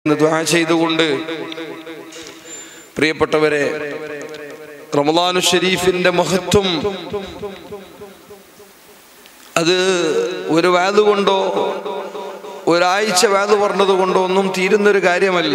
എന്ന് ദ്വാ ചെയ്തുകൊണ്ട് പ്രിയപ്പെട്ടവരെ റമദാനു ഷരീഫിന്റെ മഹത്വം അത് ഒരു വാത് കൊണ്ടോ ഒരാഴ്ച വാത് പറഞ്ഞത് കൊണ്ടോ ഒന്നും തീരുന്നൊരു കാര്യമല്ല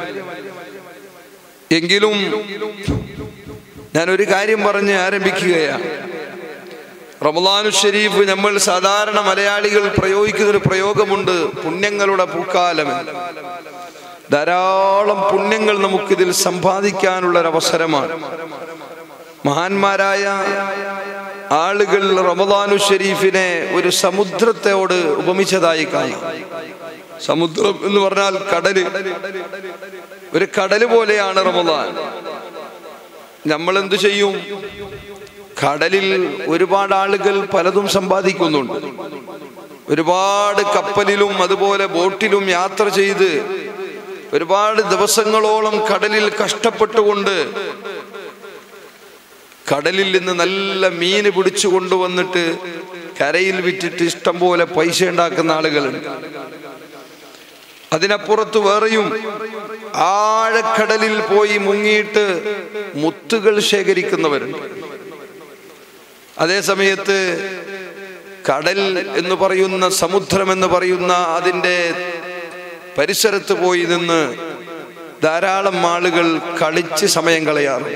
എങ്കിലും ഞാൻ ഒരു കാര്യം പറഞ്ഞ് ആരംഭിക്കുകയാണ് റമദാനു ഷരീഫ് നമ്മൾ സാധാരണ മലയാളികൾ പ്രയോഗിക്കുന്ന ഒരു പ്രയോഗമുണ്ട് പുണ്യങ്ങളുടെ പൂക്കാലം എന്ന്. ധാരാളം പുണ്യങ്ങൾ നമുക്കിതിൽ സമ്പാദിക്കാനുള്ള ഒരു അവസരമാണ് മഹാന്മാരായ ആളുകൾ റമദാനു ഷരീഫിനെ ഒരു സമുദ്രത്തോട് ഉപമിച്ചതായി കാണാം സമുദ്രം എന്ന് പറഞ്ഞാൽ കടല് ഒരു കടല് പോലെയാണ് റമദാൻ നമ്മൾ എന്തു ചെയ്യും കടലിൽ ഒരുപാട് ആളുകൾ പലതും സമ്പാദിക്കുന്നുണ്ട് ഒരുപാട് കപ്പലിലും അതുപോലെ ബോട്ടിലും യാത്ര ചെയ്ത് ഒരുപാട് ദിവസങ്ങളോളം കടലിൽ കഷ്ടപ്പെട്ടുകൊണ്ട് കടലിൽ നിന്ന് നല്ല മീന് പിടിച്ചു കൊണ്ടുവന്നിട്ട് കരയിൽ വിറ്റിട്ട് ഇഷ്ടം പോലെ പൈസ ഉണ്ടാക്കുന്ന ആളുകളുണ്ട് അതിനപ്പുറത്ത് വേറെയും ആഴക്കടലിൽ പോയി മുങ്ങിയിട്ട് മുത്തുകൾ ശേഖരിക്കുന്നവരുണ്ട് അതേ സമയത്ത് കടൽ എന്ന് പറയുന്ന സമുദ്രം എന്ന് പറയുന്ന അതിൻ്റെ പരിസരത്ത് പോയി നിന്ന് ധാരാളം ആളുകൾ കളിച്ച് സമയം കളയാറ്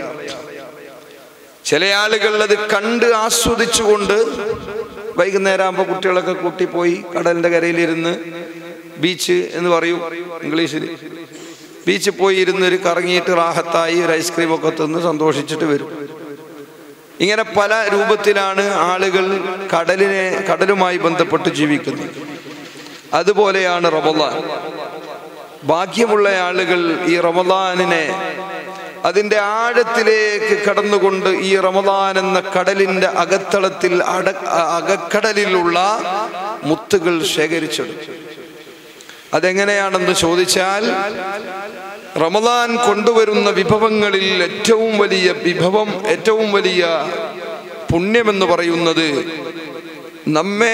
ചില ആളുകൾ അത് കണ്ട് ആസ്വദിച്ചുകൊണ്ട് വൈകുന്നേരം ആകുമ്പോൾ കുട്ടികളൊക്കെ കൂട്ടിപ്പോയി കടലിന്റെ കരയിലിരുന്ന് ബീച്ച് എന്ന് പറയും ഇംഗ്ലീഷിൽ ബീച്ചിൽ പോയി ഇരുന്ന് ഒരു കറങ്ങിയിട്ട് റാഹത്തായി ഒരു ഐസ്ക്രീം ഒക്കെ തിന്ന് സന്തോഷിച്ചിട്ട് വരും ഇങ്ങനെ പല രൂപത്തിലാണ് ആളുകൾ കടലിനെ കടലുമായി ബന്ധപ്പെട്ട് ജീവിക്കുന്നത് അതുപോലെയാണ് റമദാൻ ഭാഗ്യമുള്ള ആളുകൾ ഈ റമദാനിനെ അതിൻ്റെ ആഴത്തിലേക്ക് കടന്നുകൊണ്ട് ഈ റമദാൻ എന്ന കടലിൻ്റെ അകത്തളത്തിൽ അട അകക്കടലിലുള്ള മുത്തുകൾ ശേഖരിച്ചെടുത്തു അതെങ്ങനെയാണെന്ന് ചോദിച്ചാൽ റമദാൻ കൊണ്ടുവരുന്ന വിഭവങ്ങളിൽ ഏറ്റവും വലിയ വിഭവം ഏറ്റവും വലിയ പുണ്യമെന്ന് പറയുന്നത് നമ്മെ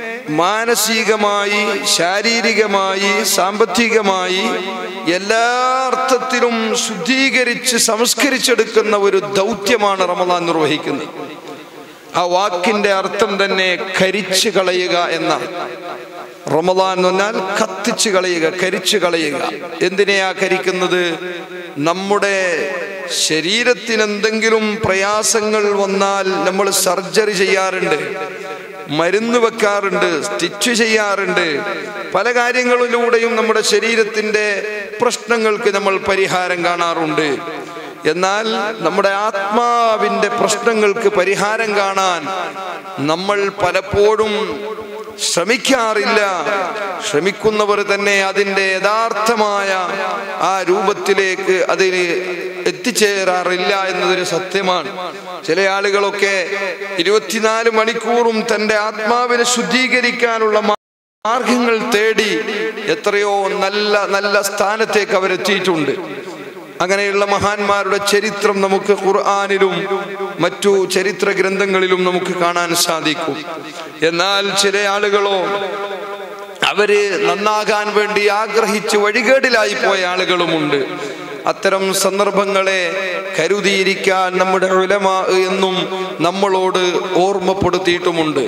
മാനസികമായി ശാരീരികമായി സാമ്പത്തികമായി എല്ലാ അർത്ഥത്തിലും ശുദ്ധീകരിച്ച് സംസ്കരിച്ചെടുക്കുന്ന ഒരു ദൗത്യമാണ് റമദാൻ നിർവഹിക്കുന്നത് ആ വാക്കിന്റെ അർത്ഥം തന്നെ കരിച്ചു കളയുക എന്നാണ് റമദാൻ എന്ന് പറഞ്ഞാൽ കത്തിച്ചു കളയുക കരിച്ചു കളയുക എന്തിനെയാ കരിക്കുന്നത് നമ്മുടെ ശരീരത്തിന് എന്തെങ്കിലും പ്രയാസങ്ങൾ വന്നാൽ നമ്മൾ സർജറി ചെയ്യാറുണ്ട് മരുന്ന് വെക്കാറുണ്ട് സ്റ്റിച്ച് ചെയ്യാറുണ്ട് പല കാര്യങ്ങളിലൂടെയും നമ്മുടെ ശരീരത്തിന്റെ പ്രശ്നങ്ങൾക്ക് നമ്മൾ പരിഹാരം കാണാറുണ്ട് എന്നാൽ നമ്മുടെ ആത്മാവിന്റെ പ്രശ്നങ്ങൾക്ക് പരിഹാരം കാണാൻ നമ്മൾ പലപ്പോഴും ശ്രമിക്കാറില്ല ശ്രമിക്കുന്നവർ തന്നെ അതിൻ്റെ യഥാർത്ഥമായ ആ രൂപത്തിലേക്ക് അതിന് എത്തിച്ചേരാറില്ല എന്നതൊരു സത്യമാണ് ചില ആളുകളൊക്കെ ഇരുപത്തിനാല് മണിക്കൂറും തൻ്റെ ആത്മാവിനെ ശുദ്ധീകരിക്കാനുള്ള മാർഗങ്ങൾ തേടി എത്രയോ നല്ല നല്ല സ്ഥാനത്തേക്ക് അവരെത്തിയിട്ടുണ്ട് അങ്ങനെയുള്ള മഹാന്മാരുടെ ചരിത്രം നമുക്ക് ഖുർആാനിലും മറ്റു ചരിത്ര ഗ്രന്ഥങ്ങളിലും നമുക്ക് കാണാൻ സാധിക്കും എന്നാൽ ചില ആളുകളോ അവര് നന്നാകാൻ വേണ്ടി ആഗ്രഹിച്ച് വഴികേടിലായി പോയ ആളുകളുമുണ്ട് അത്തരം സന്ദർഭങ്ങളെ കരുതിയിരിക്കാൻ നമ്മുടെ ഉലമ എന്നും നമ്മളോട് ഓർമ്മപ്പെടുത്തിയിട്ടുമുണ്ട്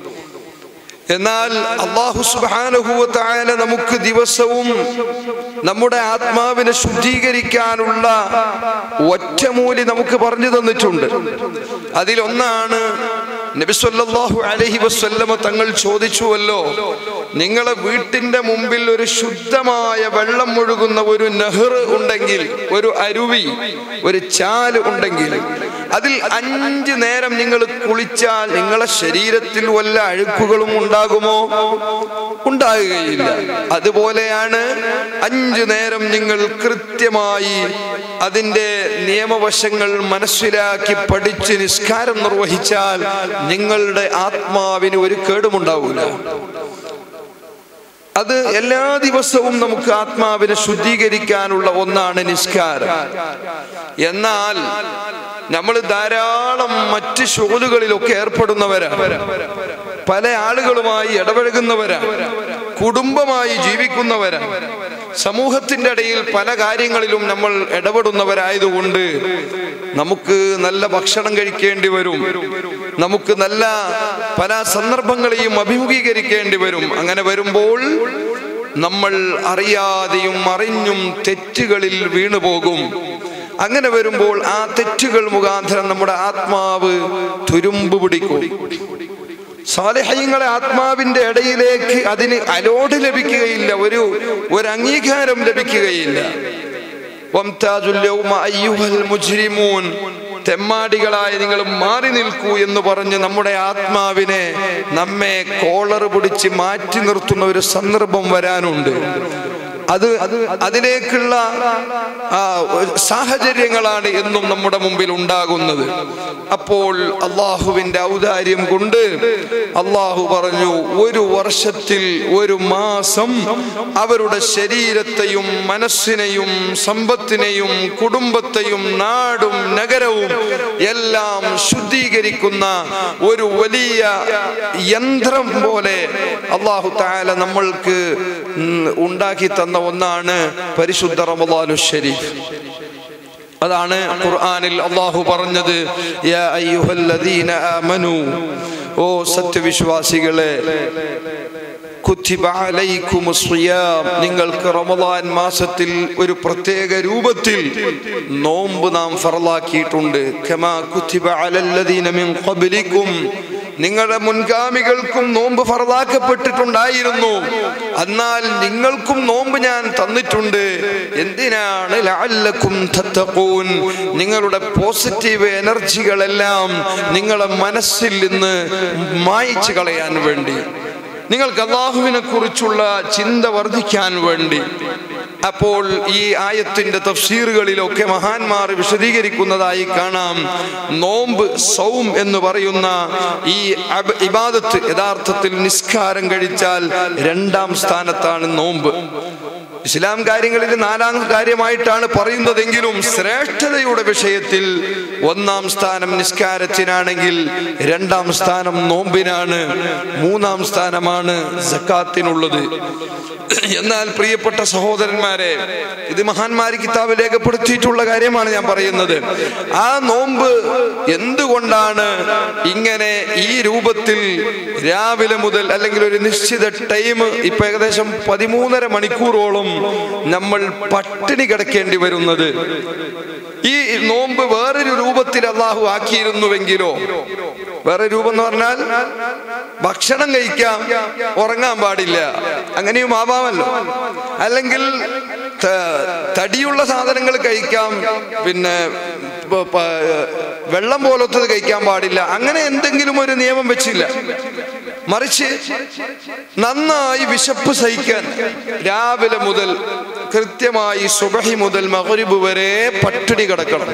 എന്നാൽ അള്ളാഹു സുബാനുഭൂത്തായ നമുക്ക് ദിവസവും നമ്മുടെ ആത്മാവിനെ ശുദ്ധീകരിക്കാനുള്ള ഒറ്റമൂലി നമുക്ക് പറഞ്ഞു തന്നിട്ടുണ്ട് അതിലൊന്നാണ് നബിസ്വല്ലാഹു അലഹി വസ്ല്ലമ തങ്ങൾ ചോദിച്ചുവല്ലോ നിങ്ങളെ വീട്ടിന്റെ മുമ്പിൽ ഒരു ശുദ്ധമായ വെള്ളം ഒഴുകുന്ന ഒരു നെഹ്ർ ഉണ്ടെങ്കിൽ ഒരു അരുവി ഒരു ചാല് ഉണ്ടെങ്കിൽ അതിൽ അഞ്ച് നേരം നിങ്ങൾ കുളിച്ചാൽ നിങ്ങളെ ശരീരത്തിൽ വല്ല അഴുക്കുകളും ഉണ്ടാകുമോ ഉണ്ടാകുകയില്ല അതുപോലെയാണ് അഞ്ചു നേരം നിങ്ങൾ കൃത്യമായി അതിൻ്റെ നിയമവശങ്ങൾ മനസ്സിലാക്കി പഠിച്ച് നിസ്കാരം നിർവഹിച്ചാൽ നിങ്ങളുടെ ആത്മാവിന് ഒരു കേടുമുണ്ടാവില്ല അത് എല്ലാ ദിവസവും നമുക്ക് ആത്മാവിനെ ശുദ്ധീകരിക്കാനുള്ള ഒന്നാണ് നിസ്കാരം എന്നാൽ നമ്മൾ ധാരാളം മറ്റ് ഷോലുകളിലൊക്കെ ഏർപ്പെടുന്നവരാണ് പല ആളുകളുമായി ഇടപഴകുന്നവരാണ് കുടുംബമായി ജീവിക്കുന്നവരാണ് സമൂഹത്തിന്റെ ഇടയിൽ പല കാര്യങ്ങളിലും നമ്മൾ ഇടപെടുന്നവരായതുകൊണ്ട് നമുക്ക് നല്ല ഭക്ഷണം കഴിക്കേണ്ടി വരും നമുക്ക് നല്ല പല സന്ദർഭങ്ങളെയും അഭിമുഖീകരിക്കേണ്ടി വരും അങ്ങനെ വരുമ്പോൾ നമ്മൾ അറിയാതെയും അറിഞ്ഞും തെറ്റുകളിൽ വീണുപോകും അങ്ങനെ വരുമ്പോൾ ആ തെറ്റുകൾ മുഖാന്തരം നമ്മുടെ ആത്മാവ് തുരുമ്പ് പിടിക്കും സാലിഹ്യങ്ങളെ ആത്മാവിന്റെ ഇടയിലേക്ക് അതിന് അലോട് ലഭിക്കുകയില്ല ഒരു ഒരു അംഗീകാരം ലഭിക്കുകയില്ല വംതാജുൽ യൗമ അയ്യുഹൽ മുജ്രിമൂൻ തെമ്മാടികളായി നിങ്ങൾ മാറി നിൽക്കൂ എന്ന് പറഞ്ഞ് നമ്മുടെ ആത്മാവിനെ നമ്മെ കോളർ പിടിച്ച് മാറ്റി നിർത്തുന്ന ഒരു സന്ദർഭം വരാനുണ്ട് അത് അതിലേക്കുള്ള ആ, സാഹചര്യങ്ങളാണ് എന്നും നമ്മുടെ മുമ്പിൽ ഉണ്ടാകുന്നത് അപ്പോൾ അള്ളാഹുവിന്റെ ഔദാര്യം കൊണ്ട് അള്ളാഹു പറഞ്ഞു ഒരു വർഷത്തിൽ ഒരു മാസം അവരുടെ ശരീരത്തെയും മനസ്സിനെയും സമ്പത്തിനെയും കുടുംബത്തെയും നാടും നഗരവും എല്ലാം ശുദ്ധീകരിക്കുന്ന ഒരു വലിയ യന്ത്രം പോലെ അള്ളാഹു താല നമ്മൾക്ക് ഉം, ഉണ്ടാക്കി തന്ന ഒന്നാണ് പരിശുദ്ധ റമദാനു ഷരീഫ് അതാണ് ഖുർആനിൽ അള്ളാഹു പറഞ്ഞത് യാ അയ്യുഹല്ലദീന ആമനു ഓ സത്യവിശ്വാസികളെ കുത്തിബ അലൈക്കുമുസ് സിയാം. നിങ്ങൾക്ക് റമദാൻ മാസത്തിൽ ഒരു പ്രത്യേക രൂപത്തിൽ നോമ്പ് നാം ഫറലാക്കിയിട്ടുണ്ട് കമാ കുത്തിബ അലല്ലദീന മിൻ ഖബ്ലിക്കും നിങ്ങളുടെ മുൻഗാമികൾക്കും നോമ്പ് ഫറലാക്കപ്പെട്ടിട്ടുണ്ടായിരുന്നു എന്നാൽ നിങ്ങൾക്കും നോമ്പ് ഞാൻ തന്നിട്ടുണ്ട് എന്തിനാണ് ലഅല്ലക്കും തത്തഖൂൻ നിങ്ങളുടെ പോസിറ്റീവ് എനർജികളെല്ലാം നിങ്ങളെ മനസ്സിൽ നിന്ന് മായിച്ചു കളയാൻ വേണ്ടി നിങ്ങൾക്ക് അള്ളാഹുവിനെ കുറിച്ചുള്ള ചിന്ത വർദ്ധിക്കാൻ വേണ്ടി അപ്പോൾ ഈ ആയത്തിന്റെ തഫ്സീറുകളിലൊക്കെ മഹാന്മാർ വിശദീകരിക്കുന്നതായി കാണാം നോമ്പ് സൗം എന്ന് പറയുന്ന ഈ അബ് ഇബാദത്ത് യഥാർത്ഥത്തിൽ നിസ്കാരം കഴിച്ചാൽ രണ്ടാം സ്ഥാനത്താണ് നോമ്പ് ഇസ്ലാം കാര്യങ്ങളിൽ നാലാം കാര്യമായിട്ടാണ് പറയുന്നതെങ്കിലും ശ്രേഷ്ഠതയുടെ വിഷയത്തിൽ ഒന്നാം സ്ഥാനം നിസ്കാരത്തിനാണെങ്കിൽ രണ്ടാം സ്ഥാനം നോമ്പിനാണ് മൂന്നാം സ്ഥാനമാണ് സക്കാത്തിനുള്ളത് എന്നാൽ പ്രിയപ്പെട്ട സഹോദരന്മാരെ ഇത് മഹാന്മാര് കിതാബ് രേഖപ്പെടുത്തിയിട്ടുള്ള കാര്യമാണ് ഞാൻ പറയുന്നത് ആ നോമ്പ് എന്തുകൊണ്ടാണ് ഇങ്ങനെ ഈ രൂപത്തിൽ രാവിലെ മുതൽ അല്ലെങ്കിൽ ഒരു നിശ്ചിത ടൈം ഇപ്പൊ ഏകദേശം പതിമൂന്നര മണിക്കൂറോളം നമ്മൾ പട്ടിണി കിടക്കേണ്ടി വരുന്നത് ഈ നോമ്പ് വേറൊരു രൂപത്തിൽ അള്ളാഹു ആക്കിയിരുന്നുവെങ്കിലോ വേറെ രൂപം എന്ന് പറഞ്ഞാൽ ഭക്ഷണം കഴിക്കാം ഉറങ്ങാൻ പാടില്ല അങ്ങനെയും ആവാമല്ലോ അല്ലെങ്കിൽ ത- തടിയുള്ള സാധനങ്ങൾ കഴിക്കാം പിന്നെ പ- പ- വെള്ളം പോലത്തത് കഴിക്കാൻ പാടില്ല അങ്ങനെ എന്തെങ്കിലും ഒരു നിയമം വെച്ചില്ല മറിച്ച് നന്നായി വിശപ്പ് സഹിക്കാൻ രാവിലെ മുതൽ കൃത്യമായി സുബഹി മുതൽ മഗ്രിബ് വരെ പട്ടിണി കിടക്കണം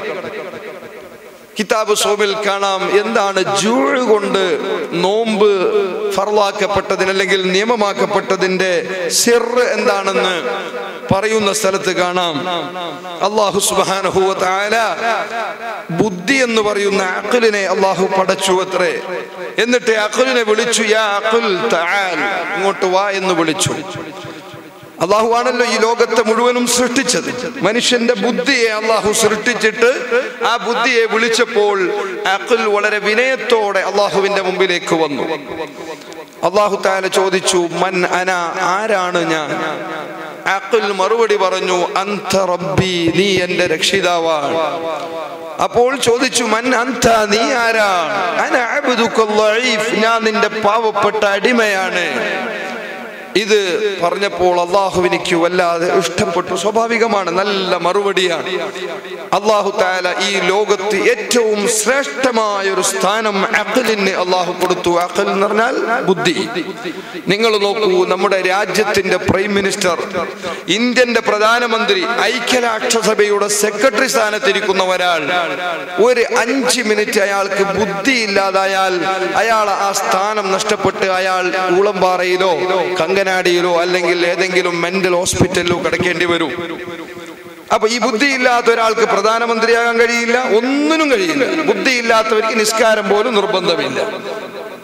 കിതാബ് സോമിൽ കാണാം എന്താണ് ജൂഴ് കൊണ്ട് നോമ്പ് ഫറലാക്കപ്പെട്ടതിന് അല്ലെങ്കിൽ നിയമമാക്കപ്പെട്ടതിന്റെ സിർ എന്താണെന്ന് പറയുന്ന സ്ഥലത്ത് കാണാം അള്ളാഹു സുബാനഹുവ താല ബുദ്ധി എന്ന് പറയുന്ന അഖലിനെ അള്ളാഹു പടച്ചു അത്രേ എന്നിട്ട് അഖലിനെ വിളിച്ചു യാ അഖുൽ തആൽ ഇങ്ങോട്ട് വാ എന്ന് വിളിച്ചു അള്ളാഹു ആണല്ലോ ഈ ലോകത്തെ മുഴുവനും സൃഷ്ടിച്ചത് മനുഷ്യന്റെ ബുദ്ധിയെ അള്ളാഹു സൃഷ്ടിച്ചിട്ട് ആ ബുദ്ധിയെ വിളിച്ചപ്പോൾ അഖിൽ വളരെ വിനയത്തോടെ അള്ളാഹുവിന്റെ മുമ്പിലേക്ക് വന്നു അള്ളാഹു താല ചോദിച്ചു മൻ അന ആരാണ് ഞാൻ അഖിൽ മറുപടി പറഞ്ഞു അന്ത റബ്ബി നീ എന്റെ രക്ഷിതാവാണ് അപ്പോൾ ചോദിച്ചു മൻ അന്ത നീ ആരാണ് അന അബ്ദുക ളഈഫ്. ഞാൻ നിന്റെ പാവപ്പെട്ട അടിമയാണ് ഇത് പറഞ്ഞപ്പോൾ അള്ളാഹുവിനിക്ക് വല്ലാതെ ഇഷ്ടപ്പെട്ടു സ്വാഭാവികമാണ് നല്ല മറുപടിയാണ് അള്ളാഹു താല ഈ ലോകത്ത് ഏറ്റവും ശ്രേഷ്ഠമായ ഒരു സ്ഥാനം അഖലിന് അള്ളാഹു കൊടുത്തു അഖൽ എന്ന് പറഞ്ഞാൽ ബുദ്ധി നിങ്ങൾ നോക്കൂ നമ്മുടെ രാജ്യത്തിന്റെ പ്രൈം മിനിസ്റ്റർ ഇന്ത്യന്റെ പ്രധാനമന്ത്രി ഐക്യരാഷ്ട്രസഭയുടെ സെക്രട്ടറി സ്ഥാനത്തിരിക്കുന്ന ഒരാൾ ഒരു അഞ്ച് മിനിറ്റ് അയാൾക്ക് ബുദ്ധി ഇല്ലാതായാൽ അയാൾ ആ സ്ഥാനം നഷ്ടപ്പെട്ട് അയാൾ ഊളംപാറയിലോ കങ്കനാടിയിലോ അല്ലെങ്കിൽ ഏതെങ്കിലും മെന്റൽ ഹോസ്പിറ്റലിലോ കിടക്കേണ്ടി വരും അപ്പൊ ഈ ബുദ്ധിയില്ലാത്ത ഒരാൾക്ക് പ്രധാനമന്ത്രിയാകാൻ കഴിയില്ല ഒന്നിനും കഴിയില്ല ബുദ്ധിയില്ലാത്തവർക്ക് നിസ്കാരം പോലും നിർബന്ധമില്ല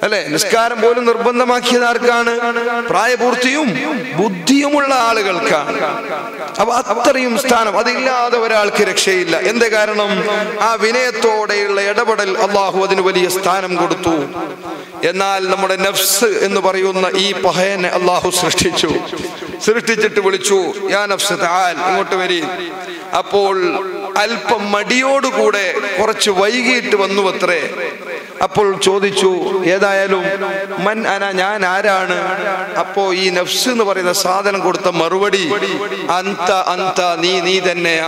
അല്ലെ നിസ്കാരം പോലും നിർബന്ധമാക്കിയത് ആർക്കാണ് പ്രായപൂർത്തിയും ബുദ്ധിയുമുള്ള ആളുകൾക്കാണ് അപ്പൊ അത്രയും സ്ഥാനം അതില്ലാതെ ഒരാൾക്ക് രക്ഷയില്ല എന്ത് കാരണം ആ വിനയത്തോടെയുള്ള ഇടപെടൽ അള്ളാഹു അതിന് വലിയ സ്ഥാനം കൊടുത്തു എന്നാൽ നമ്മുടെ നഫ്സ് എന്ന് പറയുന്ന ഈ പഹയനെ അള്ളാഹു സൃഷ്ടിച്ചു സൃഷ്ടിച്ചിട്ട് വിളിച്ചു യാ നഫ്സ് താൽ ഇങ്ങോട്ട് വരി അപ്പോൾ അല്പം മടിയോടുകൂടെ കുറച്ച് വൈകിട്ട് വന്നു അത്രേ അപ്പോൾ ചോദിച്ചു ഏതായാലും മൻ അന ഞാൻ ആരാണ് അപ്പോ ഈ നഫ്സ് എന്ന് പറയുന്ന സാധനം കൊടുത്ത മറുപടി അന്ത അന്ത നീ നീ തന്നെയാ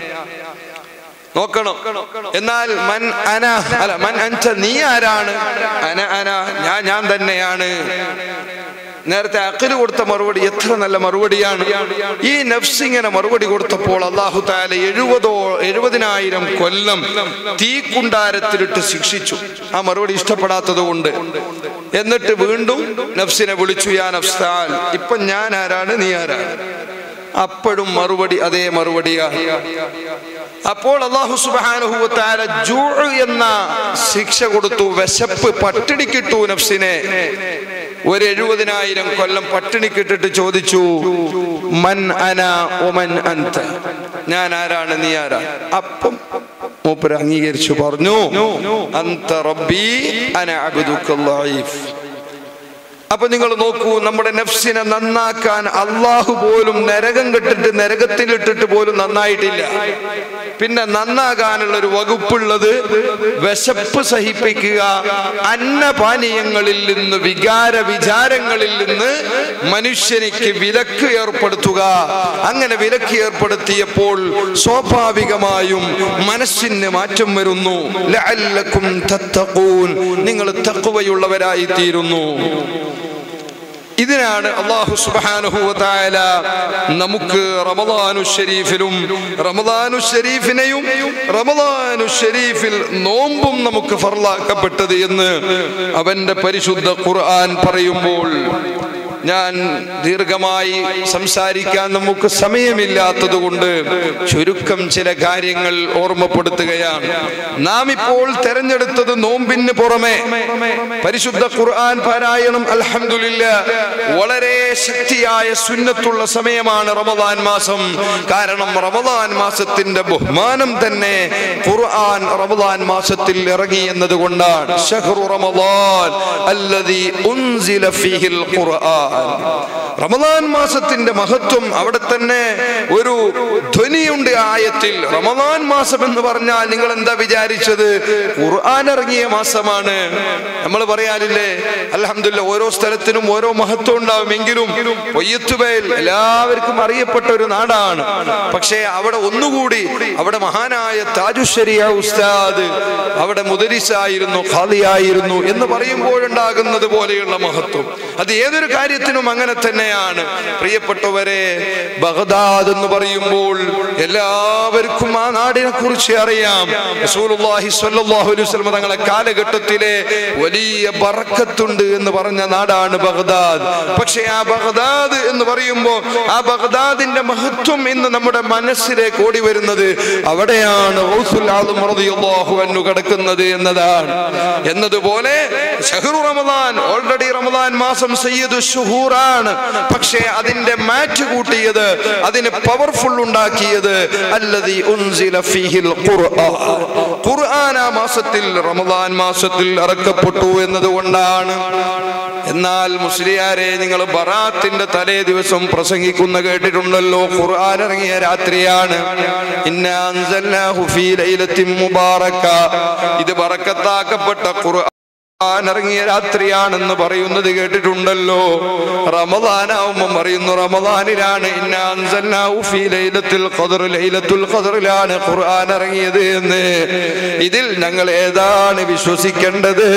നോക്കണം എന്നാൽ മൻ അന അല്ല മൻ അൻത നീ ആരാണ് അന അന ഞാൻ ഞാൻ തന്നെയാണ് നേരത്തെ അക്കല് കൊടുത്ത മറുപടി എത്ര നല്ല മറുപടിയാണ് ഈ നഫ്സ് ഇങ്ങനെ മറുപടി കൊടുത്തപ്പോൾ അള്ളാഹു താല എഴുപതോ എഴുപതിനായിരം കൊല്ലം തീക്കുണ്ടാരത്തിലിട്ട് ശിക്ഷിച്ചു ആ മറുപടി ഇഷ്ടപ്പെടാത്തത് കൊണ്ട് എന്നിട്ട് വീണ്ടും നഫ്സിനെ വിളിച്ചു യാ നഫ്സാൽ ഇപ്പൊ ഞാൻ ആരാണ് നീ ആരാണ് അപ്പോഴും മറുപടി അതേ മറുപടിയാണ് അപ്പോൾ അള്ളാഹു സുബാനുഹുവത്താര ജൂ എന്ന ശിക്ഷ കൊടുത്തു വിശപ്പ് പട്ടിണിക്കിട്ടു നഫ്സിനെ ഒരു എഴുപതിനായിരം കൊല്ലം പട്ടിണിക്കിട്ടിട്ട് ചോദിച്ചു മൻ അന ഒമൻ അന്ത ഞാൻ ആരാണ് നീ ആരാ അപ്പം മൂപ്പര് അംഗീകരിച്ചു പറഞ്ഞു അന്ത റബ്ബി അന അബ്ദുക്കല്ലായിഫ് അപ്പൊ നിങ്ങൾ നോക്കൂ നമ്മുടെ നഫ്സിനെ നന്നാക്കാൻ അള്ളാഹു പോലും നരകം കെട്ടിട്ട് നരകത്തിലിട്ടിട്ട് പോലും നന്നായിട്ടില്ല പിന്നെ നന്നാകാനുള്ള ഒരു വകുപ്പുള്ളത് വിശപ്പ് സഹിപ്പിക്കുക അന്നപാനീയങ്ങളിൽ നിന്ന് വികാര വിചാരങ്ങളിൽ നിന്ന് മനുഷ്യനിക്ക് വിലക്ക് ഏർപ്പെടുത്തുക അങ്ങനെ വിലക്ക് ഏർപ്പെടുത്തിയപ്പോൾ സ്വാഭാവികമായും മനസ്സിന് മാറ്റം വരുന്നു ലഅല്ലക്കും തത്തഖൂൻ നിങ്ങൾ തഖ്വയുള്ളവരായി തീരുന്നു ഇതിനാണ് അള്ളാഹു സുബാനുഹുവല നമുക്ക് റമദാനു ഷരീഫിലും റമദാനു ഷരീഫിനെയും റമദാനു ഷരീഫിൽ നോമ്പും നമുക്ക് ഫർലാക്കപ്പെട്ടത് എന്ന് അവന്റെ പരിശുദ്ധ ഖുർആൻ പറയുമ്പോൾ ഞാൻ ദീർഘമായി സംസാരിക്കാൻ നമുക്ക് സമയമില്ലാത്തത് കൊണ്ട് ചുരുക്കം ചില കാര്യങ്ങൾ ഓർമ്മപ്പെടുത്തുകയാണ് നാം ഇപ്പോൾ തെരഞ്ഞെടുത്തത് നോമ്പിന് പുറമെ പരിശുദ്ധ ഖുർആൻ പാരായണം അൽഹംദുലില്ല വളരെ ശക്തിയായ സുന്നത്തുള്ള സമയമാണ് റമദാൻ മാസം കാരണം റമദാൻ മാസത്തിന്റെ ബഹുമാനം തന്നെ ഖുർആൻ റമദാൻ മാസത്തിൽ ഇറങ്ങി എന്നതുകൊണ്ടാണ് ഷഹ്റു റമദാൻ അല്ലദീ ഉൻസില ഫീഹിൽ ഖുർആൻ റമദാൻ മാസത്തിന്റെ മഹത്വം അവിടെ തന്നെ ഒരു ധ്വനിയുണ്ട് ആയത്തിൽ റമദാൻ മാസം എന്ന് പറഞ്ഞാൽ നിങ്ങൾ എന്താ വിചാരിച്ചത് ഖുർആൻ ഇറങ്ങിയ മാസമാണ് നമ്മൾ പറയാനില്ലേ അലഹമില്ല ഓരോ സ്ഥലത്തിനും ഓരോ മഹത്വം ഉണ്ടാവുമെങ്കിലും പൊയ്യത്തുബേൽ എല്ലാവർക്കും അറിയപ്പെട്ട ഒരു നാടാണ് പക്ഷേ അവിടെ ഒന്നുകൂടി അവിടെ മഹാനായ താജുശരിയ ഉസ്താദ് അവിടെ മുദരിസായിരുന്നു ഖാദിയായിരുന്നു എന്ന് പറയുമ്പോഴുണ്ടാകുന്നത് പോലെയുള്ള മഹത്വം അത് ഏതൊരു കാര്യത്തിനും അങ്ങനെ തന്നെയാണ് പ്രിയപ്പെട്ടവരെ ബഗ്ദാദ് എന്ന് പറയുമ്പോൾ എല്ലാവർക്കും ആ നാടിനെ കുറിച്ച് അറിയാം റസൂലുള്ളാഹി സ്വല്ലല്ലാഹു അലൈഹി വസല്ലം തങ്ങളെ കാലഘട്ടത്തിലെ വലിയ ബറക്കത്തുണ്ട് എന്ന് പറഞ്ഞ നാടാണ് ബഗ്ദാദ് പക്ഷേ ആ ബഗ്ദാദ് എന്ന് പറയുമ്പോൾ ആ ബഗ്ദാദിന്റെ മഹത്വം ഇന്ന് നമ്മുടെ മനസ്സിലേക്ക് ഓടി വരുന്നത് അവിടെയാണ് ഗൗസുൽ ആദം റളിയല്ലാഹു അൻഹു കിടക്കുന്നത് എന്നതാണ് എന്നതുപോലെ ഷഹ്റു റമദാൻ ഓൾറെഡി റമദാൻ മാസം സയ്യിദ് ഷുഹൂറാണ് പക്ഷേ അതിന്റെ മാറ്റ് കൂട്ടിയത് അതിന് പവർഫുൾ ഉണ്ടാക്കിയത് അല്ലദീ ഉൻസില ഫീഹിൽ ഖുർആൻ ഖുർആൻ ആ മാസത്തിൽ റമദാൻ മാസത്തിൽ ഇറക്കപ്പെട്ടു എന്നതുകൊണ്ടാണ് എന്നാൽ മുസ്ലിയാരെ നിങ്ങൾ ബറാത്തിന്റെ തലേ ദിവസം പ്രസംഗിക്കുന്ന കേട്ടിട്ടുണ്ടല്ലോ ഖുർആൻ ഇറങ്ങിയ രാത്രിയാണ് ഇന്നാ അൻസൽനാഹു ഫീ ലൈലത്തിൻ മുബാറക ഇത് ബറക്കത്താക്കപ്പെട്ട ഖുർആൻ ഇറങ്ങിയ രാത്രിയാണെന്ന് പറയുന്നത് കേട്ടിട്ടുണ്ടല്ലോ റമദാനാവുമ്പം പറയുന്നു റമദാനിലാണ് ഇന്നാ അൻസൽനാഹു ഫീ ലൈലത്തുൽ ഖദ്ർ ലൈലത്തുൽ ഖദ്റിലാണ് ഖുർആൻ ഇറങ്ങിയത് എന്ന് ഇതിൽ ഞങ്ങൾ ഏതാണ് വിശ്വസിക്കേണ്ടത്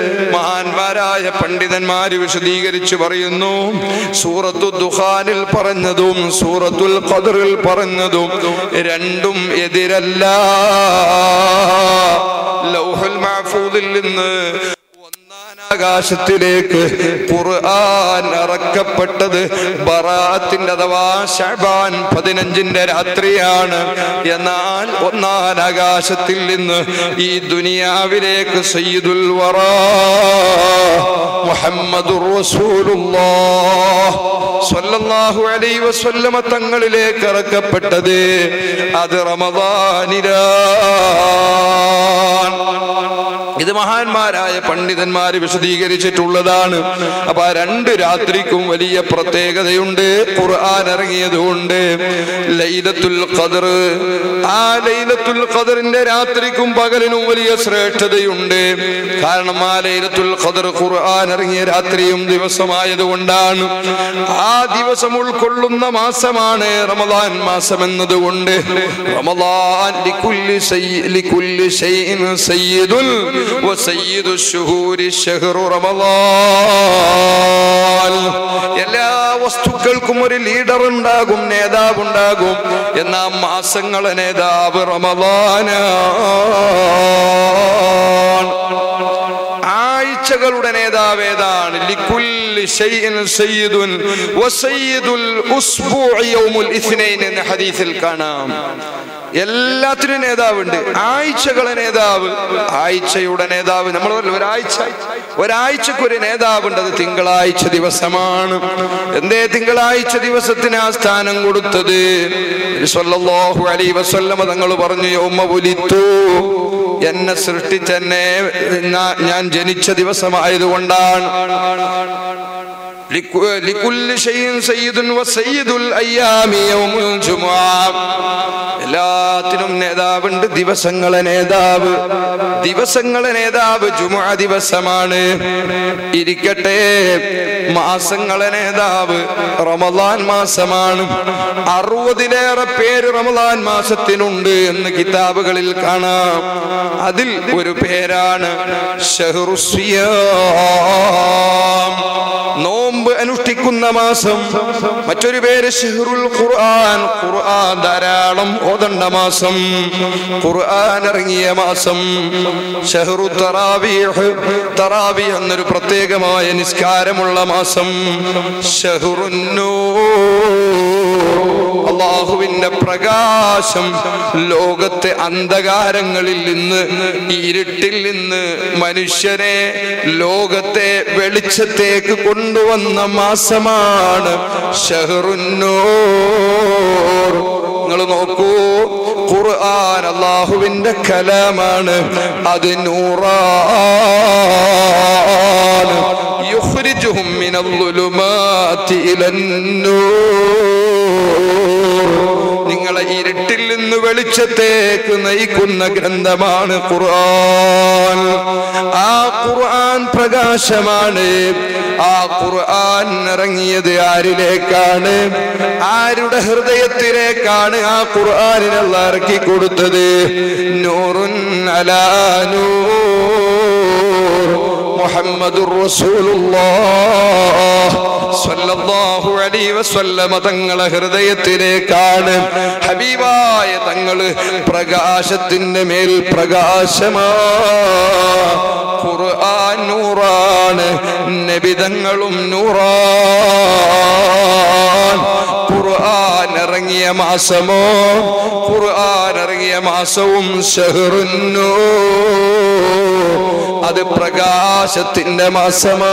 മഹാന്മാരായ പണ്ഡിതന്മാര് വിശദീകരിച്ച് പറയുന്നു സൂറത്തു ദുഖാനിൽ പറഞ്ഞതും സൂറത്തുൽ ഖദ്റിൽ പറഞ്ഞതും രണ്ടും എതിരല്ല ലൗഹുൽ മഹ്ഫൂദിൽ നിന്ന് ഒന്നാനാ ആകാശത്തിലേക്ക് ഖുർആൻ ഇറക്കപ്പെട്ടത് ബറാത്തിന്റെ അഥവാ ഷബാൻ പതിനഞ്ചിന്റെ രാത്രിയാണ് എന്നാൽ ഒന്നാം ആകാശത്തിൽ നിന്ന് ഈ ദുനിയാവിലേക്ക് സയ്യിദുൽ വറാ മുഹമ്മദുർ റസൂലുള്ളാഹ് സ്വല്ലല്ലാഹു അലൈഹി വസല്ലമ തങ്ങളിലേക്ക് ഇറക്കപ്പെട്ടത് അത് റമദാനിലാണ് ഇത് മഹാന്മാരായ പണ്ഡിതന്മാര് വിശദീകരിച്ചിട്ടുള്ളതാണ് അപ്പൊ ആ രണ്ട് രാത്രിക്കും വലിയ പ്രത്യേകതയുണ്ട് ഖുർആൻ ഇറങ്ങിയതുകൊണ്ട് ലൈലത്തുൽ ഖദർ ആ ലൈലത്തുൽ ഖദറിന്റെ രാത്രിക്കും പകലിനും വലിയ ശ്രേഷ്ഠതയുണ്ട് കാരണം ആ ലൈലത്തുൽ ഖദർ ഖുർആൻ ഇറങ്ങിയ രാത്രിയും ദിവസമായതുകൊണ്ടാണ് ആ ദിവസം ഉൾക്കൊള്ളുന്ന മാസമാണ് റമദാൻ മാസം എന്നതുകൊണ്ട് റമദാൻ ലികുല്ലി സയ്യി- ലികുല്ലി ശൈഇൻ സയ്യിദുൽ വസയ്യിദു ശുഹൂരി ശഹ്റു റമദാൻ എല്ലാ വസ്തുക്കൾക്കും ഒരു ലീഡർ ഉണ്ടാകും നേതാവ് ഉണ്ടാകും എന്നാ മാസങ്ങളെ നേതാവ് റമദാനാണ് ആഴ്ചകളുടെ നേതാവ് ഏതാണ് ലിക്കുല്ലി ശൈഇൻ സയ്യിദുൻ വസയ്യിദുൽ ഉസ്ബൂഇ യൗമുൽ ഇസ്നൈൻ എന്ന ഹദീസിൽ കാണാം എല്ലാത്തിനും നേതാവുണ്ട് ആഴ്ചകളെ നേതാവ് ആഴ്ചയുടെ നേതാവ് നമ്മൾ പറയില്ലേ, ഒരാഴ്ച ഒരാഴ്ചക്ക് ഒരു നേതാവുണ്ട് അത് തിങ്കളാഴ്ച ദിവസമാണ് എന്തേ തിങ്കളാഴ്ച ദിവസത്തിന് ആ സ്ഥാനം കൊടുത്തത് സ്വല്ലല്ലാഹു അലൈഹി വസല്ലമ തങ്ങൾ പറഞ്ഞു യൗമ ഉലിത്തു എന്നെ സൃഷ്ടിച്ചെന്നെ ഞാ- ഞാൻ ജനിച്ച ദിവസമായതുകൊണ്ടാണ് لك- لكل شيء سيد وسيد الايام يوم الجمعه എല്ലാത്തിനും നേതാവുണ്ട് ദിവസങ്ങളെ നേതാവ് ദിവസങ്ങളെ നേതാവ് ജുമുഅ ദിവസമാണ് ഇരിക്കട്ടെ മാസങ്ങളെ നേതാവ് റമദാൻ മാസമാണ് അറുപതിലേറെ പേര് റമദാൻ മാസത്തിനുണ്ട് എന്ന് കിതാബുകളിൽ കാണാം അതിൽ ഒരു പേരാണ് ഷഹറുസിയാം നോമ്പ് അനുഷ്ഠിക്കുന്ന മാസം മറ്റൊരു പേര് ഷെഹറുൽ ഖുർആൻ ഖുർആൻ ധാരാളം ഓതണ്ട മാസം ഖുർആൻ ഇറങ്ങിയ മാസം ഷെഹറു തറാവീഹ് തറാവി എന്നൊരു പ്രത്യേകമായ നിസ്കാരമുള്ള മാസം ഷെഹറുന്നൂ അള്ളാഹുവിന്റെ പ്രകാശം ലോകത്തെ അന്ധകാരങ്ങളിൽ നിന്ന് ഇരുട്ടിൽ നിന്ന് മനുഷ്യനെ ലോകത്തെ വെളിച്ചത്തേക്ക് കൊണ്ടുവന്ന മാസമാണ് ഷഹറുന്നൂർ നിങ്ങൾ നോക്കൂ ഖുർആൻ അള്ളാഹുവിന്റെ കലാമാണ് അത് നൂറാണ് യുഖ്രിജുഹും മിനൽ ളുലുമാതി ഇലന്നൂർ നിങ്ങളെ ഇരുട്ടിൽ നിന്ന് വെളിച്ചത്തേക്ക് നയിക്കുന്ന ഗ്രന്ഥമാണ് ഖുർആൻ ആ ഖുർആൻ പ്രകാശമാണ് ആ ഖുർആൻ ഇറങ്ങിയത് ആരിലേക്കാണ് ആരുടെ ഹൃദയത്തിലേക്കാണ് ആ ഖുർആനിനുള്ള ഇറക്കി കൊടുത്തത് നൂറുൻ അലാ നൂർ മുഹമ്മദുർ റസൂലുള്ളാഹ് സ്വല്ലല്ലാഹു അലൈഹി വസല്ലമ തങ്ങളെ ഹൃദയത്തിലേക്കാണ് ഹബീബായ തങ്ങള് പ്രകാശത്തിന്റെ മേൽ പ്രകാശമാ ഖുർആൻ നൂറാണ് നബിതങ്ങളും നൂറാൻ ഖുർആൻ ഇറങ്ങിയ മാസമോ ഖുർആൻ ഇറങ്ങിയ മാസവും ഷഹറുന്നൂ അത് പ്രകാശത്തിന്റെ മാസമാ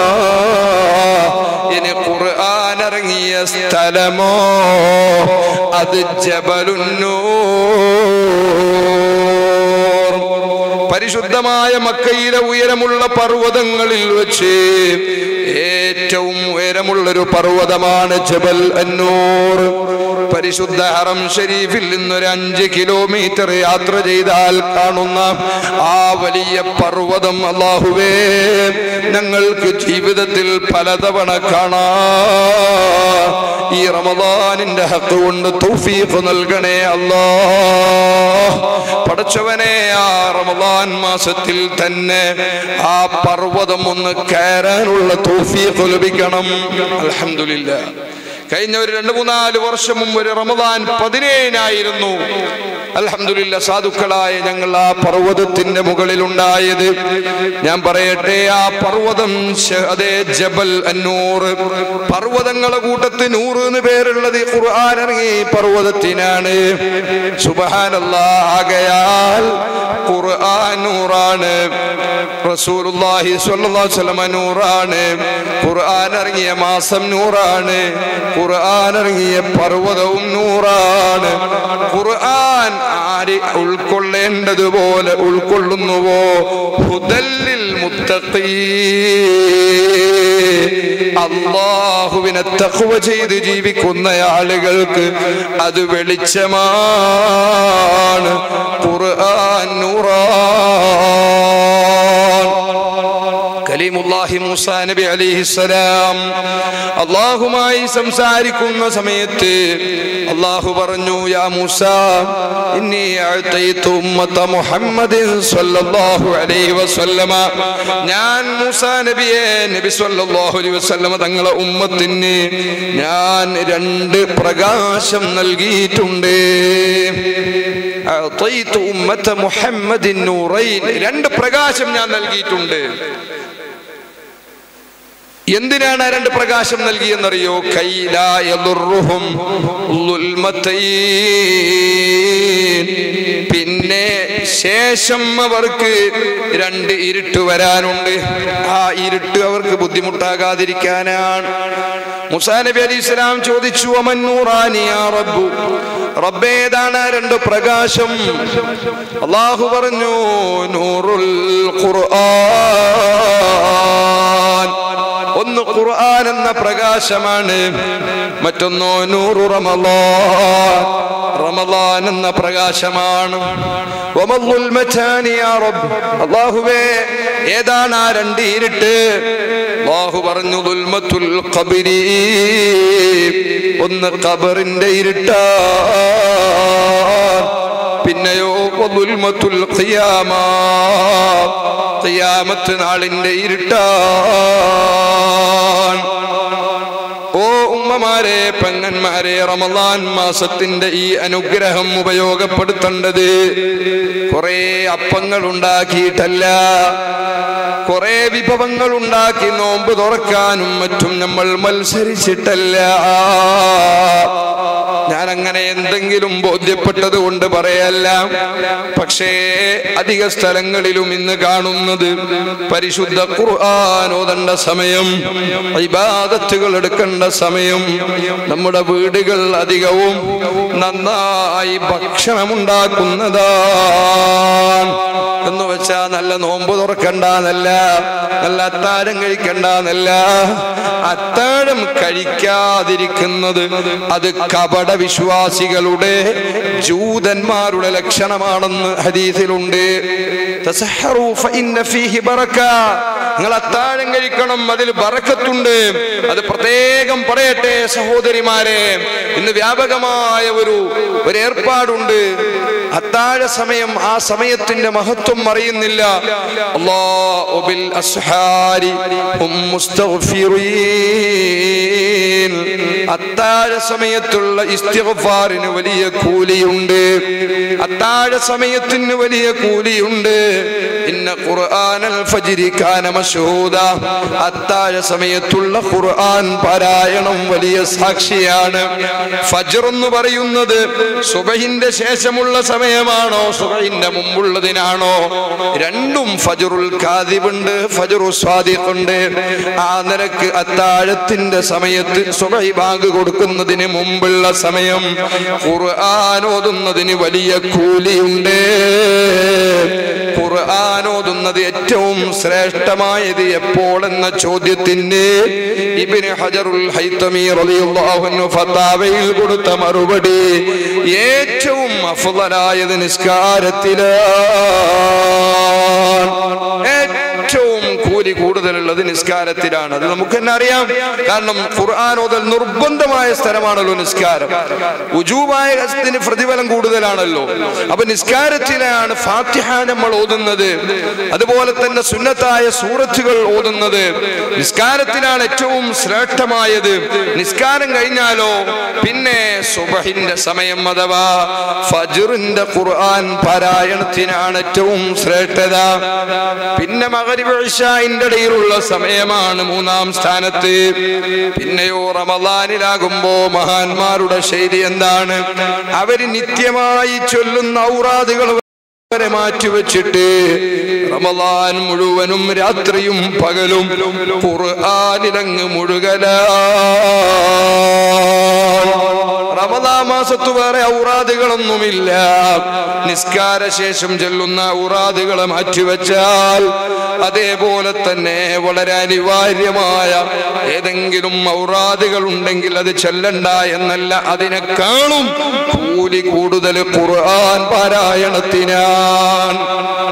ഇനി ഖുർആൻ ഇറങ്ങിയ സ്ഥലമോ അത് ജബലുന്നൂർ പരിശുദ്ധമായ മക്കയിലെ ഉയരമുള്ള പർവ്വതങ്ങളിൽ വെച്ച് ഏറ്റവും ഉയരമുള്ളൊരു പർവ്വതമാണ് ജബൽ അന്നൂർ പരിശുദ്ധ ഹറം ഷരീഫിൽ നിന്നൊരു അഞ്ച് കിലോമീറ്റർ യാത്ര ചെയ്താൽ കാണുന്ന ആ വലിയ പർവ്വതം അള്ളാഹുവേ ഞങ്ങൾക്ക് ജീവിതത്തിൽ പലതവണ കാണാ ഈ റമദാനിന്റെ ഹക്ക് കൊണ്ട് തൗഫീഖ് നൽകണേ അല്ലാ പടച്ചവനെ ആ റമദാൻ മാസത്തിൽ തന്നെ ആ പർവ്വതം ഒന്ന് കയറാനുള്ള തൗഫീഖ് ലഭിക്കണം അൽഹംദുലില്ലാ കഴിഞ്ഞ ഒരു രണ്ട് മൂന്നാല് വർഷം മുമ്പ് ഒരു റമദാൻ പതിനേഴിനായിരുന്നു അൽഹംദുലില്ല സാധുക്കളായ ഞങ്ങൾ ആ പർവ്വതത്തിന്റെ മുകളിലുണ്ടായത് ഞാൻ പറയട്ടെ ആ പർവ്വതം ശ- അതേ ജബൽ അന്നൂർ പർവ്വതങ്ങളെ കൂട്ടത്ത് നൂറ് എന്ന് പേരുള്ളത് ഖുർആൻ ഇറങ്ങി ഈ പർവ്വതത്തിനാണ് സുബഹാനല്ലാ ആകയാൽ ഖുർആൻ നൂറാണ് റസൂലുള്ളാഹി സ്വല്ലല്ലാഹു അലൈഹി വസല്ലമ നൂറാണ് ഖുർആൻ ഇറങ്ങിയ മാസം നൂറാണ് ഖുർആൻ ഇറങ്ങിയ പർവ്വതവും നൂറാണ് ഖുർആൻ ആര് ഉൾക്കൊള്ളേണ്ടതുപോലെ ഉൾക്കൊള്ളുന്നുവോ ഹുദല്ലിൽ മുത്തഖീ അള്ളാഹുവിനെ തഖ്വ ചെയ്ത് ജീവിക്കുന്ന ആളുകൾക്ക് അത് വെളിച്ചമാണ് ഖുർആൻ നൂറാൻ കലീമുല്ലാഹി മൂസ നബി അലിഹിസലാം അള്ളാഹുമായി സംസാരിക്കുന്ന സമയത്ത് അള്ളാഹു പറഞ്ഞു യാ മൂസ ഇന്നി അഅതൈതു ഉമ്മത മുഹമ്മദിൻ സ്വല്ലല്ലാഹു അലൈഹി വസല്ലമ ഞാൻ മൂസ നബിയെ നബി സ്വല്ലല്ലാഹു അലൈഹി വസല്ലമ തങ്ങളെ ഉമ്മത്തിന് ഞാൻ രണ്ട് പ്രകാശം നൽകിയിട്ടുണ്ട് അഅതൈതു ഉമ്മത മുഹമ്മദിൻ നൂറൈൻ രണ്ട് പ്രകാശം ഞാൻ നൽകിയിട്ടുണ്ട് എന്തിനാണ് ആ രണ്ട് പ്രകാശം നൽകിയെന്നറിയോ കൈലായതുറുഹും പിന്നെ ശേഷം അവർക്ക് രണ്ട് ഇരുട്ട് വരാനുണ്ട് ആ ഇരുട്ട് അവർക്ക് ബുദ്ധിമുട്ടാകാതിരിക്കാനാണ് മുസാ നബി അലി ഇസ്ലാം ചോദിച്ചു അമന്നൂറാനിയാ റബ്ബു റബ്ബേതാണ് ആ രണ്ട് പ്രകാശം അള്ളാഹു പറഞ്ഞു നൂറുൽ ഖുർആൻ ഒന്ന് ഖുർആൻ എന്ന പ്രകാശമാണ് മറ്റൊന്നോ നൂറു റമളാൻ റമളാൻ എന്ന പ്രകാശമാണ് വമല്ലുൽ മറ്റാനി യാ റബ്ബ് അല്ലാഹുവേ ഏതാണ് ആ രണ്ട് ഇരുട്ട് അല്ലാഹു പറഞ്ഞു ദുൽമത്തുൽ ഖബരി ഒന്ന് ഖബറിന്റെ ഇരുട്ടാണ് പിന്നെയോ വദുൽമത്തുൽ ഖിയാമ ഖിയാമത്ത് നാളിന്റെ ഇരുട്ടാൻ ഓ ഉമ്മമാരെ പെങ്ങന്മാരെ റമദാൻ മാസത്തിന്റെ ഈ അനുഗ്രഹം ഉപയോഗപ്പെടുത്തേണ്ടത് കുറെ അപ്പങ്ങൾ ഉണ്ടാക്കിയിട്ടല്ല കുറെ വിഭവങ്ങൾ ഉണ്ടാക്കി നോമ്പ് തുറക്കാനും മറ്റും നമ്മൾ മത്സരിച്ചിട്ടല്ല ഞാൻ അങ്ങനെ എന്തെങ്കിലും ബോധ്യപ്പെട്ടത് കൊണ്ട് പറയല്ല പക്ഷേ അധിക സ്ഥലങ്ങളിലും ഇന്ന് കാണുന്നത് പരിശുദ്ധ ഖുർആൻ ഓതേണ്ട സമയം ഇബാദത്തുകൾ എടുക്കേണ്ട സമയം നമ്മുടെ വീടുകൾ അധികവും നന്നായി ഭക്ഷണമുണ്ടാക്കുന്നതാണ് എന്ന് വെച്ചാ നല്ല നോമ്പ് തുറക്കണ്ടെന്നല്ല നല്ല അത്താഴം കഴിക്കണ്ടെന്നല്ല അത്താഴം കഴിക്കാതിരിക്കുന്നത് അത് കപട വിശ്വാസികളുടെ ജൂതന്മാരുടെ ലക്ഷണമാണെന്ന് ഹദീസിലുണ്ട് തസഹറു ഫഇന്ന ഫീഹി ബറക നിങ്ങൾ അത്താഴം കഴിക്കണം അതിൽ ബറക്കത്തുണ്ട് അത് പ്രത്യേകം പറയട്ടെ സഹോദരിമാരെ ഇന്ന് വ്യാപകമായ ഒരു ഒരു ഏർപ്പാടുണ്ട് അത്താഴ സമയം ആ സമയത്തിന്റെ മഹത്വം അറിയുന്നില്ല അല്ലാഹു ബിൽ അസ്ഹാരി ഹും മുസ്തഗ്ഫിറീൻ അത്താഴ സമയത്തുള്ള ഇസ്തിഗ്ഫാറിന് വലിയ കൂലിയുണ്ട് അത്താഴ സമയത്തിന് വലിയ കൂലിയുണ്ട് ഇന്ന ഖുർആനൽ ഫജ്രി കാന മശ്ഹൂദ അത്താഴ സമയത്തുള്ള ഖുർആൻ പാരായണം വലിയ സാക്ഷിയാണ് ഫജ്ർ എന്ന് പറയുന്നത് സുബഹിന്റെ ശേഷമുള്ള സമയമാണോ സുബഹിന്റെ മുമ്പുള്ളതിനാണോ രണ്ടും ഫജറുൽ കാദിബുണ്ട് ഫജറു സ്വാദിഖുണ്ട് ആ നിരക്ക് അത്താഴത്തിന്റെ സമയത്ത് സുബഹി ബാങ്ക് കൊടുക്കുന്നതിന് മുമ്പുള്ള സമയം ഖുർആൻ ഓതുന്നതിന് വലിയ കൂലിയുണ്ട് ഖുർആൻ ഓതുന്നത് ഏറ്റവും ശ്രേഷ്ഠമായത് എപ്പോൾ എന്ന ചോദ്യത്തിന് ഇബ്നു ഹജറുൽ ഹൈതമി റളിയല്ലാഹു അൻഹു ഫതാവയിൽ കൊടുത്ത മറുപടി ഏറ്റവും അഫ്ളലായത് നിസ്കാരത്തിലാണ് ഏറ്റവും കൂലി കൂടുതലുള്ളത് ഉള്ളത് നിസ്കാരത്തിലാണ് അത് നമുക്ക് തന്നെ അറിയാം കാരണം ഖുർആൻ ഓതൽ നിർബന്ധമായ സ്ഥലമാണല്ലോ നിസ്കാരം ഉജൂബായ ഹസ്തിന് പ്രതിഫലം കൂടുതലാണല്ലോ അപ്പൊ നിസ്കാരത്തിലാണ് ഫാത്തിഹ നമ്മൾ ഓതുന്നത് അതുപോലെ തന്നെ സുന്നത്തായ സൂറത്തുകൾ ഓതുന്നത് നിസ്കാരത്തിലാണ് ഏറ്റവും ശ്രേഷ്ഠമായത് നിസ്കാരം കഴിഞ്ഞാലോ പിന്നെ സുബഹിന്റെ സമയം അഥവാ ഫജറിന്റെ ഖുർആൻ പാരായണത്തിനാണ് ഏറ്റവും ശ്രേഷ്ഠത പിന്നെ മകരിബ് ഇശാഇന്റെ ഇടയിലുള്ള സമയമാണ് മൂന്നാം സ്ഥാനത്ത് പിന്നെയോ റമദാനിലാകുമ്പോ മഹാന്മാരുടെ ശൈലി എന്താണ് അവര് നിത്യമായി ചൊല്ലുന്ന ഔറാദുകൾ വരെ മാറ്റിവെച്ചിട്ട് റമദാൻ മുഴുവനും രാത്രിയും പകലും ഖുർആനിലങ്ങ് മുഴുകല റമദാ മാസത്തു വേറെ ഔറാദുകളൊന്നുമില്ല നിസ്കാര ശേഷം ചെല്ലുന്ന ഔറാദുകളെ മാറ്റിവെച്ചാൽ അതേപോലെ തന്നെ വളരെ അനിവാര്യമായ ഏതെങ്കിലും ഔറാദുകൾ ഉണ്ടെങ്കിൽ അത് ചെല്ലണ്ട എന്നല്ല അതിനേക്കാളും കൂലി കൂടുതൽ ഖുർആൻ പാരായണത്തിനാണ്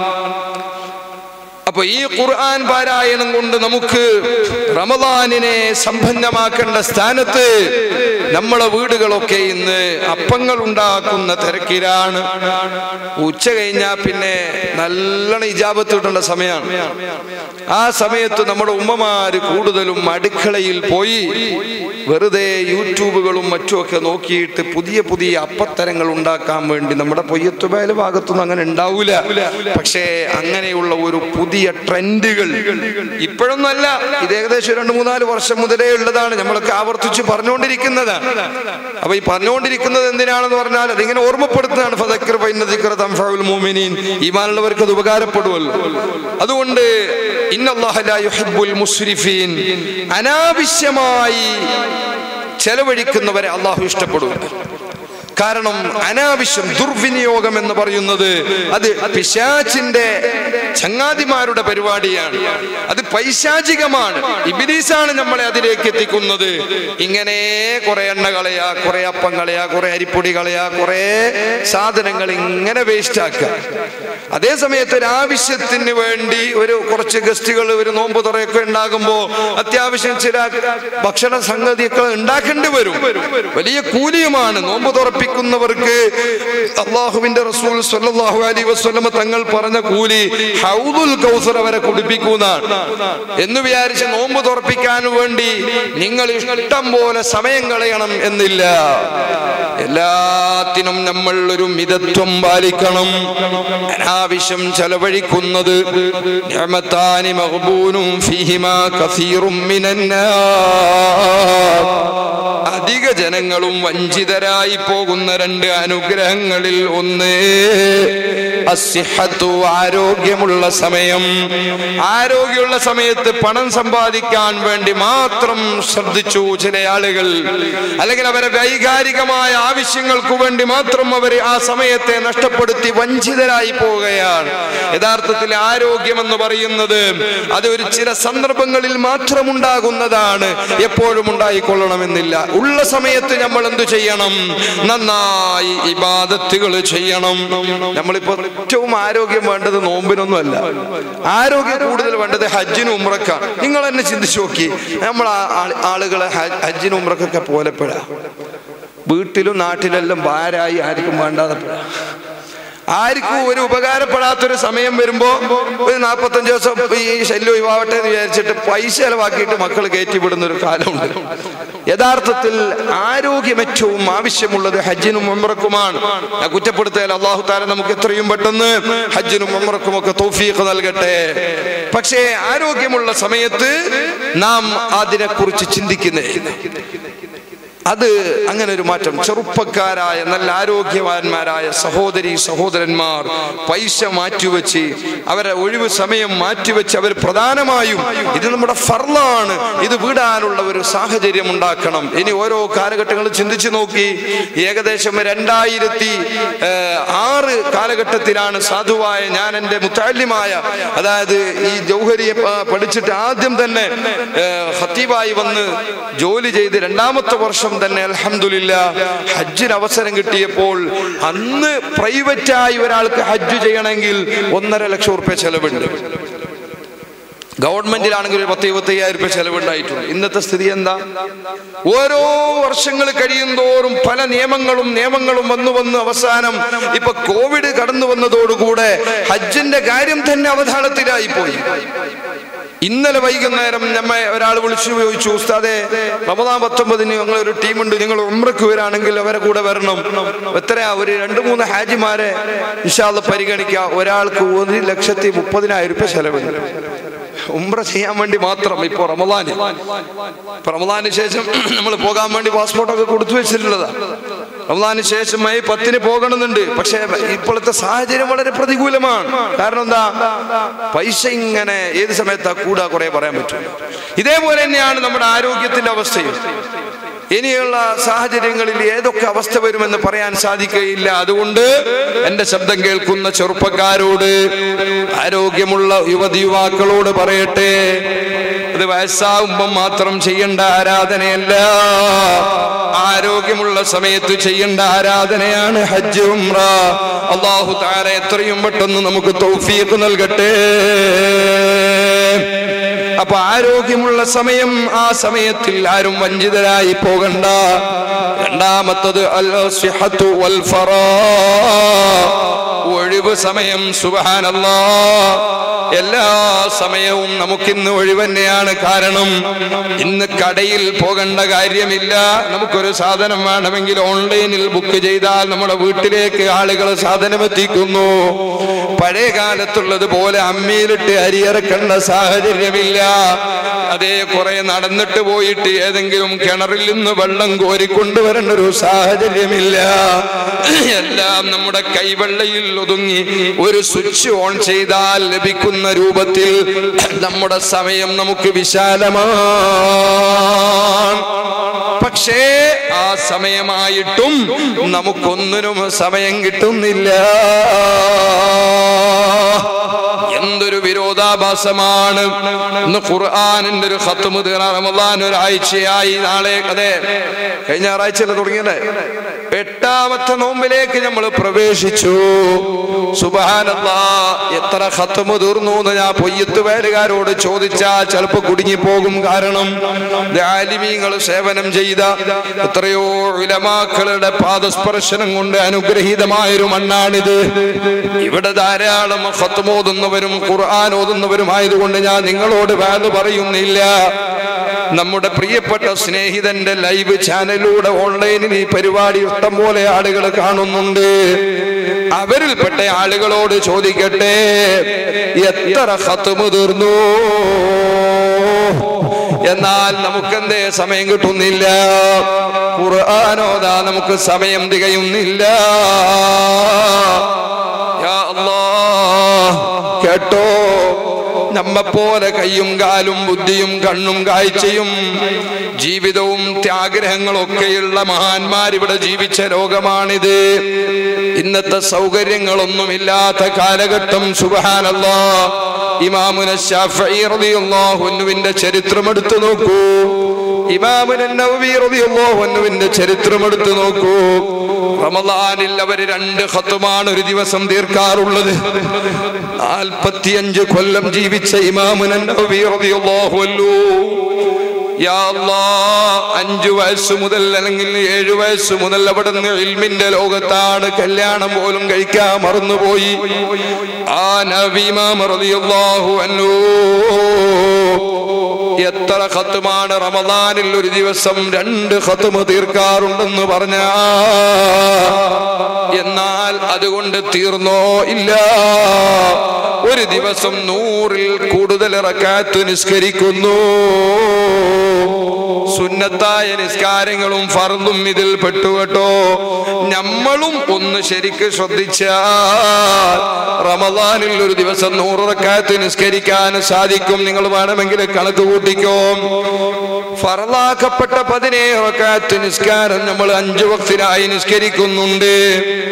അപ്പൊ ഈ ഖുർആൻ പാരായണം കൊണ്ട് നമുക്ക് റമദാനിനെ സമ്പന്നമാക്കേണ്ട സ്ഥാനത്ത് നമ്മളെ വീടുകളൊക്കെ ഇന്ന് അപ്പങ്ങൾ ഉണ്ടാക്കുന്ന തിരക്കിലാണ് ഉച്ച കഴിഞ്ഞാൽ പിന്നെ നല്ലോണം ഇജാബത്ത് കിട്ടേണ്ട സമയമാണ് ആ സമയത്ത് നമ്മുടെ ഉമ്മമാര് കൂടുതലും അടുക്കളയിൽ പോയി വെറുതെ യൂട്യൂബുകളും മറ്റുമൊക്കെ നോക്കിയിട്ട് പുതിയ പുതിയ അപ്പത്തരങ്ങൾ ഉണ്ടാക്കാൻ വേണ്ടി നമ്മുടെ പൊയ്യത്തുബേല ഭാഗത്തൊന്നും അങ്ങനെ ഉണ്ടാവൂല പക്ഷേ അങ്ങനെയുള്ള ഒരു പുതിയ ട്രെൻഡുകൾ ഇപ്പോഴൊന്നും അല്ല ഇത് ഏകദേശം രണ്ട് മൂന്നാല് വർഷം മുതലേ ഉള്ളതാണ് നമ്മളൊക്കെ ആവർത്തിച്ച് പറഞ്ഞുകൊണ്ടിരിക്കുന്നതാണ് അപ്പൊ ഈ പറഞ്ഞുകൊണ്ടിരിക്കുന്നത് എന്തിനാണെന്ന് പറഞ്ഞാൽ അതിങ്ങനെ ഓർമ്മപ്പെടുത്തുന്നതാണ് ഫതക്കർ ഫൈനദിക്കർ തംഫഉൽ മുഅ്മിനീൻ ഈമാനുള്ളവർക്ക് അത് ഉപകാരപ്പെടുമല്ലോ അതുകൊണ്ട് ഇന്നല്ലാഹ ലാ യുഹിബ്ബുൽ മുസ്രിഫീൻ അനാവശ്യമായി ചെലവഴിക്കുന്നവരെ അള്ളാഹു ഇഷ്ടപ്പെടും കാരണം അനാവശ്യം ദുർവിനിയോഗം എന്ന് പറയുന്നത് അത് പിശാച്ചിന്റെ ചങ്ങാതിമാരുടെ പരിപാടിയാണ് അത് പൈശാചികമാണ് ഇബിലീസാണ് നമ്മളെ അതിലേക്ക് എത്തിക്കുന്നത് ഇങ്ങനെ കുറെ എണ്ണ കളയാ കുറെ അപ്പം കളയാ കുറെ അരിപ്പൊടി കളയാ കുറെ സാധനങ്ങൾ ഇങ്ങനെ വേസ്റ്റ് ആക്കുക അതേ സമയത്ത് ഒരു ആവശ്യത്തിന് വേണ്ടി ഒരു കുറച്ച് ഗസ്റ്റുകൾ ഒരു നോമ്പ് തുറയൊക്കെ ഉണ്ടാകുമ്പോ അത്യാവശ്യം ചില ഭക്ഷണ സംഗതിയൊക്കെ ഉണ്ടാക്കേണ്ടി വരും വലിയ കൂലിയുമാണ് നോമ്പ് തുറപ്പിക്കുന്നവർക്ക് അള്ളാഹുവിന്റെ റസൂൽ സല്ലല്ലാഹു അലൈഹി വസല്ലമ തങ്ങൾ പറഞ്ഞ കൂലി ഹൗദുൽ കൗസർ അവരെ കുടിപ്പിക്കുന്നതാണ് എന്ന് വിചാരിച്ച് നോമ്പ് തുറപ്പിക്കാൻ വേണ്ടി നിങ്ങൾ ഇഷ്ടം പോലെ സമയം കളയണം എന്നില്ല എല്ലാത്തിനും നമ്മൾ ഒരു മിതത്വം പാലിക്കണം അനാവശ്യം ചെലവഴിക്കുന്നത് നിഅമത്താനി മഗ്ബൂനും ഫീഹിമാ കസീറും മിനന്നാർ അധിക ജനങ്ങളും വഞ്ചിതരായി പോകുന്ന രണ്ട് അനുഗ്രഹങ്ങളിൽ ഒന്ന് അസിഹത്തു ആരോഗ്യമുള്ള സമയം ആരോഗ്യമുള്ള സമയത്ത് പണം സമ്പാദിക്കാൻ വേണ്ടി മാത്രം ശ്രദ്ധിച്ചു ചില ആളുകൾ അല്ലെങ്കിൽ അവരെ വൈകാരികമായ ആവശ്യങ്ങൾക്ക് വേണ്ടി മാത്രം അവർ ആ സമയത്തെ നഷ്ടപ്പെടുത്തി വഞ്ചിതരായി പോവുകയാണ് യഥാർത്ഥത്തിൽ ആരോഗ്യം എന്ന് പറയുന്നത് അത് ഒരു ചില സന്ദർഭങ്ങളിൽ മാത്രം ഉണ്ടാകുന്നതാണ് എപ്പോഴും ഉണ്ടായിക്കൊള്ളണമെന്നില്ല ഉള്ള സമയത്ത് നമ്മൾ എന്തു ചെയ്യണം നന്നായി ഇബാദത്തുകൾ ചെയ്യണം നമ്മളിപ്പോ ഏറ്റവും ആരോഗ്യം വേണ്ടത് നോമ്പിനൊന്നും അല്ല ആരോഗ്യം കൂടുതൽ വേണ്ടത് ഹജ്ജിനും ഉമ്രക്കാണ് നിങ്ങൾ തന്നെ ചിന്തിച്ചു നോക്കി നമ്മൾ ആ- ആ- ആളുകളെ ഹ- ഹജ്ജിനും ഉമ്രക്കൊക്കെ പോലെപ്പെടാ വീട്ടിലും നാട്ടിലെല്ലാം ഭാരായി ആർക്കും വേണ്ടാതെ പെടാ. ആർക്കും ഒരു ഉപകാരപ്പെടാത്തൊരു സമയം വരുമ്പോ ഒരു നാൽപ്പത്തഞ്ച് ദിവസം ഈ ശല്യം ഒഴിവാവട്ടെ എന്ന് വിചാരിച്ചിട്ട് പൈസ ചെലവാക്കിയിട്ട് മക്കൾ കയറ്റി വിടുന്ന ഒരു കാലമുണ്ട് യഥാർത്ഥത്തിൽ ആരോഗ്യം ഏറ്റവും ആവശ്യമുള്ളത് ഹജ്ജിനും ഉംറക്കുമാണ് ഞാൻ കുറ്റപ്പെടുത്തിയാൽ അള്ളാഹു താല നമുക്ക് എത്രയും പെട്ടെന്ന് ഹജ്ജിനും ഉംറക്കും ഒക്കെ തൗഫീഖ് നൽകട്ടെ പക്ഷേ ആരോഗ്യമുള്ള സമയത്ത് നാം അതിനെക്കുറിച്ച് ചിന്തിക്കുന്നേ അത് അങ്ങനെ ഒരു മാറ്റം ചെറുപ്പക്കാരായ നല്ല ആരോഗ്യവാന്മാരായ സഹോദരി സഹോദരന്മാർ പൈസ മാറ്റിവെച്ച് അവരെ ഒഴിവ് സമയം മാറ്റിവെച്ച് അവർ പ്രധാനമായും ഇത് നമ്മുടെ ഫർലാണ് ഇത് വിടാനുള്ള ഒരു സാഹചര്യം ഉണ്ടാക്കണം ഇനി ഓരോ കാലഘട്ടങ്ങളും ചിന്തിച്ചു നോക്കി ഏകദേശം രണ്ടായിരത്തി ഏഹ്, ആറ് കാലഘട്ടത്തിലാണ് സാധുവായ ഞാൻ എൻ്റെ മുത്താല്യമായ അതായത് ഈ ജൗഹരിയെ പ- പഠിച്ചിട്ട് ആദ്യം തന്നെ ഏഹ്, ഖത്തീബായി വന്ന് ജോലി ചെയ്ത് രണ്ടാമത്തെ വർഷം തന്നെ അൽഹംദുലില്ല ഹജ്ജിന് അവസരം കിട്ടിയപ്പോൾ അന്ന് പ്രൈവറ്റായി ഒരാൾക്ക് ഹജ്ജ് ചെയ്യണമെങ്കിൽ ഒന്നര ലക്ഷം റുപ്യ ചെലവുണ്ട് ഗവൺമെന്റിലാണെങ്കിൽ ഒരു പത്ത് ഇരുപത്തയ്യായിരം രൂപ ചെലവുണ്ടായിട്ടുണ്ട് ഇന്നത്തെ സ്ഥിതി എന്താ ഓരോ വർഷങ്ങൾ കഴിയും തോറും പല നിയമങ്ങളും നിയമങ്ങളും വന്നു വന്ന് അവസാനം ഇപ്പൊ കോവിഡ് കടന്നു വന്നതോടുകൂടെ ഹജ്ജിന്റെ കാര്യം തന്നെ അവധാനത്തിലായി പോയി ഇന്നലെ വൈകുന്നേരം നമ്മെ ഒരാൾ വിളിച്ചു ചോദിച്ചു ഉസ്താദെ റമദാൻ പത്തൊമ്പതിന് ഞങ്ങൾ ഒരു ടീമുണ്ട് നിങ്ങൾ ഉമ്രക്ക് വരാണെങ്കിൽ അവരെ കൂടെ വരണം എത്രയാ ഒരു രണ്ട് മൂന്ന് ഹാജിമാരെ ഇൻഷാല്ല പരിഗണിക്കുക ഒരാൾക്ക് ഒരു ലക്ഷത്തി മുപ്പതിനായിരം രൂപ ചെലവുണ്ട് ഉംറ ചെയ്യാൻ വേണ്ടി മാത്രം ഇപ്പൊ റമദാന് ഇപ്പൊ റമദാന് ശേഷം നമ്മൾ പോകാൻ വേണ്ടി പാസ്പോർട്ടൊക്കെ കൊടുത്തു വെച്ചിട്ടുള്ളതാ റമദാന് ശേഷം മെയ് പത്തിന് പോകണമെന്നുണ്ട് പക്ഷേ ഇപ്പോഴത്തെ സാഹചര്യം വളരെ പ്രതികൂലമാണ് കാരണം എന്താ പൈസ ഇങ്ങനെ ഏത് സമയത്താ കൂടാ കുറെ പറയാൻ പറ്റും ഇതേപോലെ തന്നെയാണ് നമ്മുടെ ആരോഗ്യത്തിന്റെ അവസ്ഥയും ഇനിയുള്ള സാഹചര്യങ്ങളിൽ ഏതൊക്കെ അവസ്ഥ വരുമെന്ന് പറയാൻ സാധിക്കുകയില്ല അതുകൊണ്ട് എന്റെ ശബ്ദം കേൾക്കുന്ന ചെറുപ്പക്കാരോട് ആരോഗ്യമുള്ള യുവതി യുവാക്കളോട് പറയട്ടെ അത് വയസ്സാവുമ്പം മാത്രം ചെയ്യേണ്ട ആരാധനയല്ല ആരോഗ്യമുള്ള സമയത്ത് ചെയ്യേണ്ട ആരാധനയാണ് ഹജ്ജ് ഉംറ അള്ളാഹു താര എത്രയും പെട്ടെന്ന് നമുക്ക് തൗഫീഖ് നൽകട്ടെ അപ്പൊ ആരോഗ്യമുള്ള സമയം ആ സമയത്തിൽ ആരും വഞ്ചിതരായി പോകണ്ട രണ്ടാമത്തത് അൽ സിഹത്തു വൽ ഫറാ. ഒഴിവ് സമയം സുബഹാനല്ലാ എല്ലാ സമയവും നമുക്കിന്ന് ഒഴിവ് തന്നെയാണ് കാരണം ഇന്ന് കടയിൽ പോകേണ്ട കാര്യമില്ല നമുക്കൊരു സാധനം വേണമെങ്കിൽ ഓൺലൈനിൽ ബുക്ക് ചെയ്താൽ നമ്മുടെ വീട്ടിലേക്ക് ആളുകൾ സാധനം എത്തിക്കുന്നു പഴയ കാലത്തുള്ളത് പോലെ അമ്മിയിലിട്ട് അരിയിറക്കേണ്ട സാഹചര്യമില്ല അതേ കുറെ നടന്നിട്ട് പോയിട്ട് ഏതെങ്കിലും കിണറിൽ നിന്ന് വെള്ളം കോരിക്കൊണ്ടുവരേണ്ട ഒരു സാഹചര്യമില്ല എല്ലാം നമ്മുടെ കൈവെള്ളയിൽ ഒതുങ്ങി ഒരു സ്വിച്ച് ഓൺ ചെയ്താൽ ലഭിക്കുന്ന രൂപത്തിൽ നമ്മുടെ സമയം നമുക്ക് വിശാലമാണ് പക്ഷേ ആ സമയമായിട്ടും നമുക്കൊന്നിനും സമയം കിട്ടുന്നില്ല എന്തൊരു വിരോധാഭാസമാണ് ഇന്ന് ഖുർആാനിന്റെ ഒരു ഖത്തുമ് തീർന്ന റമദാൻ ഒരാഴ്ചയായി നാളെ അതെ കഴിഞ്ഞ ഞായറാഴ്ചയല്ലേ തുടങ്ങിയല്ലേ എട്ടാമത്തെ നോമ്പിലേക്ക് നമ്മൾ പ്രവേശിച്ചു സുബാനല്ലാ എത്ര ഖത്തുമ് തീർന്നു എന്ന് ഞാൻ പൊയ്യത്ത് വേലുകാരോട് ചോദിച്ചാൽ ചിലപ്പോ കുടുങ്ങിപ്പോകും കാരണം ആലിമീങ്ങൾ സേവനം ചെയ്ത എത്രയോ ഉലമാക്കളുടെ പാദസ്പർശനം കൊണ്ട് അനുഗ്രഹീതമായൊരു മണ്ണാണിത് ഇവിടെ ധാരാളം ഖത്തുമോതുന്നവരും ഖുർആൻ ഓതുന്നവരും ആയതുകൊണ്ട് ഞാൻ നിങ്ങളോട് വേദ പറയുന്നില്ല നമ്മുടെ പ്രിയപ്പെട്ട സ്നേഹിതന്റെ ലൈവ് ചാനലിലൂടെ ഓൺലൈനിൽ ഈ പരിപാടി ഇഷ്ടം പോലെ ആളുകൾ കാണുന്നുണ്ട് അവരിൽപ്പെട്ട ആളുകളോട് ചോദിക്കട്ടെ എത്ര ഖത്തുമ് തീർന്നു എന്നാൽ നമുക്കെന്തേ സമയം കിട്ടുന്നില്ല ഖുർആാനോദാ നമുക്ക് സമയം തികയുന്നില്ല യാ അല്ലാഹ്, കേട്ടോ നമ്മെപ്പോലെ കയ്യും കാലും ബുദ്ധിയും കണ്ണും കാഴ്ചയും ജീവിതവും ത്യാഗ്രഹങ്ങളൊക്കെയുള്ള മഹാന്മാർ ഇവിടെ ജീവിച്ച ലോകമാണിത് ഇന്നത്തെ സൗകര്യങ്ങളൊന്നുമില്ലാത്ത കാലഘട്ടം സുബഹാനല്ലാ ഇമാമുന ശാഫഈ റളിയല്ലാഹു അൻഹുവിന്റെ ചരിത്രം എടുത്തു നോക്കൂ ഇമാമുന നവവി റളിയല്ലാഹു അൻഹുവിന്റെ ചരിത്രം എടുത്തു നോക്കൂ റമദാനിൽ അവർ രണ്ട് ഖത്തുമാണ് ഒരു ദിവസം തീർക്കാറുള്ളത് നാൽപ്പത്തിയഞ്ച് കൊല്ലം ജീവിച്ച ഇമാമുന നവവി റളിയല്ലാഹു അൻഹു യാ അല്ലാ, അഞ്ചു വയസ്സ് മുതൽ അല്ലെങ്കിൽ ഏഴു വയസ്സ് മുതൽ അവിടെ നിന്ന് ഇൽമിന്റെ ലോകത്താണ് കല്യാണം പോലും കഴിക്കാൻ മറന്നുപോയി ആ നബീമാം റളിയല്ലാഹു അൻഹു എത്ര ഖത്തുമാണ് റമദാനിൽ ഒരു ദിവസം രണ്ട് ഖത്തുമ് തീർക്കാറുണ്ടെന്ന് പറഞ്ഞ എന്നാൽ അതുകൊണ്ട് തീർന്നോ ഇല്ല ഒരു ദിവസം നൂറിൽ കൂടുതൽ റക്കാത്ത് നിസ്കരിക്കുന്നു സുന്നത്തായ നിസ്കാരങ്ങളും ഫർദും ഇതിൽ പെട്ടുകെട്ടോ നമ്മളും ഒന്ന് ശരിക്ക് ശ്രദ്ധിച്ചാൽ റമദാനിൽ ഒരു ദിവസം നൂറ് റക്കാത്ത് നിസ്കരിക്കാൻ സാധിക്കും നിങ്ങൾ വേണമെങ്കിൽ കണക്ക് കൂട്ടിക്കോ ഫറലാക്കപ്പെട്ട പതിനേഴ് റക്കാത്ത് നിസ്കാരം നമ്മൾ അഞ്ചു വക്തിനായി നിസ്കരിക്കുന്നുണ്ട്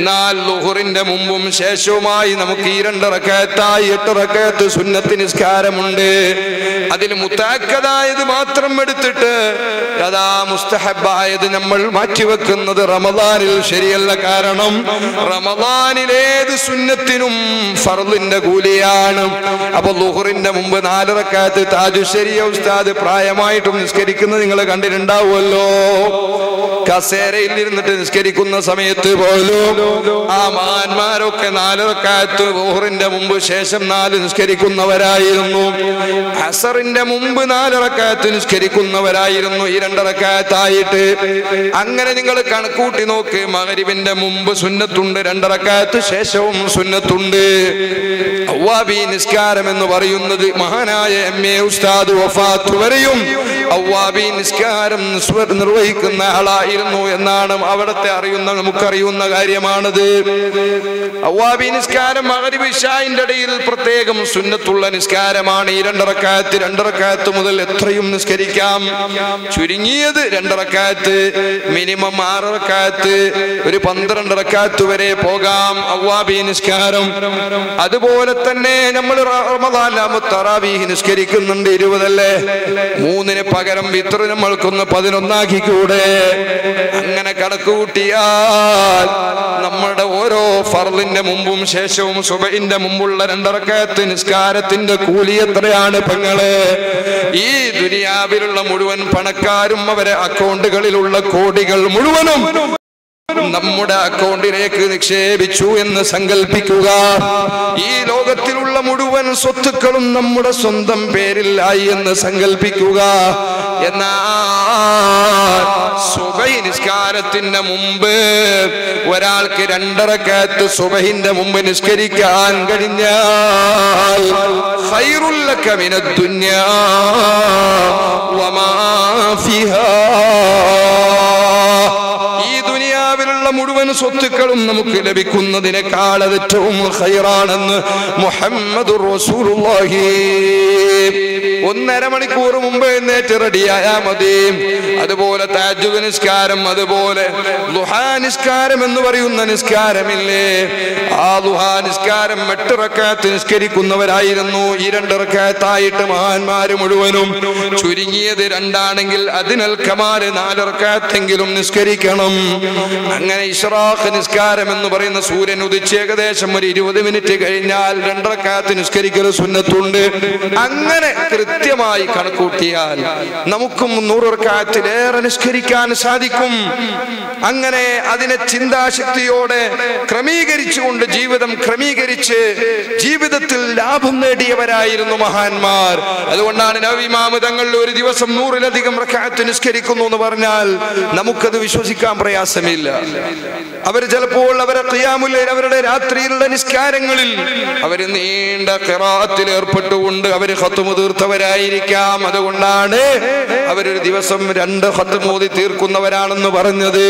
എന്നാൽ ലുഹുറിന്റെ മുമ്പും ശേഷവുമായി നമുക്ക് ഈ രണ്ട് റക്കയത്തായി എട്ട് റക്കയത്ത് സുന്നത്ത് നിസ്കാരമുണ്ട് അതിൽ മുത്താക്കതായത് മാത്രം എടുത്തിട്ട് അതാ മുസ്തഹബായത് നമ്മൾ മാറ്റിവെക്കുന്നത് റമദാനിൽ ശരിയല്ല കാരണം റമദാനിലേത് സുന്നത്തിനും ഫർദിന്റെ കൂലിയാണ് അപ്പൊ ലുഹുറിന്റെ മുമ്പ് നാല് റക്കാത്ത് താജുശരിയ ഉസ്താദ് പ്രായമായിട്ടും നിസ്കരിക്കുന്നത് നിങ്ങൾ കണ്ടിട്ടുണ്ടാവുമല്ലോ കസേരയിൽ ഇരുന്നിട്ട് നിസ്കരിക്കുന്ന സമയത്ത് പോലും ആ മഹാന്മാരൊക്കെ നാല് റക്കാത്ത് ലുഹുറിന്റെ മുമ്പ് ശേഷം നാല് നിസ്കരിക്കുന്നവരായിരുന്നു അസറിന്റെ മുമ്പ് നാല് റക്കാത്ത് നിസ്കരിക്കുന്നവരായിരുന്നു ഈ രണ്ട് റക്കാത്തായിട്ട് അങ്ങനെ നിങ്ങൾ കണക്കൂട്ടി നോക്ക് മകരിവിന്റെ മുമ്പ് സുന്നത്തുണ്ട് രണ്ടറക്കാത്ത് ശേഷവും സുന്നത്തുണ്ട് അവ്വാബി നിസ്കാരം എന്ന് പറയുന്നത് മഹാനായ എം എ ഉസ്താദ് വഫാത്ത് വരെയും അവ്വാബി നിസ്കാരം നിസ്വ- നിർവഹിക്കുന്ന ആളായിരുന്നു എന്നാണ് അവിടത്തെ അറിയുന്ന നമുക്കറിയുന്ന കാര്യമാണത് അവ്വാബി നിസ്കാരം മകരിബ് ഇഷായിന്റെ ഇടയിൽ പ്രത്യേകം സുന്നത്തുള്ള നിസ്കാരമാണ് ഈ രണ്ടറക്കാത്ത് രണ്ടറക്കാത്ത് മുതൽ എത്രയും നിസ്കരിക്കാം ചുരുങ്ങിയത് രണ്ടറക്കാത്ത് മിനിമം ആററക്കാത്ത് ഒരു പന്ത്രണ്ട് റക്കാത്ത് വരെ പോകാം അവ്വാബി നിസ്കാരം അതുപോലെ തന്നെ നമ്മൾ തറാവീഹ് നിസ്കരിക്കുന്നുണ്ട് ഇരുപതല്ലേ മൂന്നിന് പകരം വിത്ര നമ്മൾക്കൊന്ന് പതിനൊന്നാക്കി കൂടെ അങ്ങനെ കണക്ക് കൂട്ടിയാൽ നമ്മുടെ ഓരോ ഫർദിന്റെ മുമ്പും ശേഷവും സുബൈന്റെ മുമ്പുള്ള രണ്ടറക്കത്ത് നിസ്കാരത്തിന്റെ കൂലി എത്രയാണ് പെങ്ങള് ഈ ദുനിയാവിലുള്ള മുഴുവൻ പണക്കാരും അവരെ അക്കൗണ്ടുകളിലുള്ള കോടികൾ മുഴുവനും നമ്മുടെ അക്കൗണ്ടിലേക്ക് നിക്ഷേപിച്ചു എന്ന് സങ്കല്പിക്കുക ഈ ലോകത്തിലുള്ള മുഴുവൻ സ്വത്തുക്കളും നമ്മുടെ സ്വന്തം പേരിലായി എന്ന് സങ്കല്പിക്കുക എന്നാൽ സുബൈ നിസ്കാരത്തിന്റെ മുമ്പ് ഒരാൾക്ക് രണ്ടരക്കകത്ത് സുബഹിന്റെ മുമ്പ് നിസ്കരിക്കാൻ കഴിഞ്ഞാൽ ഖൈറുല്ലക മിനദ് ദുനിയാ വമാ ഫിഹാ ഈ ദുനിയാവിലുള്ള മുഴുവൻ സ്വത്തുക്കളും നമുക്ക് ലഭിക്കുന്നതിനേക്കാൾ അത് ഏറ്റവും ഹൈറാണെന്ന് മുഹമ്മദ് റസൂലുള്ളാഹി ഒന്നര മണിക്കൂർ മുമ്പ് എഴുന്നേറ്റ് റെഡിയായാ മതി അതുപോലെ താജുബ് നിസ്കാരം അതുപോലെ ലുഹാ നിസ്കാരം എന്ന് പറയുന്ന നിസ്കാരമില്ലേ ആ ലുഹാ നിസ്കാരം എട്ട് റക്കാത്ത് നിസ്കരിക്കുന്നവരായിരുന്നു ഈ രണ്ട് റക്കാത്തായിട്ട് മഹാന്മാര് മുഴുവനും ചുരുങ്ങിയത് രണ്ടാണെങ്കിൽ അതിനൽ കമാല് നാല് റക്കാത്തെങ്കിലും നിസ്കരിക്കണം അങ്ങനെ ഇഷ്റാഖ് നിസ്കാരം എന്ന് പറയുന്ന സൂര്യൻ ഉദിച്ച് ഏകദേശം ഒരു ഇരുപത് മിനിറ്റ് കഴിഞ്ഞാൽ രണ്ടറക്കാത്ത് നിസ്കരിക്കൽ സുന്നത്തുണ്ട് അങ്ങനെ കൃത്യമായി കണക്കൂട്ടിയാൽ നമുക്കും നൂറക്കാത്തിലേറെ നിസ്കരിക്കാൻ സാധിക്കും അങ്ങനെ അതിനെ ചിന്താശക്തിയോടെ ക്രമീകരിച്ചുകൊണ്ട് ജീവിതം ക്രമീകരിച്ച് ജീവിതത്തിൽ ലാഭം നേടിയവരായിരുന്നു മഹാന്മാർ അതുകൊണ്ടാണ് നവിമാമ് തങ്ങൾ ഒരു ദിവസം നൂറിലധികം റക്കാത്ത് നിസ്കരിക്കുന്നു എന്ന് പറഞ്ഞാൽ നമുക്കത് വിശ്വസിക്കാൻ പ്രയാസമില്ല അവർ ചിലപ്പോൾ അവരെ ഖിയാമുല്ലൈൽ അവരുടെ രാത്രിയിലുള്ള നിസ്കാരങ്ങളിൽ അവർ നീണ്ട ഖിറാത്തിൽ ഏർപ്പെട്ടുകൊണ്ട് അവർ ഹത്തുമു തീർത്തവരായിരിക്കാം അതുകൊണ്ടാണ് അവരൊരു ദിവസം രണ്ട് ഹത്തുമോതി തീർക്കുന്നവരാണെന്ന് പറഞ്ഞത്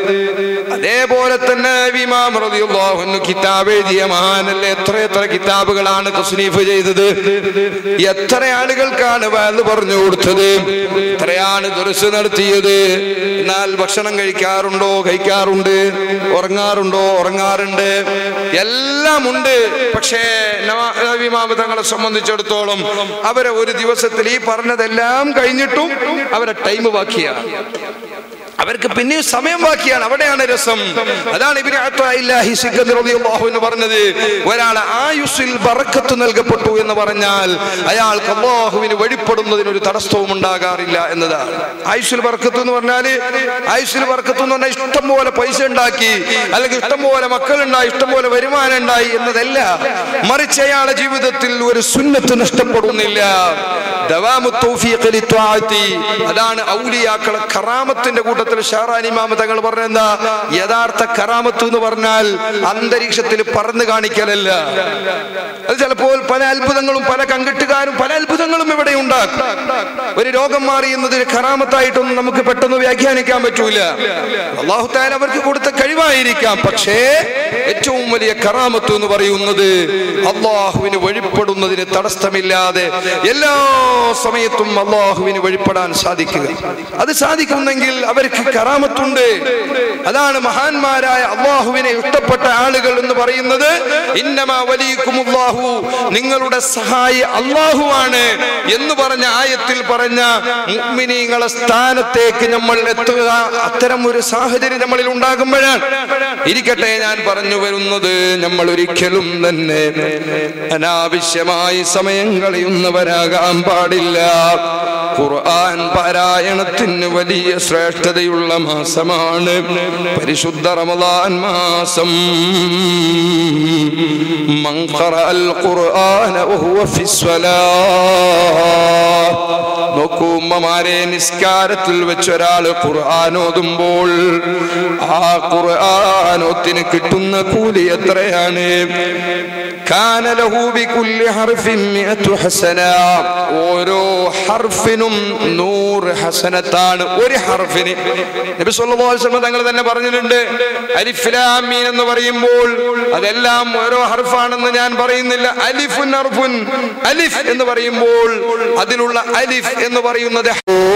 അതേപോലെ തന്നെ ഇമാം റളിയല്ലാഹു അൻഹു കിതാബ് എഴുതിയ മഹാനല്ലേ എത്ര എത്ര കിതാബുകളാണ് തസ്നീഫ് ചെയ്തത് എത്ര ആളുകൾക്കാണ് വാല് പറഞ്ഞു കൊടുത്തത് എത്രയാണ് ദുരസ് നടത്തിയത് എന്നാൽ ഭക്ഷണം കഴിക്കാറുണ്ടോ കഴിക്കാറുണ്ട് ഉറങ്ങാറുണ്ടോ ഉറങ്ങാറുണ്ട് എല്ലാം ഉണ്ട് പക്ഷേ നവാബിമാമ തങ്ങളെ സംബന്ധിച്ചിടത്തോളം അവരെ ഒരു ദിവസത്തിൽ ഈ പറഞ്ഞതെല്ലാം കഴിഞ്ഞിട്ടും അവരെ ടൈം ബാക്കിയാണ് അവർക്ക് പിന്നെയും സമയം ബാക്കിയാണ് അവിടെയാണ് രസം അതാണ് ഇബ്നു അത്താഇല്ലാഹി സിഖദ് റളിയല്ലാഹു അൻഹു പറഞ്ഞത് ഒരാൾ ആയുസ്സിൽ ബറക്കത്ത് നൽകപ്പെട്ടു എന്ന് പറഞ്ഞാൽ അയാൾക്ക് അല്ലാഹുവിന് വഴിപ്പെടുന്നതിന് ഒരു തടസ്സവും ഉണ്ടാകാറില്ല എന്നതാണ് ആയുസ്സിൽ ബറക്കത്ത് എന്ന് പറഞ്ഞാൽ ആയുസ്സിൽ ബറക്കത്ത് എന്ന് പറഞ്ഞാൽ ഇഷ്ടം പോലെ പൈസ ഉണ്ടാക്കി അല്ലെങ്കിൽ ഇഷ്ടം പോലെ മക്കളുണ്ടായി ഇഷ്ടം പോലെ വരുമാനം ഉണ്ടായി എന്നതല്ല മറിച്ച് അയാളുടെ ജീവിതത്തിൽ ഒരു സുന്നത്ത് നഷ്ടപ്പെടുന്നില്ല ദവാമു തൗഫീഖ് ലിത്വാഅത്തി. അതാണ് ഔലിയാക്കളെ കറാമത്തിന്റെ കൂട്ടത്തിൽ ഷാറാൻ ഇമാമ തങ്ങൾ പറഞ്ഞെന്താ യഥാർത്ഥ കറാമത്ത് എന്ന് പറഞ്ഞാൽ അന്തരീക്ഷത്തിൽ പറന്ന് കാണിക്കലല്ല അത് ചിലപ്പോൾ പല അത്ഭുതങ്ങളും പല കങ്കിട്ടുകാരും പല അത്ഭുതങ്ങളും ഇവിടെ ഉണ്ടാക്കും ഒരു രോഗം മാറി എന്നതിന് കറാമത്തായിട്ടൊന്നും നമുക്ക് പെട്ടെന്ന് വ്യാഖ്യാനിക്കാൻ പറ്റൂല അള്ളാഹു താല അവർക്ക് കൊടുത്ത കഴിവായിരിക്കാം പക്ഷേ ഏറ്റവും വലിയ കറാമത്ത് എന്ന് പറയുന്നത് അള്ളാഹുവിന് വഴിപ്പെടുന്നതിന് തടസ്സമില്ലാതെ എല്ലാ സമയത്തും അള്ളാഹുവിന് വഴിപ്പെടാൻ സാധിക്കുക അത് സാധിക്കുന്നെങ്കിൽ അവർക്ക് അവർക്ക് കറാമത്തുണ്ട് അതാണ് മഹാന്മാരായ അള്ളാഹുവിനെ ഇഷ്ടപ്പെട്ട ആളുകൾ എന്ന് പറയുന്നത് ഇന്നമാ വലിയക്കുമുല്ലാഹു നിങ്ങളുടെ സഹായി അള്ളാഹുവാണ് എന്ന് പറഞ്ഞ ആയത്തിൽ പറഞ്ഞ മുഅ്മിനീങ്ങളെ സ്ഥാനത്തേക്ക് നമ്മൾ എത്തുക അത്തരം ഒരു സാഹചര്യം നമ്മളിൽ ഉണ്ടാകുമ്പോഴാണ് ഇരിക്കട്ടെ ഞാൻ പറഞ്ഞു വരുന്നത് നമ്മൾ ഒരിക്കലും തന്നെ അനാവശ്യമായി സമയം കളയുന്നവരാകാൻ പാടില്ല ഖുർആൻ പാരായണത്തിന് വലിയ ശ്രേഷ്ഠതയുള്ള മാസമാണ് പരിശുദ്ധ റമദാൻ മാസം من قرأ القرآن وهو في الصلاة നോക്കൂ ഉമ്മമാരെ നിസ്കാരത്തിൽ വെച്ച് ഒരാൾ ഖുർആൻ ഓതുമ്പോൾ ആ ഖുർആനോത്തിന് കിട്ടുന്ന കൂലി എത്രയാണ് കാന ലഹു ബികുല്ലി ഹർഫിൻ മിഅതു ഹസന ഓരോ ഹർഫിനും നൂറ് ഹസനത്താണ് ഒരു ഹർഫിന് നബി സല്ലല്ലാഹു അലൈഹി വസല്ലം തങ്ങൾ തന്നെ പറഞ്ഞിട്ടുണ്ട് അലിഫ് ലാം മീൻ എന്ന് പറയുമ്പോൾ അതെല്ലാം ഓരോ ഹർഫാണെന്ന് ഞാൻ പറയുന്നില്ല അലിഫുൻ ഹർഫുൻ അലിഫ് എന്ന് പറയുമ്പോൾ അതിലുള്ള അലിഫ് എന്ന് പറയുന്നത്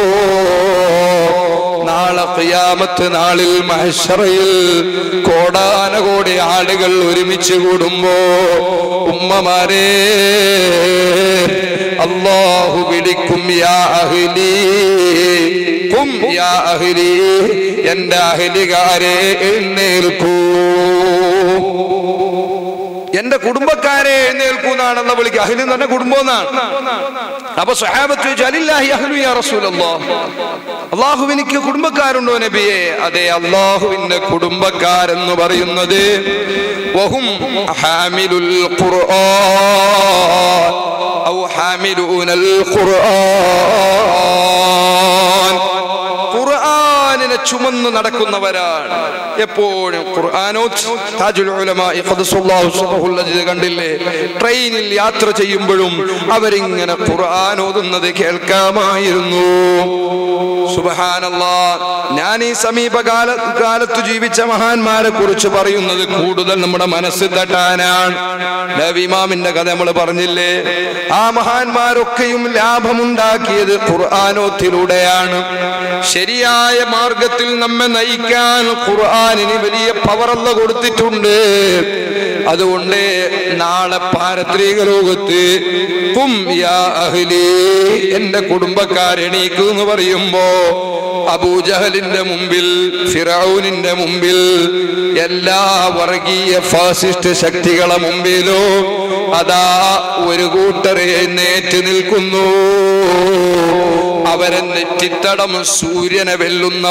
നാളെ ഖിയാമത്ത് നാളിൽ മഹ്ശറയിൽ കോടാനകോടി ആളുകൾ ഒരുമിച്ച് കൂടുമ്പോ ഉമ്മമാരെ അല്ലാഹു വിളിക്കും യാ അഹ്ലി കും യാ അഹ്ലി എന്റെ അഹ്ലികാരെ എഴുന്നേൽക്കൂ എന്റെ കുടുംബക്കാരെ എഴുന്നേൽക്കൂന്നാണെന്ന് വിളിക്കുക അഹ്ലി എന്ന് പറഞ്ഞ കുടുംബം എന്നാണ് അപ്പൊ സ്വഹാബത്ത് ചോദിച്ചു അലില്ലാഹി അഹ്ലു യാ റസൂലല്ലാഹ് അള്ളാഹുവിനിക്ക് കുടുംബക്കാരുണ്ടോ നബിയെ അതെ അള്ളാഹുവിന്റെ കുടുംബക്കാരെന്ന് പറയുന്നത് വഹും ഹാമിലുൽ ഖുർആൻ ഔ ഹാമിലൂനൽ ഖുർആൻ ഖുർആനിനെ ചുമന്ന് നടക്കുന്നവരാണ് എപ്പോഴും ഖുർആനോ താജുൽ ഉലമാഇ ഖദ്സുല്ലാഹു സുബ്ഹുൽ അസീസ് കണ്ടില്ലേ ട്രെയിനിൽ യാത്ര ചെയ്യുമ്പോഴും അവരിങ്ങനെ ഖുർആൻ ഓതുന്നത് കേൾക്കാമായിരുന്നു സുബ്ഹാനല്ലാ ഞാൻ ഈ സമീപകാല കാലത്ത് ജീവിച്ച മഹാന്മാരെ കുറിച്ച് പറയുന്നത് കൂടുതൽ നമ്മുടെ മനസ്സ് തട്ടാനാണ് നബിമാമിന്റെ കഥ നമ്മൾ പറഞ്ഞില്ലേ ആ മഹാന്മാരൊക്കെയും ലാഭമുണ്ടാക്കിയത് ഖുർആാനോത്തിലൂടെയാണ് ശരിയായ മാർഗത്തിൽ നമ്മെ നയിക്കാൻ ഖുർആാനിന് വലിയ പവറല്ല കൊടുത്തിട്ടുണ്ട് അതുകൊണ്ട് നാളെ പാരത്രിക ലോകത്ത് കും യാ അഹ്ലി എന്റെ കുടുംബക്കാരെണീക്കൂ എന്ന് പറയുമ്പോ അബൂജഹലിന്റെ മുമ്പിൽ ഫിറൌനിന്റെ മുമ്പിൽ എല്ലാ വർഗീയ ഫാസിസ്റ്റ് ശക്തികളെ മുമ്പിലോ അതാ ഒരു കൂട്ടർ എഴുന്നേറ്റ് നിൽക്കുന്നു അവരെ നെറ്റിത്തടം സൂര്യനെ വെല്ലുന്ന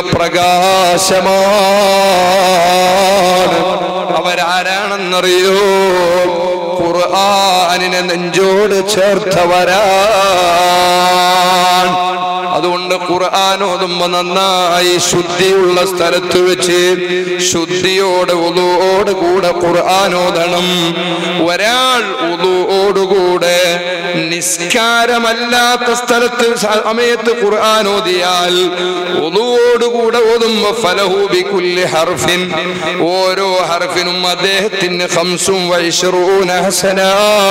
പ്രകാശമാണ് അവരാരാണെന്നറിയോ ഖുർആനിനെ നെഞ്ചോട് ചേർത്തവരാണ് അതുകൊണ്ട് ഖുർആൻ ഓതുമ്പോ നന്നായി ശുദ്ധിയുള്ള സ്ഥലത്ത് വെച്ച് ശുദ്ധിയോടെ ഉളുവോട് കൂടെ ഖുർആൻ ഓതണം ഒരാൾ ഉളുവോടുകൂടെ നിസ്കാരമല്ലാത്ത സ്ഥലത്ത് സമയത്ത് ഖുർആൻ ഓതിയാൽ ഉളുവോടുകൂടെ ഓതുമ്പോ ഫലഹു ബികുല്ലി ഹർഫിൻ ഓരോ ഹർഫിനും അദ്ദേഹത്തിന് ഖംസും വൈശറൂന ഹസന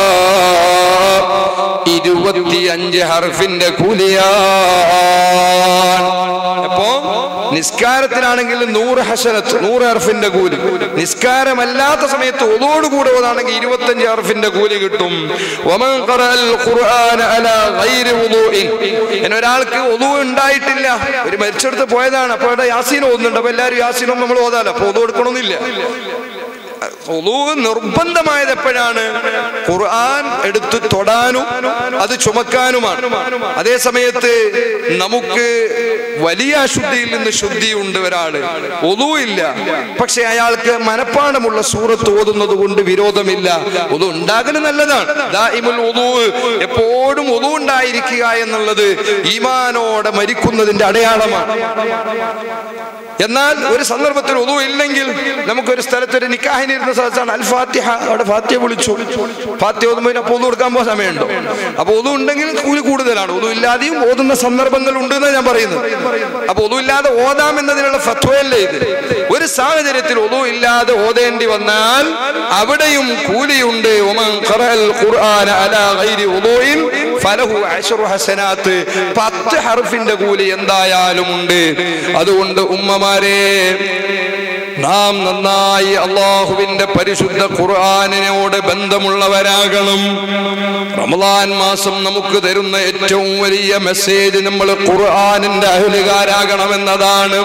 ഇരുപത്തിയഞ്ച് ഹർഫിന്റെ കൂലിയാണ് അപ്പോ നിസ്കാരത്തിനാണെങ്കിൽ നൂറ് ഹസനത്ത് നൂറ് ഹർഫിന്റെ കൂലി നിസ്കാരമല്ലാത്ത സമയത്ത് ഒതോടുകൂടെ ഓതാണെങ്കിൽ ഇരുപത്തഞ്ച് ഹർഫിന്റെ കൂലി കിട്ടും വമൻ ഖറഅൽ ഖുർആന അലാ ഗൈരി വുളൂഇൻ ഇനി ഒരാൾക്ക് ഒതു ഉണ്ടായിട്ടില്ല ഒരു മരിച്ചെടുത്ത് പോയതാണ് അപ്പോൾ ഇവിടെ യാസീൻ ഓതുന്നുണ്ട് അപ്പൊ എല്ലാവരും യാസീനും നമ്മൾ ഓതാലോ അപ്പൊ ഒതു എടുക്കണമെന്നില്ല ഒതു നിർബന്ധമായത് എപ്പോഴാണ് ഖുർആൻ എടുത്ത് തൊടാനും അത് ചുമക്കാനുമാണ് അതേ സമയത്ത് നമുക്ക് വലിയ അശുദ്ധിയിൽ നിന്ന് ശുദ്ധിയുണ്ട് ഒരാള് ഒതു ഇല്ല പക്ഷെ അയാൾക്ക് മനപ്പാടമുള്ള സൂറത്ത് ഓതുന്നത് കൊണ്ട് വിരോധമില്ല ഒതു ഉണ്ടാകല് നല്ലതാണ് ദാഇമുൽ ഒതു എപ്പോഴും ഒതു ഉണ്ടായിരിക്കുക എന്നുള്ളത് ഈമാനോടെ മരിക്കുന്നതിന്റെ അടയാളമാണ് എന്നാൽ ഒരു സന്ദർഭത്തിൽ ഒതു ഇല്ലെങ്കിൽ നമുക്കൊരു സ്ഥലത്ത് ഒരു നിക്കാഹിനിരുന്ന് ആയിരിക്കുന്ന സ്ഥലത്താണ് അൽ ഫാത്തിഹ അവിടെ ഫാത്തിഹ വിളിച്ചു ഫാത്തിഹ ഓതുമ്പോൾ പിന്നെ ഒതു കൊടുക്കാൻ പോകാൻ സമയമുണ്ടോ അപ്പൊ ഒതു ഉണ്ടെങ്കിൽ കൂലി കൂടുതലാണ് ഒതു ഇല്ലാതെയും ഓതുന്ന സന്ദർഭങ്ങൾ ഉണ്ട് എന്നാണ് ഞാൻ പറയുന്നത് അപ്പൊ ഒതു ഇല്ലാതെ ഓതാം എന്നതിനുള്ള ഫത്വയല്ലേ ഇത് ഒരു സാഹചര്യത്തിൽ ഒതു ഇല്ലാതെ ഓതേണ്ടി വന്നാൽ അവിടെയും കൂലിയുണ്ട് ഒമൻ ഖറഅൽ ഖുർആന അലാ ഗൈരി വുളൂഇൻ ഫലഹു അശ്റു ഹസനാത്ത് പത്ത് ഹർഫിന്റെ കൂലി എന്തായാലും ഉണ്ട് അതുകൊണ്ട് ഉമ്മമാരെ നാം നന്നായി അള്ളാഹുവിന്റെ പരിശുദ്ധ ഖുർആാനിനോട് ബന്ധമുള്ളവരാകണം റമദാൻ മാസം നമുക്ക് തരുന്ന ഏറ്റവും വലിയ മെസ്സേജ് നമ്മൾ ഖുർആാനിന്റെ അഹലുകാരാകണമെന്നതാണ്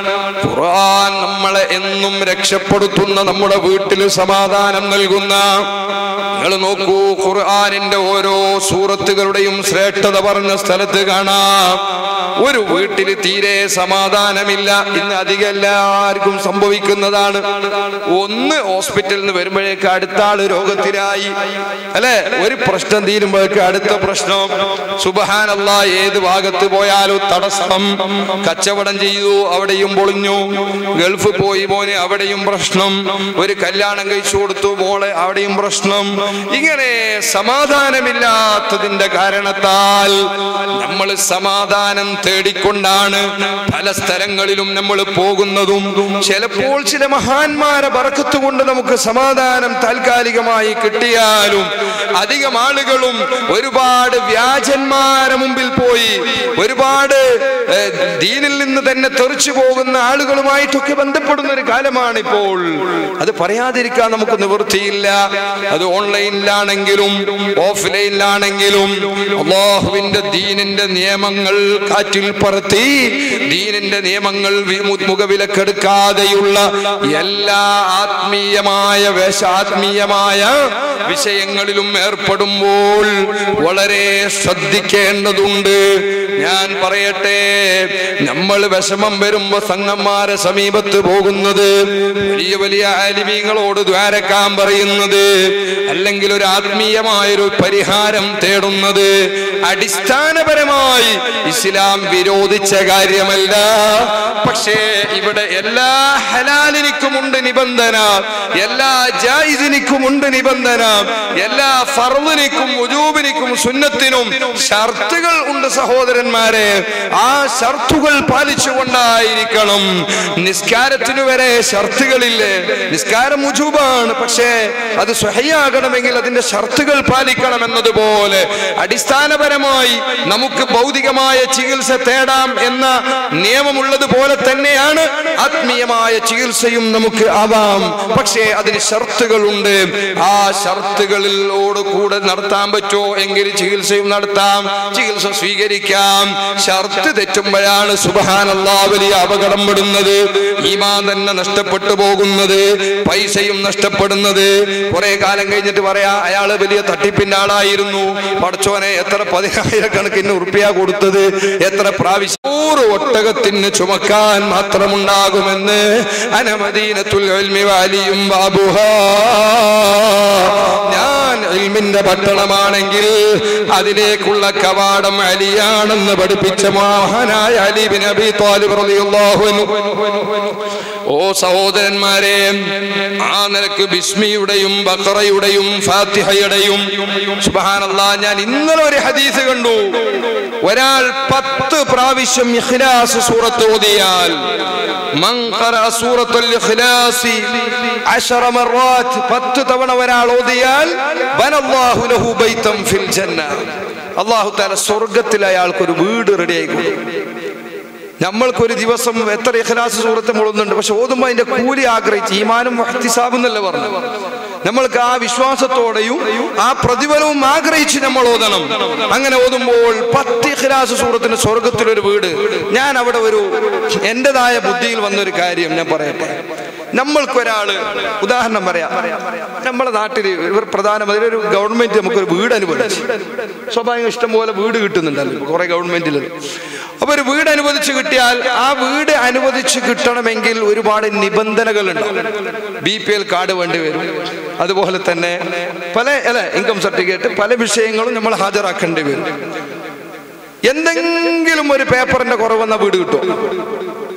ഖുർആൻ നമ്മളെ എന്നും രക്ഷപ്പെടുത്തുന്ന നമ്മുടെ വീട്ടിൽ സമാധാനം നൽകുന്ന നിങ്ങൾ നോക്കൂ ഖുർആാനിന്റെ ഓരോ സൂറത്തുകളുടെയും ശ്രേഷ്ഠത പറഞ്ഞ സ്ഥലത്ത് കാണാം ഒരു വീട്ടിൽ തീരെ സമാധാനമില്ല ഇന്ന് അധികം എല്ലാവർക്കും സംഭവിക്കുന്നതാണ് ഒന്ന് ഹോസ്പിറ്റലിൽ നിന്ന് വരുമ്പോഴേക്ക് അടുത്ത ആള് രോഗത്തിലായി അല്ലെ ഒരു പ്രശ്നം തീരുമ്പോഴേക്ക് അടുത്ത പ്രശ്നം സുബഹാനല്ല ഏത് ഭാഗത്ത് പോയാലും തടസ്സം കച്ചവടം ചെയ്തു അവിടെയും പൊളിഞ്ഞു ഗൾഫ് പോയി മോനെ അവിടെയും പ്രശ്നം ഒരു കല്യാണം കഴിച്ചു കൊടുത്തു മോളെ അവിടെയും പ്രശ്നം ഇങ്ങനെ സമാധാനമില്ലാത്തതിന്റെ കാരണത്താൽ നമ്മൾ സമാധാനം തേടിക്കൊണ്ടാണ് പല സ്ഥലങ്ങളിലും നമ്മൾ പോകുന്നതും ചിലപ്പോൾ ചില മഹാന്മാരെ ബറക്കത്ത് കൊണ്ട് നമുക്ക് സമാധാനം താൽക്കാലികമായി കിട്ടിയാലും അധികം ആളുകളും ഒരുപാട് വ്യാജന്മാരെ മുമ്പിൽ പോയി ഒരുപാട് ഏഹ്, ദീനിൽ നിന്ന് തന്നെ തെറിച്ചു പോകുന്ന ആളുകളുമായിട്ടൊക്കെ ബന്ധപ്പെടുന്ന ഒരു കാലമാണ് ഇപ്പോൾ അത് പറയാതിരിക്കാൻ നമുക്ക് നിവൃത്തിയില്ല അത് ഓൺലൈനിലാണെങ്കിലും ഓഫ്ലൈനിലാണെങ്കിലും അള്ളാഹുവിന്റെ ദീനിന്റെ നിയമങ്ങൾ കാറ്റിൽ പറത്തി ദീനിന്റെ നിയമങ്ങൾ വി- മു- മുഖവിലക്കെടുക്കാതെയുള്ള എല്ലാ ആത്മീയമായ വേഷ ആത്മീയമായ വിഷയങ്ങളിലും ഏർപ്പെടുമ്പോൾ വളരെ ശ്രദ്ധിക്കേണ്ടതുണ്ട് ഞാൻ പറയട്ടെ നമ്മൾ വിഷമം വരുമ്പോ സംഘന്മാരെ സമീപത്ത് പോകുന്നത് വലിയ വലിയ ആലിമീങ്ങളോട് ദ്വാരക്കാൻ പറയുന്നത് അല്ലെങ്കിൽ ഒരു ആത്മീയമായൊരു പരിഹാരം തേടുന്നത് അടിസ്ഥാനപരമായി ഇസ്ലാം വിരോധിച്ച കാര്യമല്ല പക്ഷേ ഇവിടെ എല്ലാ ഹലാലിനിക്കുമുണ്ട് നിബന്ധന എല്ലാ ജായിസിനിക്കുമുണ്ട് നിബന്ധന എല്ലാ ഫർദിനിക്കും ഉജൂബിനിക്കും സുന്നത്തിനും ഷർത്തുകൾ ഉണ്ട് സഹോദരന്മാരെ ആ ഷർത്തുകൾ പാലിച്ചുകൊണ്ടായിരിക്കണം നിസ്കാരത്തിനു വരെ ഷർത്തുകളില്ലേ നിസ്കാരം ഉജൂബാണ് പക്ഷേ അത് സ്വഹയാകണമെങ്കിൽ അതിന്റെ ഷർത്തുകൾ പാലിക്കണം എന്നതുപോലെ അടിസ്ഥാനപരമായി നമുക്ക് ഭൗതികമായ ചികിത്സ തേടാം എന്ന നിയമമുള്ളത് പോലെ തന്നെയാണ് ആത്മീയമായ ചികിത്സയും നമുക്ക് ആവാം പക്ഷേ അതിന് ഷർത്തുകളുണ്ട് ആ ഷർത്തുകളിലോട് കൂടെ നടത്താൻ പറ്റോ എങ്കിൽ ചികിത്സയും നടത്താം ചികിത്സ സ്വീകരിക്കാം ഷർത്ത് തെറ്റുമ്പോഴാണ് സുബഹാനല്ലാ വലിയ അപകടം പെടുന്നത് ഈമാൻ തന്നെ നഷ്ടപ്പെട്ടു പോകുന്നത് പൈസയും നഷ്ടപ്പെടുന്നത് കുറെ കാലം കഴിഞ്ഞിട്ട് പറയാ അയാള് വലിയ തട്ടിപ്പിന്റെ ആളായിരുന്നു പടച്ചോനെ എത്ര പതിനായിരക്കണക്കിന് ഉറുപ്പിയ കൊടുത്തത് എത്ര പ്രാവശ്യം നൂറ് ഒട്ടകത്തിന് ചുമക്കാൻ മാത്രമുണ്ടാകുമെന്ന് അനമദീനത്തുൽ ഇൽമി വാലിയും ബാബുഹാ ഞാൻ ഇൽമിന്റെ പട്ടണമാണെങ്കിൽ അതിലേക്കുള്ള കവാടം അലിയാണെന്ന് പഠിപ്പിച്ച മഹാനായ അലി ബിൻ അബി താലിബ് റളിയല്ലാഹു അൻഹു ഓ സഹോദരന്മാരെ ആ നിലക്ക് ബിസ്മിയുടെയും ബഖറയുടെയും ഫാത്തിഹയുടെയും സുബ്ഹാനല്ലാ ഞാൻ ഇന്നലെ ഒരു ഹദീസ് കണ്ടു ഒരാൾ പത്ത് പ്രാവശ്യം ഇഖ്ലാസ് സൂറത്ത് ഓതിയാൽ മൻ ഖറഅ സൂറത്തുൽ ഇഖ്ലാസി അശറ മർറാത്ത് പത്ത് തവണ ഒരാൾ ഓതിയാൽ ബനല്ലാഹു ലഹു ബൈതം ഫിൽ ജന്ന അല്ലാഹു തആല സ്വർഗ്ഗത്തിൽ അയാൾക്ക് ഒരു വീട് റെഡിയായി കൊടുക്കും നമ്മൾക്കൊരു ദിവസം എത്ര ഇഖ്ലാസ് സൂറത്ത് മുളുന്നുണ്ട് പക്ഷെ ഓതുമ്പോൾ അതിന്റെ കൂലി ആഗ്രഹിച്ച് ഈമാനും വഹ്തിസാബും എന്നല്ലേ പറഞ്ഞു നമ്മൾക്ക് ആ വിശ്വാസത്തോടെയും ആ പ്രതിഫലവും ആഗ്രഹിച്ച് നമ്മൾ ഓതണം അങ്ങനെ ഓതുമ്പോൾ പത്ത് ഇഖ്ലാസ് സൂറത്തിന് സ്വർഗത്തിലൊരു വീട് ഞാൻ അവിടെ ഒരു എന്റേതായ ബുദ്ധിയിൽ വന്നൊരു കാര്യം ഞാൻ പറയട്ടെ നമ്മൾക്കൊരാള് ഉദാഹരണം പറയാം നമ്മുടെ നാട്ടിൽ ഒരു പ്രധാനമന്ത്രി ഒരു ഗവൺമെന്റ് നമുക്കൊരു വീട് അനുവദിച്ചു സ്വാഭാവികം ഇഷ്ടം പോലെ വീട് കിട്ടുന്നുണ്ടല്ലോ കുറെ ഗവൺമെന്റിൽ അപ്പൊ ഒരു വീട് അനുവദിച്ചു കിട്ടിയാൽ ആ വീട് അനുവദിച്ചു കിട്ടണമെങ്കിൽ ഒരുപാട് നിബന്ധനകളുണ്ട് ബി പി എൽ കാർഡ് വേണ്ടി വരും അതുപോലെ തന്നെ പല അല്ലെ ഇൻകം സർട്ടിഫിക്കറ്റ് പല വിഷയങ്ങളും നമ്മൾ ഹാജരാക്കേണ്ടി വരും എന്തെങ്കിലും ഒരു പേപ്പറിന്റെ കുറവെന്ന വീട് കിട്ടും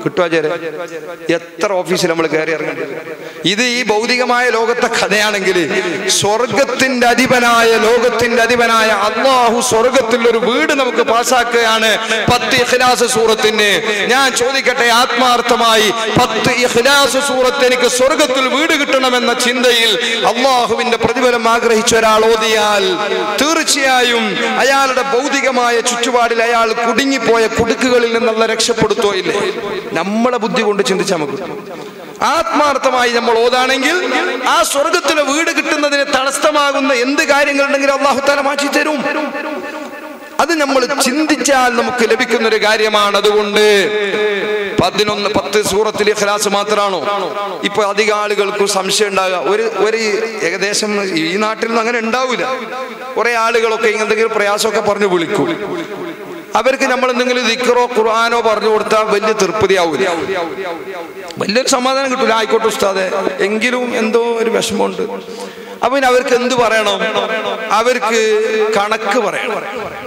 കിട്ടുവാചാര്യ എത്ര ഓഫീസിൽ നമ്മൾ കയറി ഇറങ്ങേണ്ടി വരും? ഇത് ഈ ഭൗതികമായ ലോകത്തെ കഥയാണെങ്കിൽ സ്വർഗത്തിന്റെ അധിപനായ ലോകത്തിന്റെ അധിപനായ അള്ളാഹു സ്വർഗത്തിൽ ഒരു വീട് നമുക്ക് പാസ്സാക്കുകയാണ് പത്ത് ഇഖ്ലാസ് സൂറത്തിന് ഞാൻ ചോദിക്കട്ടെ ആത്മാർത്ഥമായി പത്ത് ഇഖ്ലാസ് സൂറത്ത് എനിക്ക് സ്വർഗത്തിൽ വീട് കിട്ടണമെന്ന ചിന്തയിൽ അള്ളാഹുവിന്റെ പ്രതിഫലം ആഗ്രഹിച്ച ഒരാൾ ഓതിയാൽ തീർച്ചയായും അയാളുടെ ഭൗതികമായ ചുറ്റുപാടിൽ അയാൾ കുടുങ്ങിപ്പോയ കുടുക്കുകളിൽ നിന്നുള്ള രക്ഷപ്പെടുത്തോ ഇല്ലേ നമ്മളെ ബുദ്ധി കൊണ്ട് ചിന്തിച്ചാൽ നമുക്ക് ആത്മാർത്ഥമായി നമ്മൾ ഓതാണെങ്കിൽ ആ സ്വർഗത്തിലെ വീട് കിട്ടുന്നതിന് തടസ്സമാകുന്ന എന്ത് കാര്യങ്ങളുണ്ടെങ്കിലും അള്ളാഹു താല മാറ്റി തരും അത് നമ്മൾ ചിന്തിച്ചാൽ നമുക്ക് ലഭിക്കുന്ന ഒരു കാര്യമാണ് അതുകൊണ്ട് പതിനൊന്ന് പത്ത് സൂറത്തിൽ ഇഖ്ലാസ് മാത്രമാണോ ഇപ്പൊ അധിക ആളുകൾക്കും സംശയം ഉണ്ടാകുക ഒരു ഒരു ഏകദേശം ഈ നാട്ടിൽ നിന്ന് അങ്ങനെ ഉണ്ടാവില്ല കുറെ ആളുകളൊക്കെ എന്തെങ്കിലും പ്രയാസമൊക്കെ പറഞ്ഞു വിളിക്കും അവർക്ക് നമ്മൾ എന്തെങ്കിലും ദിക്കറോ ഖുർആാനോ പറഞ്ഞു കൊടുത്താൽ വലിയ തൃപ്തിയാവൂല വലിയൊരു സമാധാനം കിട്ടൂല ആയിക്കോട്ടെ ഉസ്താദെ എങ്കിലും എന്തോ ഒരു വിഷമമുണ്ട് അപ്പൊ പിന്നെ അവർക്ക് എന്ത് പറയണം അവർക്ക് കണക്ക് പറയണം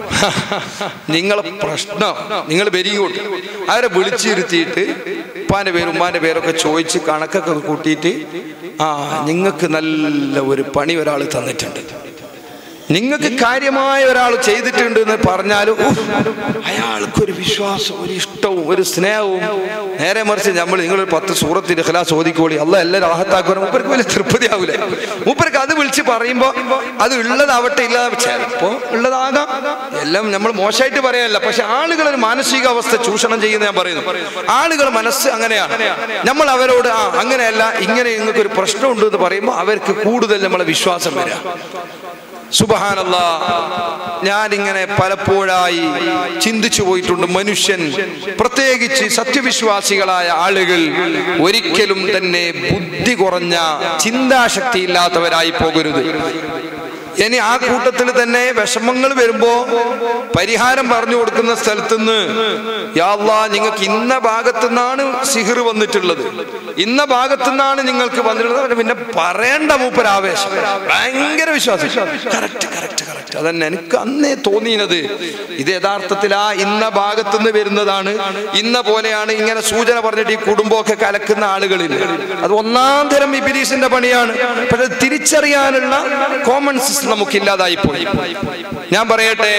നിങ്ങളെ പ്രശ്നം നിങ്ങൾ വരികോട്ട് അവരെ വിളിച്ചിരുത്തിയിട്ട് ഉപ്പാന്റെ പേരും ഉമ്മാന്റെ പേരൊക്കെ ചോദിച്ച് കണക്കൊക്കെ കൂട്ടിയിട്ട് ആ നിങ്ങൾക്ക് നല്ല ഒരു പണി ഒരാൾ തന്നിട്ടുണ്ട് നിങ്ങൾക്ക് കാര്യമായ ഒരാൾ ചെയ്തിട്ടുണ്ട് എന്ന് പറഞ്ഞാലും ഉഫ്, അയാൾക്കൊരു വിശ്വാസം ഒരു ഇഷ്ടവും ഒരു സ്നേഹവും നേരെ മറിച്ച് നമ്മൾ നിങ്ങൾ പത്ത് സൂറത്തിന്റെ ഖലാസ് ഓതിക്കോളി അല്ല എല്ലാം രാഹത്താക്കുവാനും മൂപ്പർക്ക് വലിയ തൃപ്തിയാവൂലേ മൂപ്പർക്ക് അത് വിളിച്ച് പറയുമ്പോ അത് ഉള്ളതാവട്ടെ ഇല്ലാതെ ചിലപ്പോ ഉള്ളതാകാം എല്ലാം നമ്മൾ മോശമായിട്ട് പറയല്ല പക്ഷെ ആളുകൾ ഒരു മാനസികാവസ്ഥ ചൂഷണം ചെയ്യുന്ന ഞാൻ പറയുന്നു ആളുകൾ മനസ്സ് അങ്ങനെയാണ് നമ്മൾ അവരോട് ആ അങ്ങനെയല്ല ഇങ്ങനെ നിങ്ങൾക്ക് ഒരു പ്രശ്നമുണ്ട് എന്ന് പറയുമ്പോൾ അവർക്ക് കൂടുതൽ നമ്മളെ വിശ്വാസം വരാം സുബഹാനല്ല ഞാനിങ്ങനെ പലപ്പോഴായി ചിന്തിച്ചു പോയിട്ടുണ്ട് മനുഷ്യൻ പ്രത്യേകിച്ച് സത്യവിശ്വാസികളായ ആളുകൾ ഒരിക്കലും തന്നെ ബുദ്ധി കുറഞ്ഞ ചിന്താശക്തി ഇല്ലാത്തവരായി പോകരുത് ഇനി ആ കൂട്ടത്തിൽ തന്നെ വിഷമങ്ങൾ വരുമ്പോ പരിഹാരം പറഞ്ഞു കൊടുക്കുന്ന സ്ഥലത്തുനിന്ന് യാല്ലാ നിങ്ങൾക്ക് ഇന്ന ഭാഗത്തു നിന്നാണ് സിഹിർ വന്നിട്ടുള്ളത് ഇന്ന ഭാഗത്തു നിന്നാണ് നിങ്ങൾക്ക് വന്നിട്ടുള്ളത് അവന് പിന്നെ പറയേണ്ട മൂപ്പരാവേശം ഭയങ്കര വിശ്വാസം കറക്റ്റ് കറക്റ്റ് കറക്റ്റ് അതന്നെ എനിക്ക് അന്നേ തോന്നിയത് ഇത് യഥാർത്ഥത്തിൽ ആ ഇന്ന ഭാഗത്തു നിന്ന് വരുന്നതാണ് ഇന്ന പോലെയാണ് ഇങ്ങനെ സൂചന പറഞ്ഞിട്ട് ഈ കുടുംബമൊക്കെ കലക്കുന്ന ആളുകളിൽ അത് ഒന്നാം തരം ഇബിലീസിന്റെ പണിയാണ് പക്ഷെ തിരിച്ചറിയാനുള്ള കോമൺ സെൻസ് നമുക്കില്ലാതായി പോയി ഞാൻ പറയട്ടെ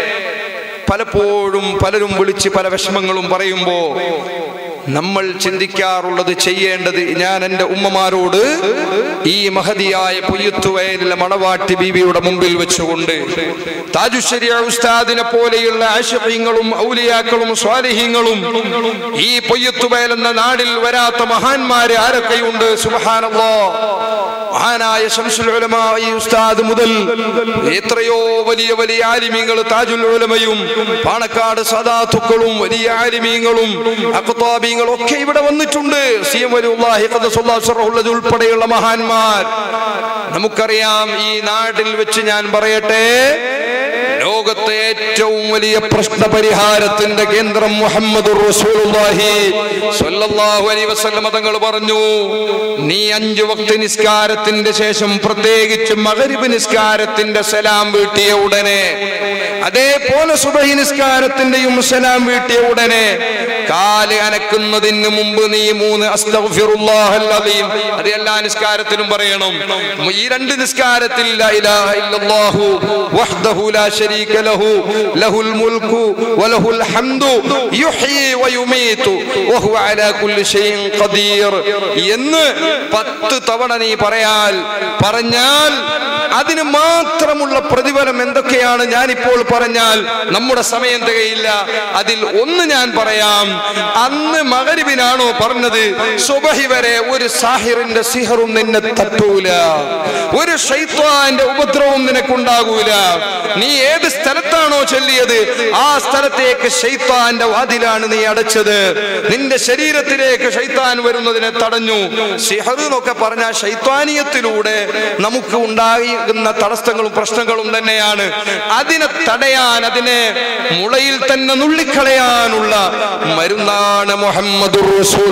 പലപ്പോഴും പലരും വിളിച്ച് പല വിഷമങ്ങളും പറയുമ്പോ നമ്മൾ ചിന്തിക്കാറുള്ളത് ചെയ്യേണ്ടത് ഞാൻ എൻ്റെ ഉമ്മമാരോട് ഈ മഹതിയായ പൊയ്യത്തുവയലിലെ മണവാട്ടി ബീവിയുടെ മുമ്പിൽ വെച്ചുകൊണ്ട് താജുശ്ശേരി ഉസ്താദിനെ പോലെയുള്ള ആശയങ്ങളും ഔലിയാക്കളും സ്വാലിഹ്യങ്ങളും ഈ പൊയ്യത്തുവയൽ എന്ന നാടിൽ വരാത്ത മഹാന്മാര് ആരൊക്കെയുണ്ട് സുബഹാനല്ലോ മഹാനായ ശംസുൽ ഉലമാ ഈ ഉസ്താദ് മുതൽ എത്രയോ വലിയ വലിയ ആലിമീങ്ങൾ താജുൽ ഉലമയും പാണക്കാട് സദാത്തുക്കളും വലിയ ആലിമീങ്ങളും അഖ്താബീങ്ങളും ഒക്കെ ഇവിടെ വന്നിട്ടുണ്ട് സി എം വലിയുള്ളാഹി ഖദ്ദസുല്ലാഹു സിർറഹുൽ ഉൾപ്പെടെയുള്ള മഹാന്മാർ നമുക്കറിയാം ഈ നാട്ടിൽ വെച്ച് ഞാൻ പറയട്ടെ ലോകത്തെ ഏറ്റവും വലിയ പ്രശ്ന പരിഹാരത്തിന്റെ കേന്ദ്രം മുഹമ്മദ് തങ്ങൾ പറഞ്ഞു നീ അഞ്ചു വക്ത നിസ്കാരത്തിന്റെ ശേഷം പ്രത്യേകിച്ച് മകരിബ് നിസ്കാരത്തിന്റെ സലാം വീട്ടിയ ഉടനെ അതേപോലെ സുബഹി നിസ്കാരത്തിന്റെയും സലാം വീട്ടിയ ഉടനെ കാല് അനക്കുന്നതിന് മുമ്പ് നീ മൂന്ന് അസ്തഗ്ഫിറുല്ലാഹൽ അലീം അത് എല്ലാ നിസ്കാരത്തിലും പറയണം ഈ രണ്ട് നിസ്കാരത്തിൽ ലാ ഇലാഹ ഇല്ലല്ലാഹു വഹ്ദഹു ലാ ശരീക ലഹു ലഹുൽ മുൽക്കു വലഹുൽ ഹംദു യുഹ്യി വയുമീതു വഹുവ അലാ കുല്ലി ഷൈഇൻ ഖദീർ എന്ന് പത്ത് തവണ നീ പറയാൽ പറഞ്ഞാൽ അതിന് മാത്രമുള്ള പ്രതിഫലം എന്തൊക്കെയാണ് ഞാൻ ഇപ്പോൾ പറഞ്ഞാൽ നമ്മുടെ സമയം തികയില്ല അതിൽ ഒന്ന് ഞാൻ പറയാം അന്ന് മകരിബിനാണോ പറഞ്ഞത് സുബഹി വരെ ഒരു സാഹിറിന്റെ സിഹറും നിന്നെ തട്ടൂല ഒരു ഷൈത്വാന്റെ ഉപദ്രവവും നിനക്കുണ്ടാകൂല നീ ഏത് സ്ഥലത്താണോ ചൊല്ലിയത് ആ സ്ഥലത്തേക്ക് ഷൈത്താന്റെ വാതിലാണ് നീ അടച്ചത് നിന്റെ ശരീരത്തിലേക്ക് ഷൈത്താൻ വരുന്നതിനെ തടഞ്ഞു സിഹർ എന്നൊക്കെ പറഞ്ഞ ഷൈത്താനീയത്തിലൂടെ നമുക്ക് ഉണ്ടാകുന്ന തടസ്സങ്ങളും പ്രശ്നങ്ങളും തന്നെയാണ് അതിനെ തടയാൻ അതിനെ മുളയിൽ തന്നെ നുള്ളിക്കളയാനുള്ള മരുന്നാണ് മുഹമ്മദ്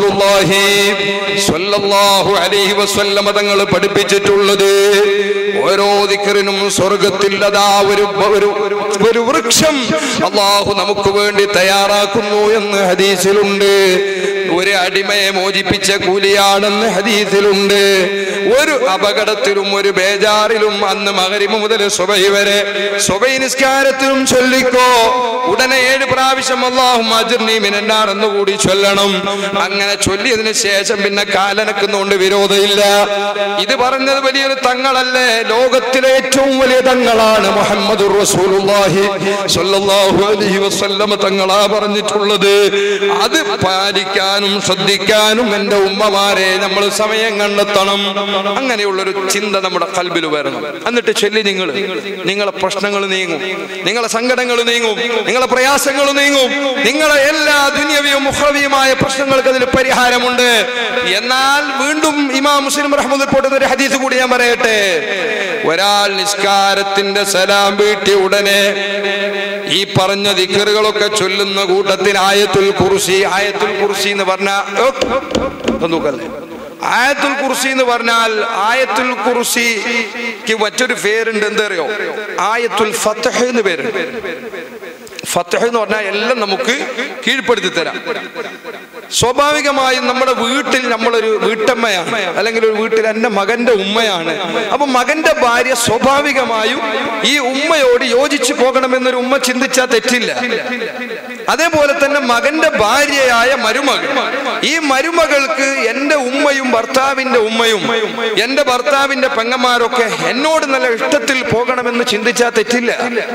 അലൈഹി വസല്ലമ തങ്ങൾ പഠിപ്പിച്ചിട്ടുള്ളത് ഓരോ ദിക്കറിനും സ്വർഗത്തിൽ അതാ ഒരു ഒരു ഒരു വൃക്ഷം അള്ളാഹു നമുക്ക് വേണ്ടി തയ്യാറാക്കുന്നു എന്ന് ഹദീസിലുണ്ട് ഒരു അടിമയെ മോചിപ്പിച്ച കൂലിയാണെന്ന് ഹദീസിലുണ്ട് ഒരു അപകടത്തിലും ഒരു ബേജാറിലും അന്ന് മകരിമ മുതൽ സുബൈ വരെ സുബൈ നിസ്കാരത്തിലും ചൊല്ലിക്കോ ഉടനെ ഏഴ് പ്രാവശ്യം അള്ളാഹും അജിർനി മിനന്നാർ എന്ന് കൂടി ചൊല്ലണം അങ്ങനെ ചൊല്ലിയതിനു ശേഷം പിന്നെ കാലനക്കുന്നുകൊണ്ട് വിരോധമില്ല ഇത് പറഞ്ഞത് വലിയൊരു തങ്ങളല്ലേ ലോകത്തിലെ ഏറ്റവും വലിയ തങ്ങളാണ് മുഹമ്മദ് റസൂലുള്ളാഹി സ്വല്ലല്ലാഹു അലൈഹി വസല്ലമ തങ്ങളാ പറഞ്ഞിട്ടുള്ളത് അത് പാലിക്കാനും ശ്രദ്ധിക്കാനും എൻ്റെ ഉമ്മമാരെ നമ്മൾ സമയം കണ്ടെത്തണം അങ്ങനെയുള്ളൊരു ചിന്ത നമ്മുടെ കൽബിൽ വരണം എന്നിട്ട് ചൊല്ലി നിങ്ങൾ നിങ്ങളെ പ്രശ്നങ്ങൾ നീങ്ങും നിങ്ങളെ സങ്കടങ്ങൾ നീങ്ങും നിങ്ങളെ പ്രയാസങ്ങൾ നീങ്ങും നിങ്ങളെ എല്ലാ ദുന്യവിയും മുഹ്രവിയുമായ പ്രശ്നങ്ങൾക്ക് അതിൽ പരിഹാരമുണ്ട് എന്നാൽ വീണ്ടും ഇമാം മുസ്ലിം റഹ്മദ് പോട്ടുന്ന ഒരു ഹദീസ് കൂടി ഞാൻ പറയട്ടെ ഒരാൾ നിസ്കാരത്തിന്റെ സലാം വീട്ടി ഉടനെ ഈ പറഞ്ഞ ദിക്കറുകളൊക്കെ ചൊല്ലുന്ന കൂട്ടത്തിൽ ആയത്തുൽ കുർസി ആയത്തുൽ കുർസി എന്ന് പറഞ്ഞ നോക്കല്ലേ ആയത്തുൽ കുർസി എന്ന് പറഞ്ഞാൽ ആയത്തുൽ കുർസിക്ക് മറ്റൊരു പേരുണ്ട് എന്തറിയോ ആയത്തുൽ ഫത്തഹ് എന്ന് പേരുണ്ട് ഫത്തഹ് എന്ന് പറഞ്ഞാൽ എല്ലാം നമുക്ക് കീഴ്പ്പെടുത്തി തരാം സ്വാഭാവികമായും നമ്മുടെ വീട്ടിൽ നമ്മളൊരു വീട്ടമ്മയാണ് അല്ലെങ്കിൽ ഒരു വീട്ടിൽ എൻ്റെ മകന്റെ ഉമ്മയാണ് അപ്പൊ മകന്റെ ഭാര്യ സ്വാഭാവികമായും ഈ ഉമ്മയോട് യോജിച്ചു പോകണമെന്നൊരു ഉമ്മ ചിന്തിച്ചാൽ തെറ്റില്ല അതേപോലെ തന്നെ മകന്റെ ഭാര്യയായ മരുമകൾ ഈ മരുമകൾക്ക് എൻ്റെ ഉമ്മയും ഭർത്താവിന്റെ ഉമ്മയും എൻ്റെ ഭർത്താവിന്റെ പെങ്ങന്മാരൊക്കെ എന്നോട് നല്ല ഇഷ്ടത്തിൽ പോകണമെന്ന് ചിന്തിച്ചാൽ തെറ്റില്ല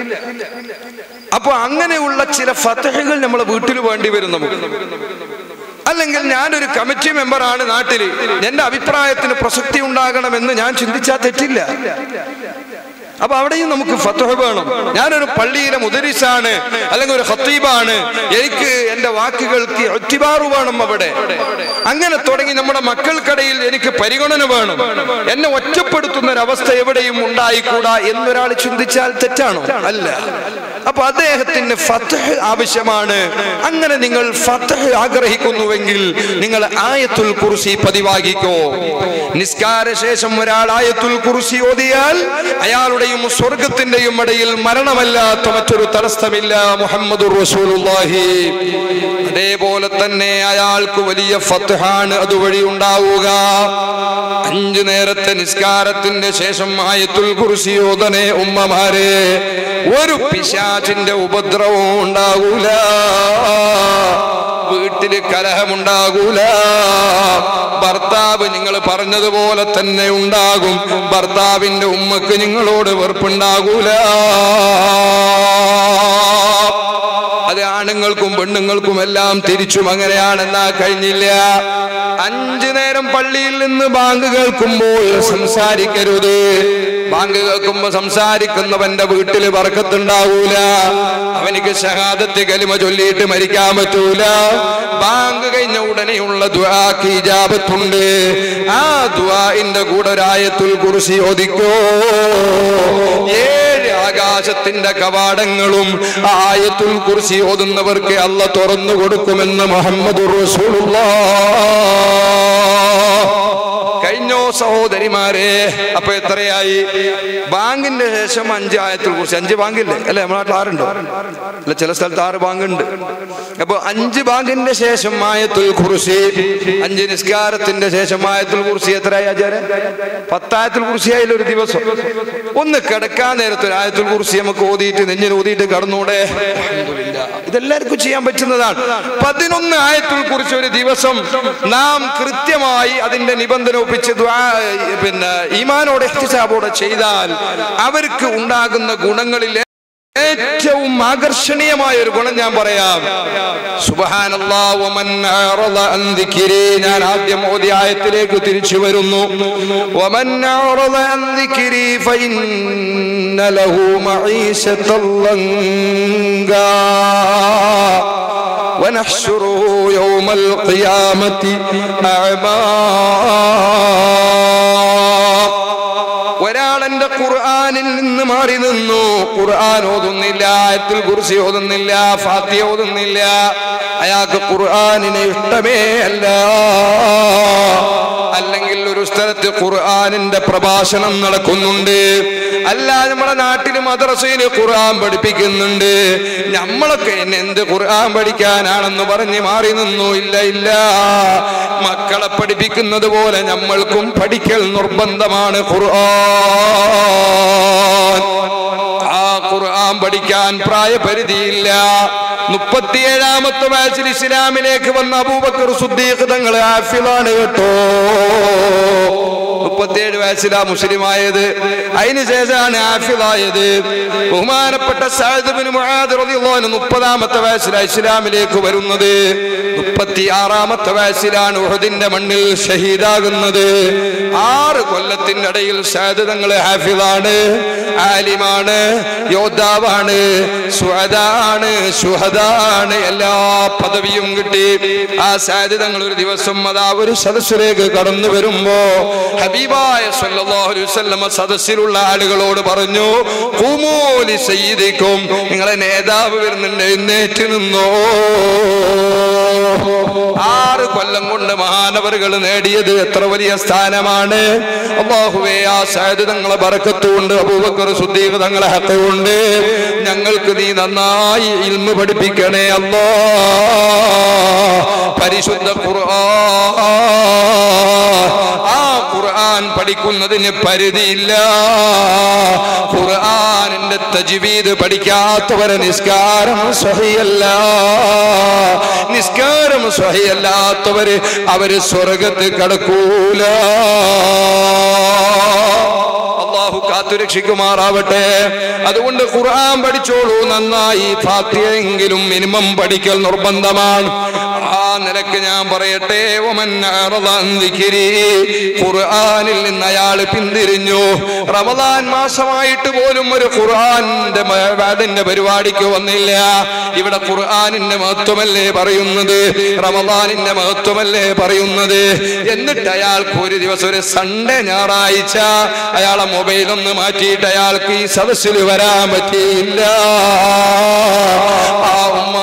അപ്പൊ അങ്ങനെയുള്ള ചില ഫത്തഹകൾ നമ്മളെ വീട്ടിൽ വേണ്ടി വരും നമുക്ക് അല്ലെങ്കിൽ ഞാനൊരു കമ്മിറ്റി മെമ്പറാണ് നാട്ടിൽ എന്റെ അഭിപ്രായത്തിന് പ്രസക്തി ഉണ്ടാകണമെന്ന് ഞാൻ ചിന്തിച്ചാൽ തെറ്റില്ല അപ്പൊ അവിടെയും നമുക്ക് ഫത്തഹ വേണം ഞാനൊരു പള്ളിയിലെ മുദരിസാണ് അല്ലെങ്കിൽ ഒരു ഖത്തീബാണ് എനിക്ക് എന്റെ വാക്കുകൾക്ക് ഒറ്റിബാറു വേണം അവിടെ അങ്ങനെ തുടങ്ങി നമ്മുടെ മക്കൾക്കിടയിൽ എനിക്ക് പരിഗണന വേണം എന്നെ ഒറ്റപ്പെടുത്തുന്ന ഒരു അവസ്ഥ എവിടെയും ഉണ്ടായിക്കൂടാ എന്നൊരാൾ ചിന്തിച്ചാൽ തെറ്റാണോ അല്ല അപ്പൊ അദ്ദേഹത്തിന് ഫത്തഹ് ആവശ്യമാണ് അങ്ങനെ നിങ്ങൾ ഫത്തഹ് ആഗ്രഹിക്കുന്നുവെങ്കിൽ നിങ്ങൾ ആയത്തുൽ കുർസി പതിവാകിക്കോ നിസ്കാര ശേഷം ഒരാൾ ആയത്തുൽ കുർസി ഓതിയാൽ അയാളുടെയും സ്വർഗത്തിന്റെയും ഇടയിൽ മരണമല്ലാത്ത മറ്റൊരു തടസ്സമില്ല മുഹമ്മദ് റസൂലുള്ളാഹി അതേപോലെ തന്നെ അയാൾക്ക് വലിയ ഫത്ഹാണ് അതുവഴി ഉണ്ടാവുക അഞ്ചു നേരത്തെ നിസ്കാരത്തിന്റെ ശേഷം ആയത്തുൽ കുർസി ഓതനെ ഉമ്മമാരെ ഒരു പിശാചിന്റെ ഉപദ്രവവും ഉണ്ടാകൂല വീട്ടില് കലഹമുണ്ടാകൂല ഭർത്താവ് നിങ്ങൾ പറഞ്ഞതുപോലെ തന്നെ ഉണ്ടാകും ഭർത്താവിന്റെ ഉമ്മക്ക് നിങ്ങളോട് വെറുപ്പുണ്ടാകൂല അത് ആണുങ്ങൾക്കും പെണ്ണുങ്ങൾക്കും എല്ലാം തിരിച്ചും അങ്ങനെയാണെന്നാ കഴിഞ്ഞില്ല അഞ്ചു നേരം പള്ളിയിൽ നിന്ന് ബാങ്ക് കേൾക്കുമ്പോൾ സംസാരിക്കരുത് ബാങ്ക് കേൾക്കുമ്പോ സംസാരിക്കുന്നവന്റെ വീട്ടിൽ വർക്കത്തുണ്ടാവൂല അവനിക്ക് ഷഹാദത്ത് കലിമ ചൊല്ലിയിട്ട് മരിക്കാൻ പറ്റൂല ബാങ്ക് കഴിഞ്ഞ ഉടനെയുള്ള ദ്വാക്ക് ഇജാബത്തുണ്ട് ആ ദ്വാന്റെ കൂടെ ഒരായത്തുൽ കുറിശി ഒതിക്കോ ഏഴ് ആകാശത്തിന്റെ കവാടങ്ങളും ആയത്തുൽ കുറിശി ഓതുന്നവർക്ക് അല്ല തുറന്നു കൊടുക്കുമെന്ന് മുഹമ്മദ് റസൂലുള്ള കഴിഞ്ഞോ സഹോദരിമാരെ അപ്പൊ എത്രയായി ബാങ്കിന്റെ ശേഷം അഞ്ച് ആയത്തിൽ കുറിച്ച് അഞ്ച് ബാങ്കില്ലേ അല്ലെ നമ്മളെ നാട്ടിൽ ആറുണ്ടോ അല്ല ചില സ്ഥലത്ത് ആറ് ബാങ്കുണ്ട് അപ്പൊ അഞ്ച് ബാങ്കിന്റെ ശേഷം ആയത്തുൽ കുറിശി അഞ്ച് നിസ്കാരത്തിന്റെ ശേഷം ആയത്തുൽ കുറിശി എത്രയായി ആചാരം പത്തായത്തുൽ കുറിശി ആയാലും ഒരു ദിവസം ഒന്ന് കിടക്കാൻ നേരത്തെ ഒരു ആയത്തുൽ കുറിശി നമുക്ക് ഓതിയിട്ട് നെഞ്ഞിൽ ഓതിയിട്ട് കടന്നൂടെ ഇതെല്ലാവർക്കും ചെയ്യാൻ പറ്റുന്നതാണ് പതിനൊന്ന് ആയത്തുൽ കുറിച്ച് ഒരു ദിവസം നാം കൃത്യമായി അതിന്റെ നിബന്ധന ഒപ്പിച്ച് ദ്വാ പിന്നെ ഈമാനോടെ എഹ്തിസാബോടെ ചെയ്താൽ അവർക്ക് ഉണ്ടാകുന്ന ഗുണങ്ങളിൽ ഏറ്റവും ആകർഷണീയമായ ഒരു ഗുണം ഞാൻ പറയാം സുബ്ഹാനല്ലാഹ് വമൻ അറള അൻ ദിക്രി ഞാൻ ആദ്യം ഓതി ആയത്തിലേക്ക് തിരിച്ചു വരുന്നു വമൻ അറള അൻ ദിക്രി ഫഇന്ന ലഹു മഈശത്തൻ ലങ്കാ ونحشره يوم القيامة أعمى ഒരാൾ എന്റെ ഖുർആനിൽ നിന്ന് മാറി നിന്നു ഖുർആൻ ഓതുന്നില്ല ആയത്തിൽ കുറിച്ച് ഓതുന്നില്ല ഫാത്തി ഓതുന്നില്ല അയാൾക്ക് ഖുർആനിനെ ഇഷ്ടമേ അല്ല അല്ലെങ്കിൽ ഒരു സ്ഥലത്ത് ഖുർആനിന്റെ പ്രഭാഷണം നടക്കുന്നുണ്ട് അല്ല നമ്മുടെ നാട്ടിൽ മദ്രസയിൽ ഖുർആൻ പഠിപ്പിക്കുന്നുണ്ട് നമ്മളൊക്കെ എന്നെ എന്ത് ഖുർആൻ പഠിക്കാനാണെന്ന് പറഞ്ഞ് മാറി നിന്നു ഇല്ല ഇല്ല മക്കളെ പഠിപ്പിക്കുന്നത് പോലെ നമ്മൾക്കും പഠിക്കൽ നിർബന്ധമാണ് ഖുർആൻ ആ ഖുർആൻ പഠിക്കാൻ പ്രായപരിധിയില്ല മുപ്പത്തിയേഴാമത്തെ വയസ്സിൽ ഇസ്ലാമിലേക്ക് വന്ന അബൂബക്കർ സുദ്ദീഖ് തങ്ങൾ ഹാഫിളാണ് കേട്ടോ മുപ്പത്തിയേഴ് വയസ്സിലാ മുസ്ലിമായത് അതിന് ശേഷമാണ് ഹാഫിളായത് ബഹുമാനപ്പെട്ട സഅദ് ബിൻ മുആദ് റളിയല്ലാഹു അൻഹു മുപ്പതാമത്തെ വയസ്സിലാണ് ഇസ്ലാമിലേക്ക് വരുന്നത് മുപ്പത്തി ആറാമത്തെ വയസ്സിലാണ് ഉഹദിന്റെ മണ്ണിൽ ഷഹീദാകുന്നത് ആറ് കൊല്ലത്തിന്റെ ഇടയിൽ സഅദ് തങ്ങൾ ഹാഫിളാണ് ആലിമാണ് യോദ്ധാവാണ് സുഹദാണ് സുഹദാണ് എല്ലാ പദവിയും കിട്ടി ആ സാധ്യത തങ്ങൾ ഒരു ദിവസം അതാ ഒരു സദസ്സിലേക്ക് കടന്നു വരുമ്പോ ഹബീബായ സല്ലല്ലാഹു അലൈഹി വസല്ലമ സദസ്സിലുള്ള ആളുകളോട് പറഞ്ഞു ഖുമൂലി സയ്യിദിക്കും നിങ്ങളെ നേതാവ് വരുന്നുണ്ട് എഴുന്നേറ്റ് നിന്നോ ആറ് കൊല്ലം കൊണ്ട് മഹാനവറുകൾ നേടിയത് എത്ര വലിയ സ്ഥാനമാണ് അള്ളാഹുവേ ആ സാധ്യത തങ്ങളെ ബറക്കത്തുകൊണ്ട് അബൂബക്കർ സുദ്ദീഖ് തങ്ങളെ ഹക്കുണ്ട് ഞങ്ങൾക്ക് നീ നന്നായി ഇൽമ പഠിപ്പിക്കണേ അല്ലോ പരിശുദ്ധ ഖുർആൻ ആ ഖുർആൻ പഠിക്കുന്നതിന് പരിധിയില്ല ഖുർആനിന്റെ തജ്വീദ് പഠിക്കാത്തവരെ നിസ്കാരം സ്വഹിയല്ല നിസ്കാരം സ്വഹിയല്ലാത്തവര് അവര് സ്വർഗത്ത് കടക്കൂല അള്ളാഹു കാത്തുരക്ഷിക്കുമാറാവട്ടെ അതുകൊണ്ട് ഖുർആൻ പഠിച്ചോളൂ നന്നായി ഫാത്തിയെങ്കിലും മിനിമം പഠിക്കൽ നിർബന്ധമാണ് ആ നിലക്ക് ഞാൻ പറയട്ടെ ഒമൻ അഅറദ അൻ ദിക്രി. ഖുർആനിൽ നിന്ന് അയാൾ പിന്തിരിഞ്ഞു റമദാൻ മാസമായിട്ട് പോലും ഒരു ഖുർആന്റെ മ- അതിന്റെ പരിപാടിക്ക് വന്നില്ല ഇവിടെ ഖുർആനിന്റെ മഹത്വമല്ലേ പറയുന്നത് റമദാനിന്റെ മഹത്വമല്ലേ പറയുന്നത് എന്നിട്ട് അയാൾക്ക് ഒരു ദിവസം ഒരു സൺഡേ ഞായറാഴ്ച അയാളെ മൊബൈൽ ഒന്ന് മാറ്റിയിട്ട് അയാൾക്ക് ഈ സദസ്സിൽ വരാൻ പറ്റിയില്ല ആ ഉമ്മ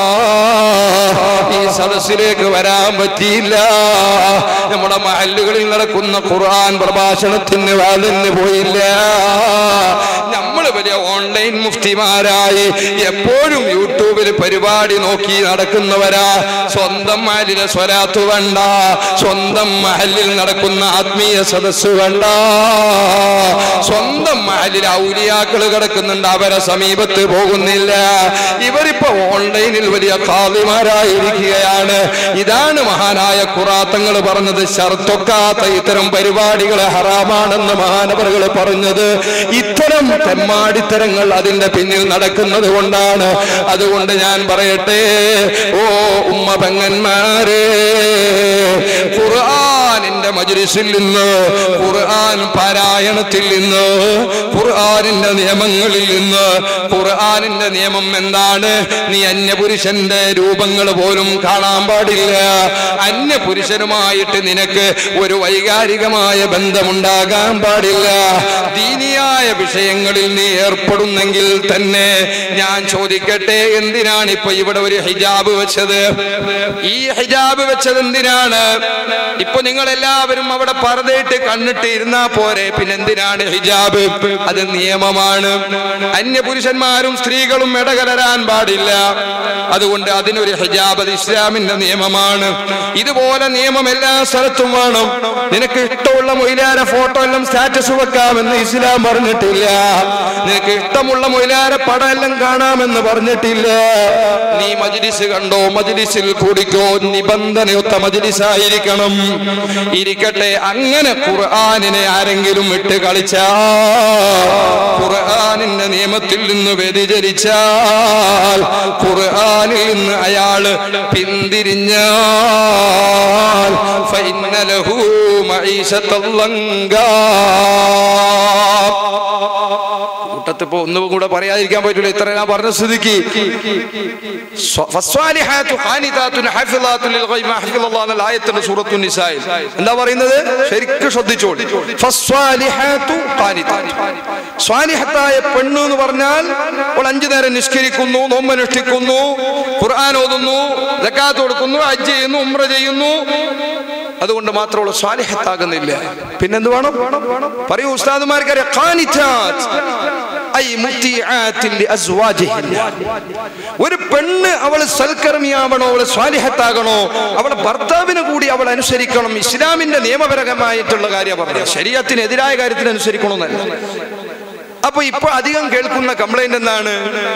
ഈ സദസ്സിലേക്ക് വരാൻ പറ്റിയില്ല നമ്മുടെ മഹല്ലുകളിൽ നടക്കുന്ന ഖുർആൻ പ്രഭാഷണത്തിന് വാതിന് പോയില്ല നമ്മൾ വലിയ ഓൺലൈൻ മുഫ്തിമാരായി എപ്പോഴും യൂട്യൂബിൽ പരിപാടി നോക്കി നടക്കുന്നവരാ സ്വന്തം മഹലിലെ സ്വലാത്ത് വേണ്ട സ്വന്തം മഹലിൽ നടക്കുന്ന ആത്മീയ സദസ്സ് വേണ്ട സ്വന്തം മഹലിൽ ഔലിയാക്കൾ കിടക്കുന്നുണ്ട് അവരെ സമീപത്ത് പോകുന്നില്ല ഇവരിപ്പോ ഓൺലൈനിൽ വലിയ കാതിമാരായിരിക്കുകയാണ് ഇതാണ് മഹാനായ ഖുറാത്തങ്ങൾ പറഞ്ഞത് ഷർത്തൊക്കാത്ത ഇത്തരം പരിപാടികൾ ഹറാമാണെന്ന് മഹാനവറുകൾ പറഞ്ഞത് ഇത്തരം തെമ്മാടിത്തരങ്ങൾ അതിന്റെ പിന്നിൽ നടക്കുന്നത് കൊണ്ടാണ് അതുകൊണ്ട് ഞാൻ പറയട്ടെ ഓ ഉമ്മ പെങ്ങന്മാരെ ഖുർആനിന്റെ മജ്ലിസിൽ നിന്ന് ഖുർആൻ പാരായണത്തിൽ നിന്ന് ഖുർആനിന്റെ നിയമങ്ങളിൽ നിന്ന് ഖുർആനിന്റെ നിയമം എന്താണ് നീ അന്യപുരുഷന്റെ രൂപങ്ങൾ പോലും കാണാൻ പാടില്ല അന്യപുരുഷനുമായിട്ട് നിനക്ക് ഒരു വൈകാരികമായ ബന്ധമുണ്ടാകാൻ പാടില്ല ദീനിയായ വിഷയങ്ങളിൽ നീ ഏർപ്പെടുന്നെങ്കിൽ തന്നെ ഞാൻ ചോദിക്കട്ടെ എന്തിനാണ് ഇപ്പൊ ഇവിടെ ഒരു ഹിജാബ് വെച്ചത് ഈ ഹിജാബ് വെച്ചത് എന്തിനാണ് ഇപ്പൊ നിങ്ങൾ എല്ലാവരും അവിടെ പറതയിട്ട് കണ്ണിട്ട് ഇരുന്നാ പോരെ പിന്നെ എന്തിനാണ് ഹിജാബ് അത് നിയമമാണ് അന്യപുരുഷന്മാരും സ്ത്രീകളും ഇടകലരാൻ പാടില്ല അതുകൊണ്ട് അതിനൊരു ഹിജാബ് അത് ഇസ്ലാമിന്റെ നിയമമാണ് ഇതുപോലെ നിയമം എല്ലാ സ്ഥലത്തും വേണം നിനക്ക് ഇഷ്ടമുള്ള മൊയിലാര ഫോട്ടോ എല്ലാം സ്റ്റാറ്റസ് വെക്കാമെന്ന് ഇസ്ലാം പറഞ്ഞിട്ടില്ല നിനക്ക് ഇഷ്ടമുള്ള മൊയിലാര പടം എല്ലാം കാണാമെന്ന് പറഞ്ഞിട്ടില്ല നീ മജ്ലിസ് കണ്ടോ മജ്ലിസിൽ കൂടിക്കോ നിബന്ധനയൊത്ത മജ്ലിസായിരിക്കണം ഇരിക്കട്ടെ അങ്ങനെ ഖുർആനിനെ ആരെങ്കിലും ഇട്ട് കളിച്ചാ ഖുർആനിന്റെ നിയമത്തിൽ നിന്ന് വ്യതിചരിച്ചാൽ ഖുർആനിൽ നിന്ന് അയാള് പിന്തിരിഞ്ഞാൽ ഫഇന്ന ലഹു മഈശത്തൻ ലങ്കാ. കൂട്ടത്തിൽ ഇപ്പൊ ഒന്നും കൂടെ പറയാതിരിക്കാൻ പറ്റില്ല ഇത്ര ഞാൻ പറഞ്ഞ സ്ഥിതിക്ക് സ്വ- ഫസ്വാലിഹാത്തു ഖാനിതാത്തുൻ ഹഫിളാത്തുൻ ലിൽഗൈബി മാ ഹഫിളല്ലാഹ് എന്നുള്ള ആയത്തിന്റെ സൂറത്തുൻ നിസായിൽ എന്താ പറയുന്നത് ശരിക്കും ശ്രദ്ധിച്ചോളി ഫസ്വാലിഹാത്തു ഖാനിതാത്തു സ്വാലിഹത്തായ പെണ്ണ് എന്ന് പറഞ്ഞാൽ അവൾ അഞ്ചു നേരം നിഷ്കരിക്കുന്നു നോമ്പനുഷ്ഠിക്കുന്നു ഖുർആൻ ഓതുന്നു സക്കാത്ത് കൊടുക്കുന്നു ഹജ്ജ് ചെയ്യുന്നു ഉംറ ചെയ്യുന്നു അതുകൊണ്ട് മാത്രമുള്ള സ്വാലിഹത്താകുന്നില്ല പിന്നെന്ത് വേണം പറയൂ ഉസ്താദുമാർക്കറിയാം ഖാനിറ്റാത്ത് ഐ മുത്തിആത്തിൻ ലിഅസ്വാജിഹിന്ന. ഒരു പെണ്ണ് അവൾ സൽക്കർമ്മിയാവണോ അവൾ സ്വാലിഹത്താകണോ അവളെ ഭർത്താവിന് കൂടി അവൾ അനുസരിക്കണം ഇസ്ലാമിന്റെ നിയമപരമായിട്ടുള്ള കാര്യം പറഞ്ഞു ശരീരത്തിനെതിരായ കാര്യത്തിന് അനുസരിക്കണമെന്നല്ല അപ്പൊ ഇപ്പൊ അധികം കേൾക്കുന്ന കംപ്ലൈന്റ് എന്താണ്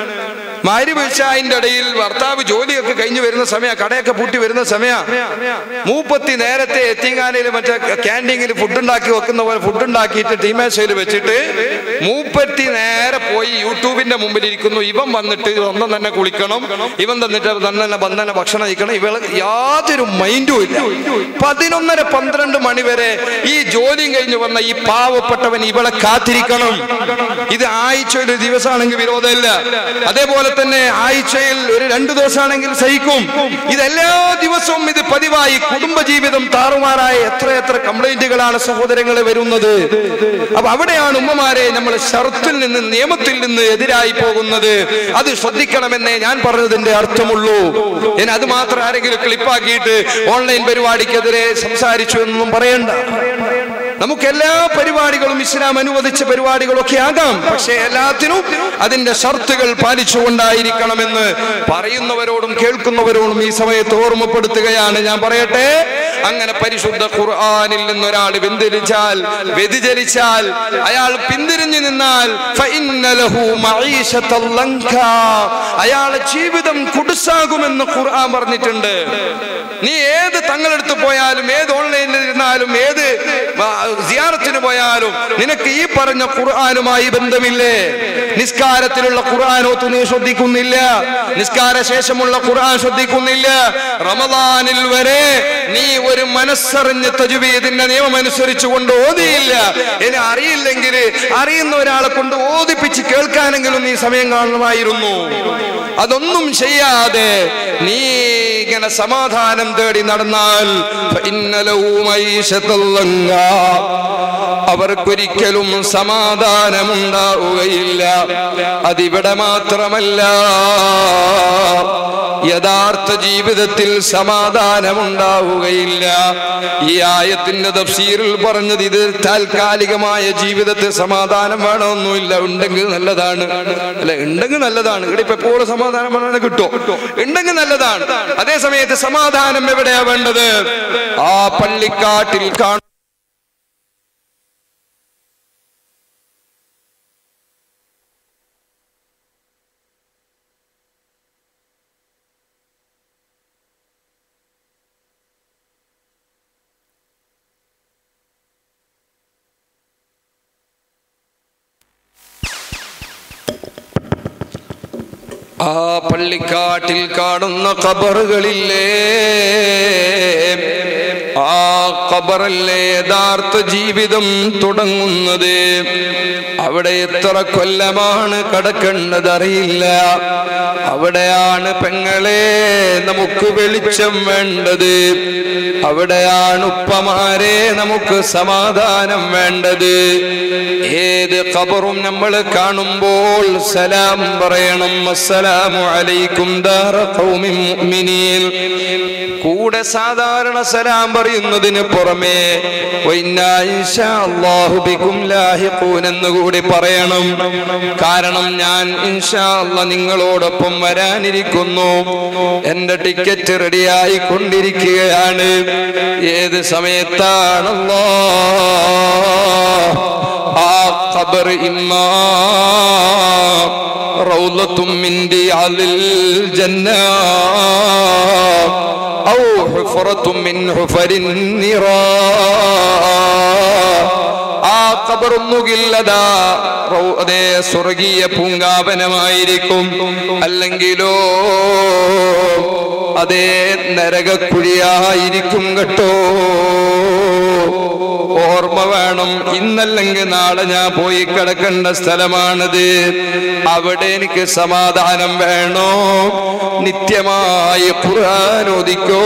മാരി വീഴ്ചായിന്റെ ഇടയിൽ ഭർത്താവ് ജോലിയൊക്കെ കഴിഞ്ഞു വരുന്ന സമയ കടയൊക്കെ പൂട്ടി വരുന്ന സമയ മൂപ്പത്തി നേരത്തെ എത്തിങ്ങാനയിൽ മറ്റേ ക്യാൻറ്റീനിൽ ഫുഡ് ഉണ്ടാക്കി വെക്കുന്ന പോലെ ഫുഡ് ഉണ്ടാക്കിയിട്ട് ടീമേശയിൽ വെച്ചിട്ട് മൂപ്പത്തി നേരെ പോയി യൂട്യൂബിന്റെ മുമ്പിൽ ഇരിക്കുന്നു ഇവൻ വന്നിട്ട് ഒന്നും തന്നെ കുളിക്കണം ഇവൻ തന്നിട്ട് തന്നെ തന്നെ വന്ന് തന്നെ ഭക്ഷണം കഴിക്കണം ഇവൾ യാതൊരു മൈൻഡും ഇല്ല പതിനൊന്നര പന്ത്രണ്ട് മണി വരെ ഈ ജോലിയും കഴിഞ്ഞ് വന്ന ഈ പാവപ്പെട്ടവൻ ഇവളെ കാത്തിരിക്കണം ഇത് ആഴ്ചയിൽ ഒരു ദിവസമാണെങ്കിൽ വിരോധമില്ല അതേപോലെ തന്നെ ആഴ്ചയിൽ ഒരു രണ്ടു ദിവസമാണെങ്കിൽ സഹിക്കും ഇതെല്ലാ ദിവസവും ഇത് പതിവായി കുടുംബജീവിതം താറുമാറായ എത്ര എത്ര കംപ്ലൈന്റുകളാണ് സഹോദരങ്ങളെ വരുന്നത് അപ്പൊ അവിടെയാണ് ഉമ്മമാരെ നമ്മൾ ഷർത്തിൽ നിന്ന് നിയമത്തിൽ നിന്ന് എതിരായി പോകുന്നത് അത് ശ്രദ്ധിക്കണമെന്നേ ഞാൻ പറഞ്ഞതിന്റെ അർത്ഥമുള്ളൂ ഞാൻ അത് മാത്രം ആരെങ്കിലും ക്ലിപ്പാക്കിയിട്ട് ഓൺലൈൻ പരിപാടിക്കെതിരെ സംസാരിച്ചു എന്നൊന്നും പറയണ്ട നമുക്ക് എല്ലാ പരിപാടികളും ഇസ്ലാം അനുവദിച്ച പരിപാടികളൊക്കെ ആകാം പക്ഷേ എല്ലാത്തിനും അതിന്റെ ഷർത്തുകൾ പാലിച്ചുകൊണ്ടായിരിക്കണമെന്ന് പറയുന്നവരോടും കേൾക്കുന്നവരോടും ഈ സമയത്ത് ഓർമ്മപ്പെടുത്തുകയാണ് ഞാൻ പറയട്ടെ അങ്ങനെ പരിശുദ്ധ ഖുർആനിൽ നിന്ന് ഒരാൾ വ്യതിചലിച്ചാൽ വ്യതിചലിച്ചാൽ അയാൾ പിന്തിരിഞ്ഞു നിന്നാൽ ഫഇന്ന ലഹു മഈശത്തൽ ലങ്കാ. അയാളെ ജീവിതം കുടുസാകുമെന്ന് ഖുർആൻ പറഞ്ഞിട്ടുണ്ട് നീ ഏത് തങ്ങളെടുത്ത് പോയാലും ഏത് ഓൺലൈനിൽ ഇരുന്നാലും ഏത് സിയാറത്തിന് പോയാലും നിനക്ക് ഈ പറഞ്ഞ ഖുർആനുമായി ബന്ധമില്ലേ നിസ്കാരത്തിലുള്ള ഖുർആാനോത്ത് നീ ശ്രദ്ധിക്കുന്നില്ല നിസ്കാര ശേഷമുള്ള ഖുർആൻ ശ്രദ്ധിക്കുന്നില്ല റമദാനിൽ വരെ നീ ഒരു മനസ്സറിഞ്ഞ് തജുവീദിന്റെ നിയമം അനുസരിച്ച് കൊണ്ട് ഓതിയില്ല ഇനി അറിയില്ലെങ്കിൽ അറിയുന്ന ഒരാളെ കൊണ്ട് ഓതിപ്പിച്ച് കേൾക്കാനെങ്കിലും നീ സമയം കാണണമായിരുന്നു അതൊന്നും ചെയ്യാതെ നീ ഇങ്ങനെ സമാധാനം തേടി നടന്നാൽ ഫഇന്നലഹു മഈശത്തൽ ലങ്കാ. അവർക്കൊരിക്കലും സമാധാനമുണ്ടാവുകയില്ല അതിവിടെ മാത്രമല്ല യഥാർത്ഥ ജീവിതത്തിൽ സമാധാനമുണ്ടാവുകയില്ല ഈ ആയത്തിന്റെ തഫ്സീറിൽ പറഞ്ഞത് ഇത് താൽക്കാലികമായ ജീവിതത്തിൽ സമാധാനം വേണമെന്നൊന്നുമില്ല ഉണ്ടെങ്കിൽ നല്ലതാണ് അല്ല ഉണ്ടെങ്കിൽ നല്ലതാണ് ഇവിടെ ഇപ്പൊ എപ്പോഴും സമാധാനം പറഞ്ഞാൽ കിട്ടും ഉണ്ടെങ്കിൽ നല്ലതാണ് അതേ സമയത്ത് സമാധാനം എവിടെയാ വേണ്ടത് ആ പള്ളിക്കാട്ടിൽ കാണും ആ പള്ളിക്കാട്ടിൽ കാണുന്ന ഖബറുകളില്ലേ ആ ഖബറല്ലേ യഥാർത്ഥ ജീവിതം തുടങ്ങുന്നത് അവിടെ എത്ര കൊല്ലമാണ് കടക്കേണ്ടത് അറിയില്ല അവിടെയാണ് പെങ്ങളെ നമുക്ക് വെളിച്ചം വേണ്ടത് അവിടെയാണ് ഉപ്പമാരെ നമുക്ക് സമാധാനം വേണ്ടത് ഏത് ഖബറും നമ്മൾ കാണുമ്പോൾ സലാം പറയണം അസ്സലാമു അലൈക്കും ദാറ ഖൗമിൻ മുഅ്മിനീൻ കൂടെ സാധാരണ സലാം പറയുന്നതിന് പുറമെ വഇന്നാ ഇൻഷാ അല്ലാഹു ബികും ലാഹിഖൂൻ എന്ന് കൂടി പറയണം കാരണം ഞാൻ ഇൻഷാ അല്ലാ നിങ്ങളോടൊപ്പം വരാനിരിക്കുന്നു എന്റെ ടിക്കറ്റ് റെഡിയായി കൊണ്ടിരിക്കുകയാണ് ഏത് സമയത്താണല്ലോ ആ ഖബർ ഇമ്മാ റൗളത്തും മിൻ ദിയാലിൽ ജന്നാ ഔ ഹുഫറത്തും മിൻ ഹുഫരിൻ നിറാ ആ ഖബറൊന്നുകില്ലതാ റൗ- അതേ സ്വർഗീയ പൂങ്കാവനമായിരിക്കും അല്ലെങ്കിലോ അതേ നരകക്കുഴിയായിരിക്കും കേട്ടോ ഓർമ്മ വേണം ഇന്നല്ലെങ്കിൽ നാളെ ഞാൻ പോയി കിടക്കേണ്ട സ്ഥലമാണിത് അവിടെ എനിക്ക് സമാധാനം വേണോ നിത്യമായി ഖുർആൻ ഓദിക്കോ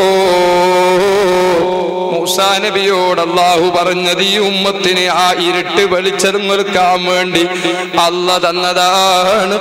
മൂസാ നബിയോട് അള്ളാഹു പറഞ്ഞത് ഈ ഉമ്മത്തിന് ആ ഇരുട്ട് വെളിച്ചം നിൽക്കാൻ വേണ്ടി അല്ല തന്നതാണ്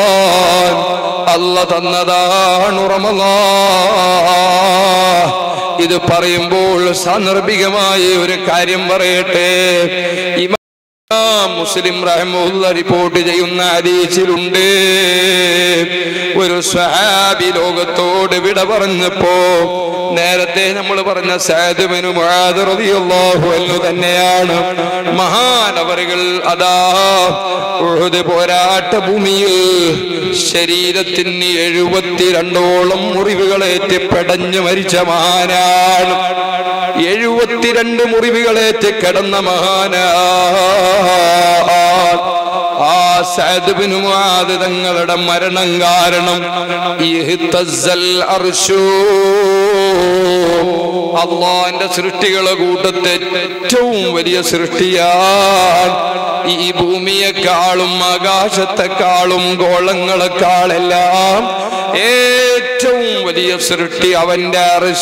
ഖുർആൻ അല്ല തന്നതാണ് റമളാൻ ഇത് പറയുമ്പോൾ സാന്ദർഭികമായ ഒരു കാര്യം പറയട്ടെ ഇമാം മുസ്ലിം റഹ്മുല്ല റിപ്പോർട്ട് ചെയ്യുന്ന ഹദീസിലുണ്ട് ഒരു സ്വഹാബി ലോകത്തോട് വിട പറഞ്ഞപ്പോ നേരത്തെ നമ്മൾ പറഞ്ഞ സാദുബിനു റളിയല്ലാഹു തന്നെയാണ് മഹാനവറുകൾ അതാ ഉഹുദ് പോരാട്ട ഭൂമിയിൽ ശരീരത്തിന് എഴുപത്തിരണ്ടോളം മുറിവുകളേറ്റ് പെടഞ്ഞു മരിച്ച മഹാനാണ് എഴുപത്തിരണ്ട് മുറിവുകളേറ്റ് കിടന്ന മഹാനാ ആ സഅദ്ബിനു മുആദ് തങ്ങളുടെ മരണം കാരണം ഇഹ്തസ്സൽ അർശൂ അള്ളാന്റെ സൃഷ്ടികളെ കൂട്ടത്തെ ഏറ്റവും വലിയ സൃഷ്ടിയാണ് ഈ ഭൂമിയെക്കാളും ആകാശത്തെക്കാളും ഗോളങ്ങളെക്കാളെല്ലാം ഏറ്റവും വലിയ സൃഷ്ടി അവന്റെ അറിശ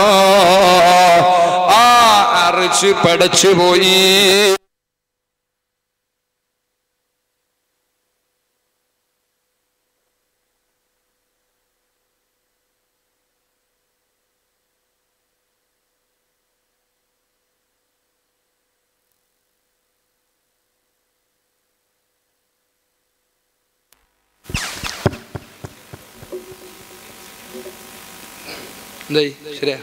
ആ അറിച്ച് പടച്ചു പോയി എന്തായി ശരിയാ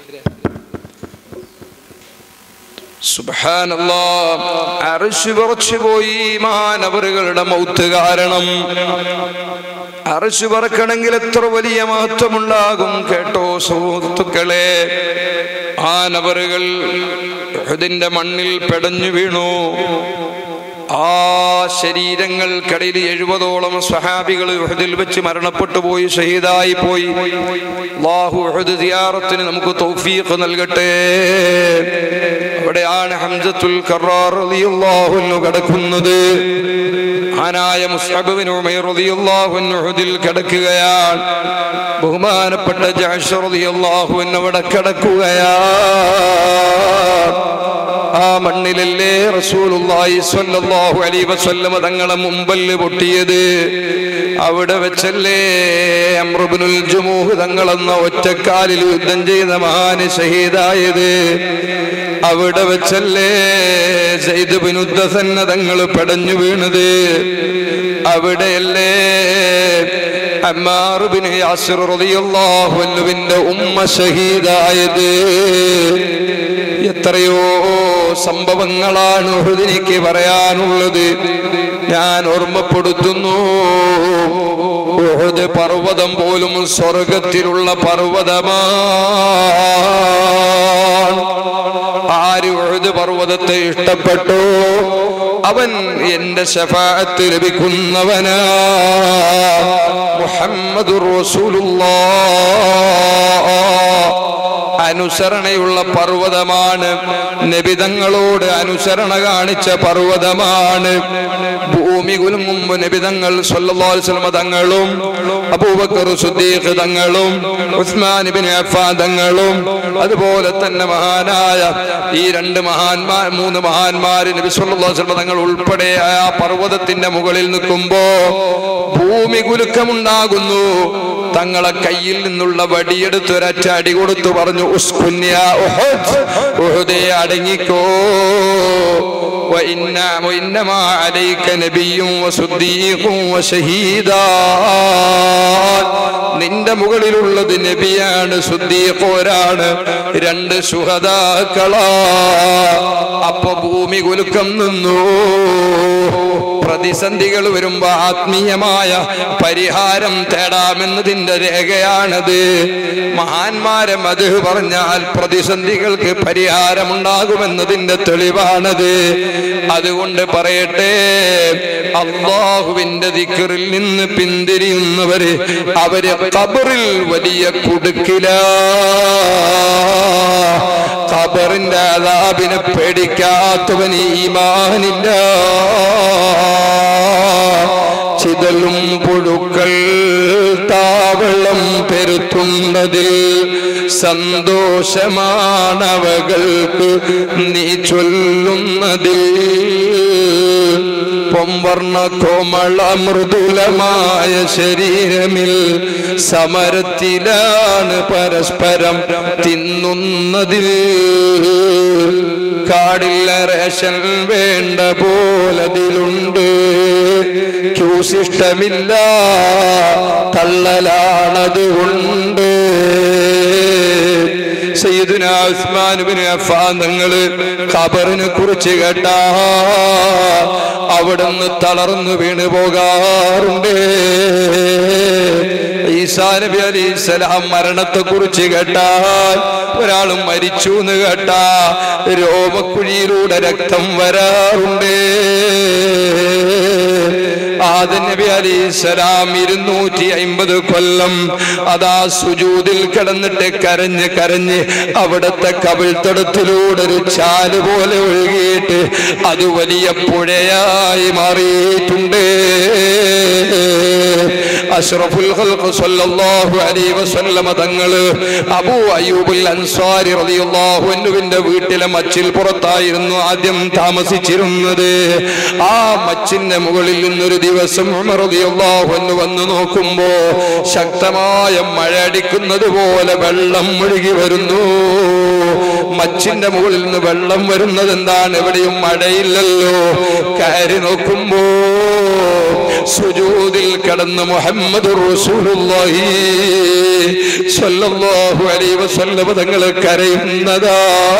സുബ്ഹാനല്ലാ അർശ് വിറച്ചു പോയി മാനവറുകളുടെ മൗത്ത് കാരണം അർശ് പറക്കണമെങ്കിൽ എത്ര വലിയ മഹത്വമുണ്ടാകും കേട്ടോ സുഹൃത്തുക്കളെ മാനവറുകൾ ഇതിന്റെ മണ്ണിൽ പെടഞ്ഞു വീണു ആ ശരീരങ്ങൾക്കിടയിൽ എഴുപതോളം സ്വഹാബികൾ ഉഹദിൽ വെച്ച് മരണപ്പെട്ടു പോയി ഷഹീദായി പോയി അല്ലാഹു ഉഹദ് സിയാറത്തിന് നമുക്ക് തൗഫീഖ് നൽകട്ടെ അവിടെയാണ് ഹംസത്തുൽ കറാർ റളിയല്ലാഹു അൻഹു കിടക്കുന്നത് ആനായ മുസ്അബ് ബിൻ ഉമൈർ റളിയല്ലാഹു അൻഹു ഉഹദിൽ കിടക്കുകയാണ് ബഹുമാനപ്പെട്ട ജഅ്ഷർ റളിയല്ലാഹു അൻഹു അവിടെ കിടക്കുകയാണ് ആ മണ്ണിലല്ലേ റസൂലുള്ളാഹി സ്വല്ലല്ലാഹു അലൈഹി വസല്ലമ തങ്ങളെ മുമ്പല്ല് പൊട്ടിയത് അവിടെ വെച്ചല്ലേ അമ്രുബ്നുൽ ജുമൂഹ് തങ്ങളെന്ന ഒറ്റക്കാലിൽ യുദ്ധം ചെയ്ത മഹാന് ഷഹീദായത് അവിടെ വെച്ചല്ലേ സെയ്ദ് ബിൻ ഉദ്ദസന്ന തങ്ങൾ പടഞ്ഞു വീണത് അവിടെയല്ലേ അമ്മാർ ബിൻ യാസിർ റളിയല്ലാഹു അൻഹുവിന്റെ ഉമ്മ ഷഹീദായത് എത്രയോ സംഭവങ്ങളാണ് ഉഹുദിനിക്ക് പറയാനുള്ളത് ഞാൻ ഓർമ്മപ്പെടുത്തുന്നു ഉഹുദ് പർവ്വതം പോലും സ്വർഗത്തിലുള്ള പർവ്വതമാണ് ആര് ഉഹുദ് പർവ്വതത്തെ ഇഷ്ടപ്പെട്ടു അവൻ എന്റെ ശഫാഅത്ത് ലഭിക്കുന്നവനാ മുഹമ്മദുർ റസൂലുള്ളാഹ് അനുസരണയുള്ള പർവ്വതമാണ് നബിതങ്ങളോട് അനുസരണ കാണിച്ച പർവ്വതമാണ് ഭൂമി കുലുങ്ങുമ്പോ നബിതങ്ങൾ സ്വല്ലല്ലാഹു തങ്ങളും അബൂബക്കർ സുദ്ദീഖ് തങ്ങളും ഉസ്മാൻ ഇബ്നു അഫ്ഫാൻ തങ്ങളും അതുപോലെ തന്നെ മഹാനായ ഈ രണ്ട് മഹാന്മാർ മൂന്ന് മഹാന്മാർ നബി സല്ലല്ലാഹു അലൈഹി വസല്ലം തങ്ങൾ ഉൾപ്പെടെ ആ പർവ്വതത്തിന്റെ മുകളിൽ നിൽക്കുമ്പോ ഭൂമി കുലുക്കമുണ്ടാകുന്നു തങ്ങളെ കയ്യിൽ നിന്നുള്ള വടിയെടുത്ത് ഒരൊറ്റ അടി കൊടുത്തു പറഞ്ഞു ഉസ്കുന്യ ഉഹുദ് ഉഹുദേ അടങ്ങിക്കോ وإن وإنما عليك نبي وصديق وشهيدا നിന്റെ മുകളിലുള്ളത് നബിയാണ് സുദ്ദീഖോരാണ് രണ്ട് സുഹദാക്കളാ അപ്പൊ ഭൂമി കുലുക്കം നിന്നു പ്രതിസന്ധികൾ വരുമ്പോ ആത്മീയമായ പരിഹാരം തേടാമെന്നതിന്റെ രേഖയാണത് മഹാന്മാരെ മധു പറഞ്ഞാൽ പ്രതിസന്ധികൾക്ക് പരിഹാരമുണ്ടാകുമെന്നതിന്റെ തെളിവാണത് അതുകൊണ്ട് പറയട്ടെ അള്ളാഹുവിന്റെ ദിക്കറിൽ നിന്ന് പിന്തിരിയുന്നവര് അവര് കബറിൽ വലിയ കുടുക്കില ഖബറിന്റെ അതാബിനെ പേടിക്കാത്തവന് ഈമാനില്ല ചിതലും പുഴുക്കൾ താവളം പെരുത്തുന്നതിൽ സന്തോഷമാണവകൾക്ക് നീ ചൊല്ലുന്നതിൽ സ്വൽപ്പം വർണ്ണ കോമള മൃദുലമായ ശരീരമിൽ സമരത്തിലാണ് പരസ്പരം തിന്നുന്നതിൽ കാടില്ല റേഷൻ വേണ്ട പോലതിലുണ്ട് ക്യൂസിഷ്ടമില്ല തള്ളലാണതുകൊണ്ട് സയ്യിദുന ഉസ്മാൻ ഇബ്നു അഫ്ഫാൻ തങ്ങള് ഖബറിനെ കുറിച്ച് കേട്ടാ അവിടുന്ന് തളർന്നു വീണു പോകാറുണ്ട് ഈസാ നബി അലൈഹി സ്വലാം മരണത്തെ കുറിച്ച് കേട്ടാൽ ഒരാൾ മരിച്ചു എന്ന് കേട്ടാ രോമക്കുഴിയിലൂടെ രക്തം വരാറുണ്ട് ആദ നബി അലൈഹിസ്സലാം ഇരുന്നൂറ്റി അമ്പത് കൊല്ലം അതാ സുജൂദിൽ കിടന്നിട്ട് കരഞ്ഞ് കരഞ്ഞ് അവിടുത്തെ കവിൾത്തടത്തിലൂടെ ഒരു ചാല് പോലെ ഒഴുകിയിട്ട് അത് വലിയ പുഴയായി മാറിയിട്ടുണ്ട് അഷ്റഫുൽ ഖൽഖ് സ്വല്ലല്ലാഹു അലൈഹി വസല്ലമ തങ്ങള് അബൂ അയ്യൂബുൽ അൻസാരി റളിയല്ലാഹു അൻഹുവിന്റെ വീട്ടിലെ മച്ചിൽ പുറത്തായിരുന്നു ആദ്യം താമസിച്ചിരുന്നത് ആ മച്ചിന്റെ മുകളിൽ നിന്നൊരു ദിവസം ഉമർ റളിയല്ലാഹു അൻഹു വന്നു നോക്കുമ്പോ ശക്തമായ മഴ അടിക്കുന്നത് പോലെ വെള്ളം ഒഴുകി വരുന്നു മച്ചിന്റെ മുകളിൽ നിന്ന് വെള്ളം വരുന്നത് എന്താണ് എവിടെയും മഴയില്ലല്ലോ കയറി നോക്കുമ്പോ സുജൂദിൽ കിടന്ന് മുഹമ്മദ് റസൂലുള്ളാഹി സ്വല്ലല്ലാഹു അലൈഹി വസല്ലം തങ്ങൾ കരയുന്നതാ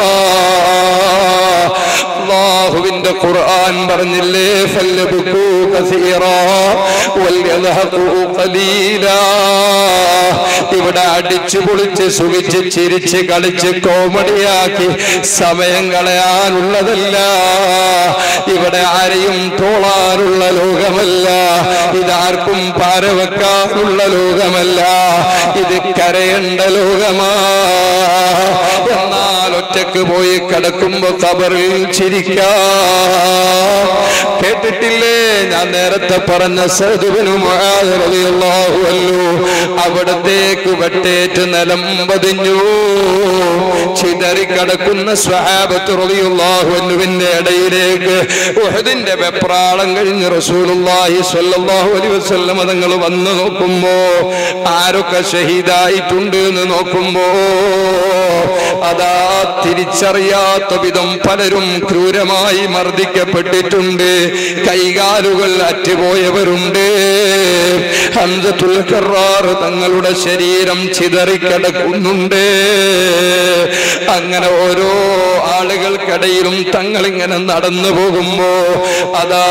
അള്ളാഹുവിന്റെ ഖുർആൻ പറഞ്ഞില്ലേ ഫല്ലബുക്കൂ കസീറാ വൽയദ്ഹഖൂ ഖലീലാ ഇവിടെ അടിച്ചു പൊളിച്ച് സുഖിച്ച് ചിരിച്ച് കളിച്ച് കോമഡിയാക്കി സമയം കളയാനുള്ളതല്ല ഇവിടെ ആരെയും തോളാനുള്ള ലോകമല്ല ഇതാർക്കും പാരവെക്കാനുള്ള ലോകമല്ല ഇത് കരയേണ്ട ലോകമാ എന്നാൽ ഒറ്റക്ക് പോയി കിടക്കുമ്പോ കബറിൽ ചിരിക്കാ കേട്ടിട്ടില്ലേ ഞാൻ നേരത്തെ പറഞ്ഞ സദുവിനുമാല്ലോ അവിടത്തേക്ക് വെട്ടേറ്റ് നിലം പതിഞ്ഞു ചിതറിക്കിടക്കുന്ന സ്വാബത്തുറിയുള്ളാഹുവിന്റെ ഇടയിലേക്ക് ഉഹദിന്റെ വെപ്രാളം കഴിഞ്ഞ് റസൂലുള്ളാഹി സ്വല്ലല്ലാഹു അലൈഹി വസല്ലം തങ്ങൾ വന്നു നോക്കുമ്പോ ആരൊക്കെ ഷഹീദായിട്ടുണ്ട് എന്ന് നോക്കുമ്പോ അതാ തിരിച്ചറിയാത്ത വിധം പലരും ക്രൂരമായി മർദ്ദിക്കപ്പെട്ടിട്ടുണ്ട് കൈകാലുകൾ അറ്റുപോയവരുണ്ട് ഹംസത്തുൽ കറാർ തങ്ങളുടെ ശരീരം ചിതറിക്കിടക്കുന്നുണ്ട് അങ്ങനെ ഓരോ ആളുകൾക്കിടയിലും തങ്ങൾ ഇങ്ങനെ നടന്നു പോകുമ്പോ അതാ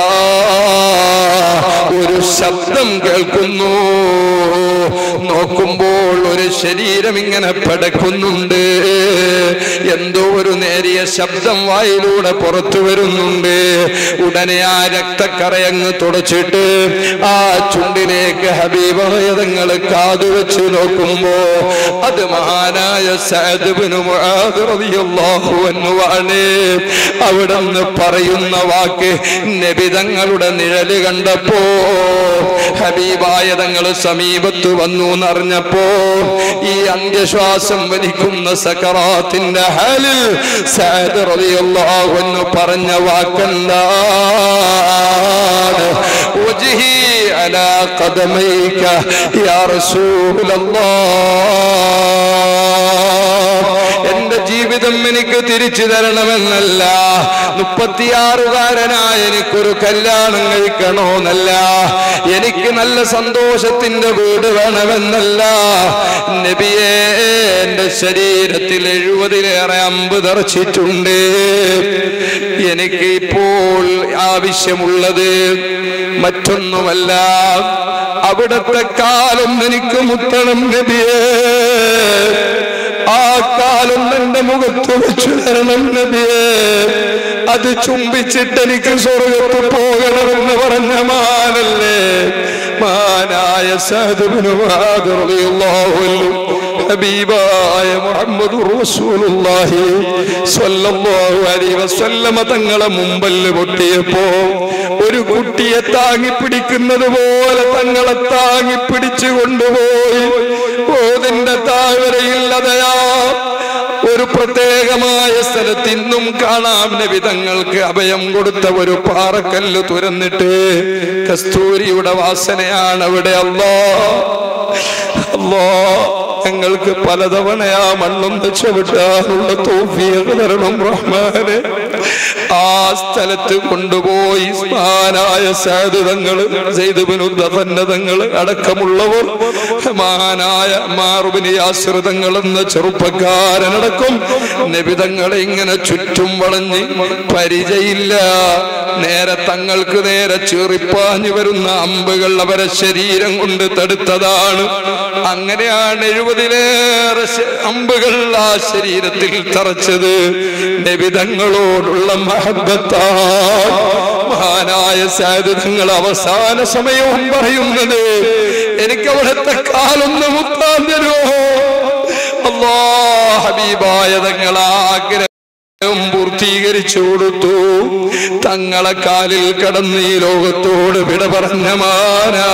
ഒരു ശബ്ദം കേൾക്കുന്നു നോക്കുമ്പോൾ ഒരു ശരീരം ഇങ്ങനെ പടക്കുന്നുണ്ട് എന്തോ ഒരു നേരിയ ശബ്ദം വായിലൂടെ പുറത്തു വരുന്നുണ്ട് ഉടനെ ആ രക്തക്കറയങ്ങ് തുടച്ചിട്ട് ആ ചുണ്ടിലേക്ക് ഹബീബയതങ്ങൾ കാതുവെച്ച് നോക്കുമ്പോ അത് മഹാനായ സഹദുബിനുവാണ് അവിടെ നിന്ന് പറയുന്ന വാക്ക് നബിതങ്ങളുടെ നിഴല് കണ്ടപ്പോ ഹബീബായ തങ്ങൾ സമീപത്ത് വന്നു എന്നറിഞ്ഞപ്പോ ഈ അന്ത്യശ്വാസം വലിക്കുന്ന സക്കറാത്തിന്റെ ഹാലിൽ സഅദ് റളിയല്ലാഹു അൻഹു പറഞ്ഞ വാക്കെന്താണ് വജ്ഹി അലാ ഖദമൈക യാ റസൂലല്ലാഹ് എന്റെ ജീവിതം എനിക്ക് തിരിച്ചു തരണമെന്നല്ല മുപ്പത്തിയാറുകാരനായ എനിക്കൊരു കല്യാണം കഴിക്കണോന്നല്ല എനിക്ക് നല്ല സന്തോഷത്തിന്റെ വീട് വേണമെന്നല്ല നബിയെ എന്റെ ശരീരത്തിൽ എഴുപതിലേറെ അമ്പ് തെറച്ചിട്ടുണ്ട് എനിക്ക് ഇപ്പോൾ ആവശ്യമുള്ളത് മറ്റൊന്നുമല്ല അവിടത്തെ കാലം എനിക്ക് മുത്തണം നബിയേ ആ കാലം എന്റെ മുഖത്ത് വെച്ചു തരണം നബിയേ അത് ചുംബിച്ചിട്ട് എനിക്ക് സ്വർഗത്ത് പോകണമെന്ന് പറഞ്ഞ മാനല്ലേ മാനായ സാധുവിനു ഹബീബായ മുഹമ്മദ് റസൂലുള്ളാഹി സ്വല്ലല്ലാഹു അലൈഹി വസല്ലമ തങ്ങളെ മുമ്പൽ പൊട്ടിയപ്പോ ഒരു കുട്ടിയെ താങ്ങി പിടിക്കുന്നത് പോലെ തങ്ങളെ താങ്ങി പിടിച്ചു കൊണ്ടുപോയി ഓതിന്റെ താഴ്വരയില്ലതയാ ഒരു ഒരു പ്രത്യേകമായ സ്ഥലത്ത് ഇന്നും കാണാം നബിതങ്ങൾക്ക് അഭയം കൊടുത്ത ഒരു പാറക്കല്ല് തുരന്നിട്ട് കസ്തൂരിയുടെ വാസനയാണ് അവിടെ അല്ലോ അല്ലോ ഞങ്ങൾക്ക് പലതവണ ആ മണ്ണൊന്ന് ചവിട്ടാനുള്ള തോഫിയൊക്കെ തരണം റഹ്മാനെ ആ സ്ഥലത്ത് കൊണ്ടുപോയി സ്മാനായ സാധുതങ്ങള് ചെയ്തുബിനുദ്ധന്നതങ്ങള് അടക്കമുള്ളവർ മാനായ മാറുബിനി ആശ്രിതങ്ങൾ എന്ന ചെറുപ്പക്കാരനടക്കം നബിതങ്ങളെ ഇങ്ങനെ ചുറ്റും വളഞ്ഞ് പരിചയില്ല നേരെ തങ്ങൾക്ക് നേരെ ചീറിപ്പാഞ്ഞു വരുന്ന അമ്പുകൾ അവരെ ശരീരം കൊണ്ട് തടുത്തതാണ് അങ്ങനെയാണ് എഴുപതിലേറെ ശ- അമ്പുകൾ ആ ശരീരത്തിൽ തറച്ചത് നബിതങ്ങളോടുള്ള മഹബത്താ മഹാനായ സാധുതങ്ങൾ അവസാന സമയവും പറയുന്നത് എനിക്ക് അവിടുത്തെ കാലൊന്ന് മുത്താൻ തരുമോ അല്ലാ ഹബീബായ തങ്ങളാഗ്രഹം പൂർത്തീകരിച്ചു കൊടുത്തു തങ്ങളെ കാലിൽ കടന്ന് ഈ ലോകത്തോട് വിട പറഞ്ഞ മാനാ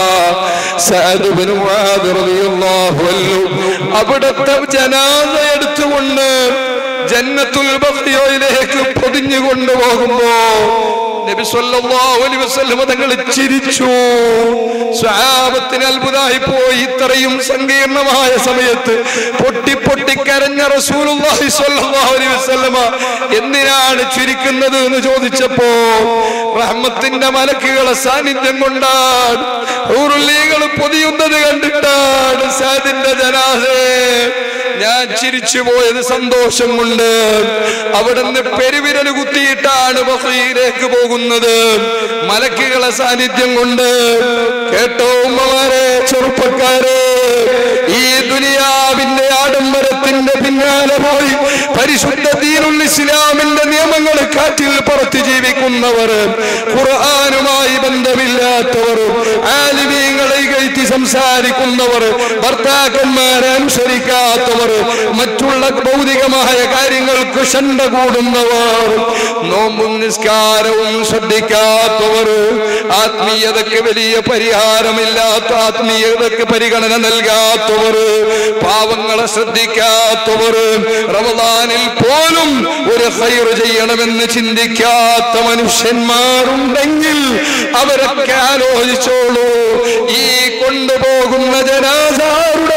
സഅദ് ബിൻ മുആദ് റളിയല്ലാഹു അൻഹു അവിടുത്തെ ജനാസ എടുത്തുകൊണ്ട് ജന്നത്തുൽ ബഖിയയിലേക്ക് പൊതിഞ്ഞു കൊണ്ടുപോകുമ്പോ നബി സല്ലല്ലാഹു അലൈഹി വസല്ലം തങ്ങൾ ചിരിച്ചു സ്വഹാബത്തിന് അത്ഭുതമായി പോയി ഇത്രയും സങ്കീർണമായ സമയത്ത് പൊട്ടി പൊട്ടി കരഞ്ഞ റസൂലുള്ളാഹി സ്വല്ലല്ലാഹു അലൈഹി വസല്ലമ എന്തിനാണ് ചിരിക്കുന്നത് എന്ന് ചോദിച്ചപ്പോ റഹ്മത്തിന്റെ മലക്കുകളെ സാന്നിധ്യം കൊണ്ടാണ് ഊറുള്ളീകൾ പൊതിയുന്നത് കണ്ടിട്ടാണ് സാദിന്റെ ജനാസേ ഞാൻ ചിരിച്ചു പോയത് സന്തോഷം കൊണ്ട് അവിടുന്ന് പെരുവിരല് കുത്തിയിട്ടാണ് ബഹ്റയിലേക്ക് പോകുന്നത് മലക്കുകളെ സാന്നിധ്യം കൊണ്ട് കേട്ടോ ഉമ്മമാരെ ചെറുപ്പക്കാരെ ഈ ദുനിയാവിന്റെ ആഡംബരത്തിന്റെ പിന്നാലെ പോയി പരിശുദ്ധ ദീനുൽ ഇസ്ലാമിന്റെ നിയമങ്ങൾ കാറ്റിൽ പറത്തി ജീവിക്കുന്നവർ ഖുർആനുമായി ബന്ധമില്ലാത്തവർ ആലിമീങ്ങളെ കയറ്റി സംസാരിക്കുന്നവർ ഭർത്താക്കന്മാരെ അനുസരിക്കാത്തവർ മറ്റുള്ള ഭൗതികമായ കാര്യങ്ങൾക്ക് ഷണ്ട കൂടുന്നവർ നോമ്പും നിസ്കാരവും ശ്രദ്ധിക്കാത്തവർ ആത്മീയതയ്ക്ക് വലിയ പരിഹാരമില്ലാത്ത ആത്മീയതയ്ക്ക് പരിഗണന നൽകാത്തവർ പാവങ്ങളെ ശ്രദ്ധിക്കാത്തവർ റമദാനിൽ പോലും ഒരു ഹൈർ ചെയ്യണമെന്ന് ചിന്തിക്കാത്ത മനുഷ്യന്മാരുണ്ടെങ്കിൽ അവരൊക്കെ ആലോചിച്ചോളൂ ഈ കൊണ്ടുപോകുന്ന ജനാസാരുടെ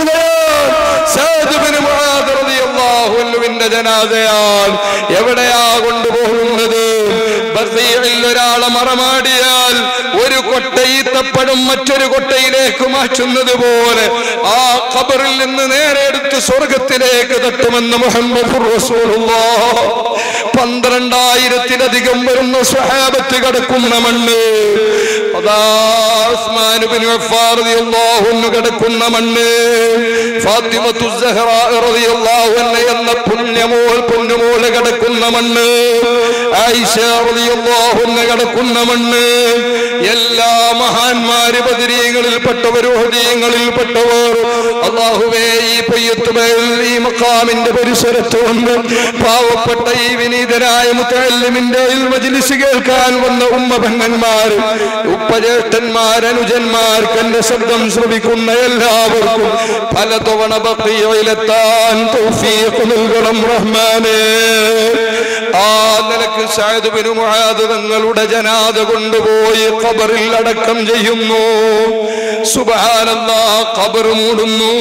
ജനാസയാന്റെ ജനാസയാൽ എവിടെയാ കൊണ്ടുപോകുന്നത് ബസീറിൽ ഒരാളെ മറമാടിയാൽ ഒരു കൊട്ടയീത്തപ്പഴം മറ്റൊരു കൊട്ടയിലേക്ക് മാറ്റുന്നത് പോലെ ആ ഖബറിൽ നിന്ന് നേരെ എടുത്ത് സ്വർഗത്തിലേക്ക് തട്ടുമെന്ന് മുഹമ്മദ് റസൂലുള്ളാഹ് പന്ത്രണ്ടായിരത്തിലധികം വരുന്ന സ്വഹാബത്ത് കിടക്കുന്ന മണ്ണ് അതാ ഉസ്മാൻ ബിൻ അഫ്ഫാൻ റളിയല്ലാഹു അൻഹു കിടക്കുന്ന മണ്ണ് ഫാത്തിമത്തു സഹ്റാ റളിയല്ലാഹു അൻഹ എന്ന പുണ്യമോൾ പൊന്നുമോൾ കിടക്കുന്ന മണ്ണ് ആയിഷ റളിയല്ലാഹു അൻഹ കിടക്കുന്ന മണ്ണ് എല്ലാ മഹാന്മാര് ബദരീങ്ങളിൽപ്പെട്ടവർ ഹൃദയങ്ങളിൽപ്പെട്ടവർ അള്ളാഹുവേ ഈ പൊയ്യത്തുമേൽ ഈ മക്കാമിന്റെ പരിസരത്ത് വന്ന് പാവപ്പെട്ട ഈ വിനീതനായ മുത്തല്ലിമിന്റെ മജിലിസ് കേൾക്കാൻ വന്ന ഉമ്മഭങ്ങന്മാർ ഉപ്പജ്യേഷ്ഠന്മാർ അനുജന്മാർക്ക് എന്റെ ശബ്ദം ശ്രവിക്കുന്ന എല്ലാവർക്കും പലതവണ ബക്കിയിലെത്താൻ തൗഫീഖ് നൽകണം റഹ്മാനേ ആ നിലക്ക് സായുധുബിനു മുഹാദ് തങ്ങളുടെ ജനാദ കൊണ്ടുപോയി ഖബറിൽ അടക്കം ചെയ്യുന്നു സുബഹാനല്ലാ ഖബർ മൂടുന്നു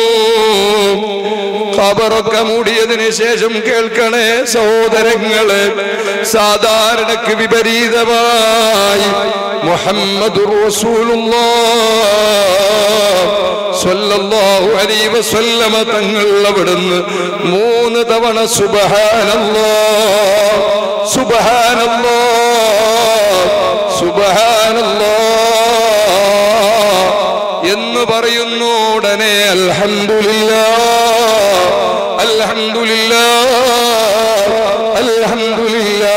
ഖബറൊക്കെ മൂടിയതിനു ശേഷം കേൾക്കണേ സഹോദരങ്ങളെ സാധാരണക്ക് വിപരീതമായി മുഹമ്മദ് സ്വല്ലല്ലാഹു അലൈഹി വസല്ലമ തങ്ങൾ അവിടുന്ന് മൂന്ന് തവണ സുബഹാനല്ലാ സുബഹാനല്ലാ സുബഹാനല്ലാ എന്ന് പറയുന്നു ഉടനെ അൽഹംദുലില്ലാ അൽഹംദുലില്ലാ അൽഹംദുലില്ലാ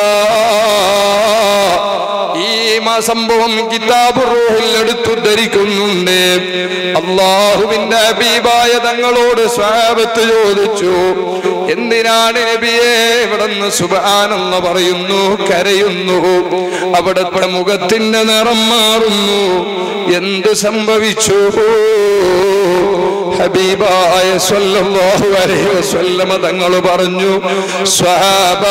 ഈ മാ സംഭവം കിതാബ് റൂഹിൽ എടുത്തു ധരിക്കുന്നുണ്ട് അള്ളാഹുവിന്റെ ഹബീബായ തങ്ങളോട് സ്വാപത്ത് ചോദിച്ചു എന്തിനാണ് നബിയെ ഇവിടുന്ന് സുബാനെന്ന് പറയുന്നു കരയുന്നു അവിടുത്തെ മുഖത്തിന്റെ നിറം മാറുന്നു എന്ത് സംഭവിച്ചു ഹബീബായ സ്വല്ലല്ലാഹു അലൈഹി വസല്ലമ തങ്ങൾ പറഞ്ഞു സ്വഹാബ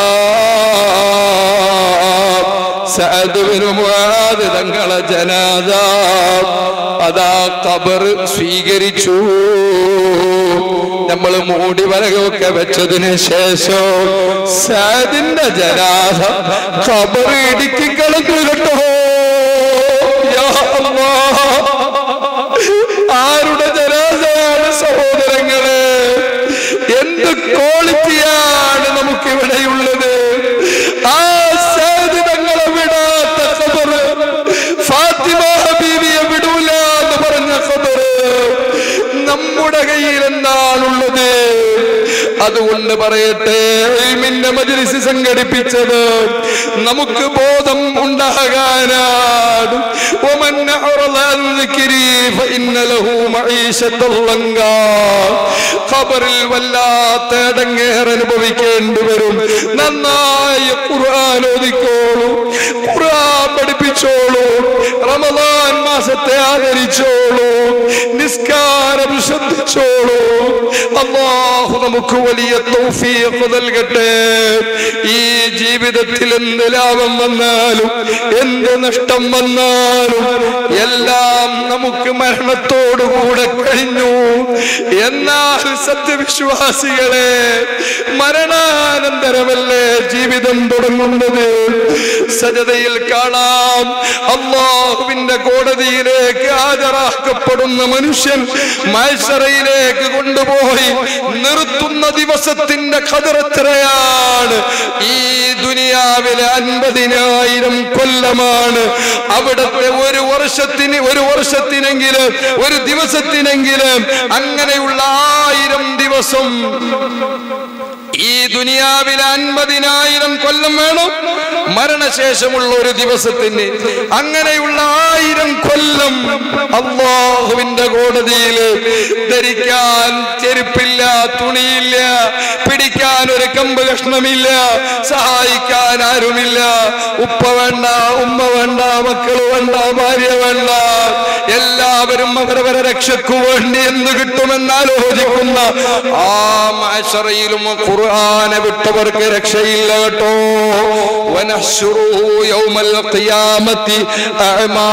സഅദ് ബിൻ മുആദ് തങ്ങളെ ജനാദ അതാ ഖബർ സ്വീകരിച്ചു നമ്മൾ മൂടി വലകൊക്കെ വെച്ചതിന് ശേഷം സഅദിന്റെ ജനാദ ഖബർ ഇടുക്കി കളഞ്ഞു കേട്ടോ യാ അല്ലാഹ് ആരുടെ ജനാസയാണ് സഹോദരങ്ങളെ എന്ത് ക്വാളിറ്റിയാണ് നമുക്ക് ഇവിടെയുള്ളത് ആ സാധ്യതങ്ങളെ വിടാത്ത ഖബറ് ഫാത്തിമ ഹബീബിയെ വിടൂല എന്ന് പറഞ്ഞ ഖബറ് നമ്മുടെ കയ്യിൽ എന്താണുള്ളത് അതുകൊണ്ട് പറയട്ടെ ഇൽമിന്റെ മജ്ലിസ് സംഘടിപ്പിച്ചത് നമുക്ക് ബോധം ഉണ്ടാകാനാണ് ومن أعرض عن ذكري فإن له معيشة ضنكا ഖബറിൽ വല്ലാത്ത ഇടങ്ങേറ് അനുഭവിക്കേണ്ടി വരും നന്നായി ഖുർആൻ ഓതിക്കോളൂ ഖുർആൻ പഠിപ്പിച്ചോളൂ റമദാൻ മാസത്തെ ആദരിച്ചോളൂ നിസ്കാരം ശ്രദ്ധിച്ചോളൂ അള്ളാഹു നമുക്ക് വലിയ തൗഫീഖ് നൽകട്ടെ ഈ ജീവിതത്തിൽ എന്ത് ലാഭം വന്നാലും എന്ത് നഷ്ടം വന്നാലും എല്ലാം നമുക്ക് മരണത്തോടുകൂടെ കഴിഞ്ഞു എന്നാൽ സത്യവിശ്വാസികളെ മരണാനന്തരമല്ലേ ജീവിതം തുടങ്ങുന്നത് സജതയിൽ കാണാം അള്ളാഹുവിന്റെ കോടതിയിലേക്ക് ഹാജരാക്കപ്പെടുന്ന മനുഷ്യൻ മത്സരയിലേക്ക് കൊണ്ടുപോയി നിർത്തുന്ന ദിവസത്തിന്റെ കതിറെത്രയാണ് ഈ ദുനിയാവിലെ അൻപതിനായിരം കൊല്ലമാണ് അവിടുത്തെ ഒരു വർഷത്തിന് ഒരു വർഷത്തിനെങ്കിലും ഒരു ദിവസത്തിനെങ്കിലും അങ്ങനെയുള്ള ആയിരം ദിവസം ഈ ദുനിയാവിലെ അൻപതിനായിരം കൊല്ലം വേണം മരണശേഷമുള്ള ഒരു ദിവസത്തിന് അങ്ങനെയുള്ള ആയിരം കൊല്ലം അള്ളാഹുവിന്റെ കോടതിയിൽ ധരിക്കാൻ ചെരുപ്പില്ല തുണിയില്ല പിടിക്കാൻ ഒരു കമ്പ് കഷ്ണമില്ല സഹായിക്കാൻ ആരുമില്ല ഉപ്പ വേണ്ട ഉമ്മ വേണ്ട മക്കള് വേണ്ട ഭാര്യ വേണ്ട എല്ലാവരും അവരവരെ രക്ഷയ്ക്കു വേണ്ടി എന്ത് കിട്ടുമെന്ന് ആലോചിക്കുന്ന ആ മാശറയിലും ഖുർആനെ വിട്ടവർക്ക് രക്ഷയില്ല കേട്ടോ വനഹ്ശുറുഹു യൗമൽ ഖിയാമത്തി അഅമാ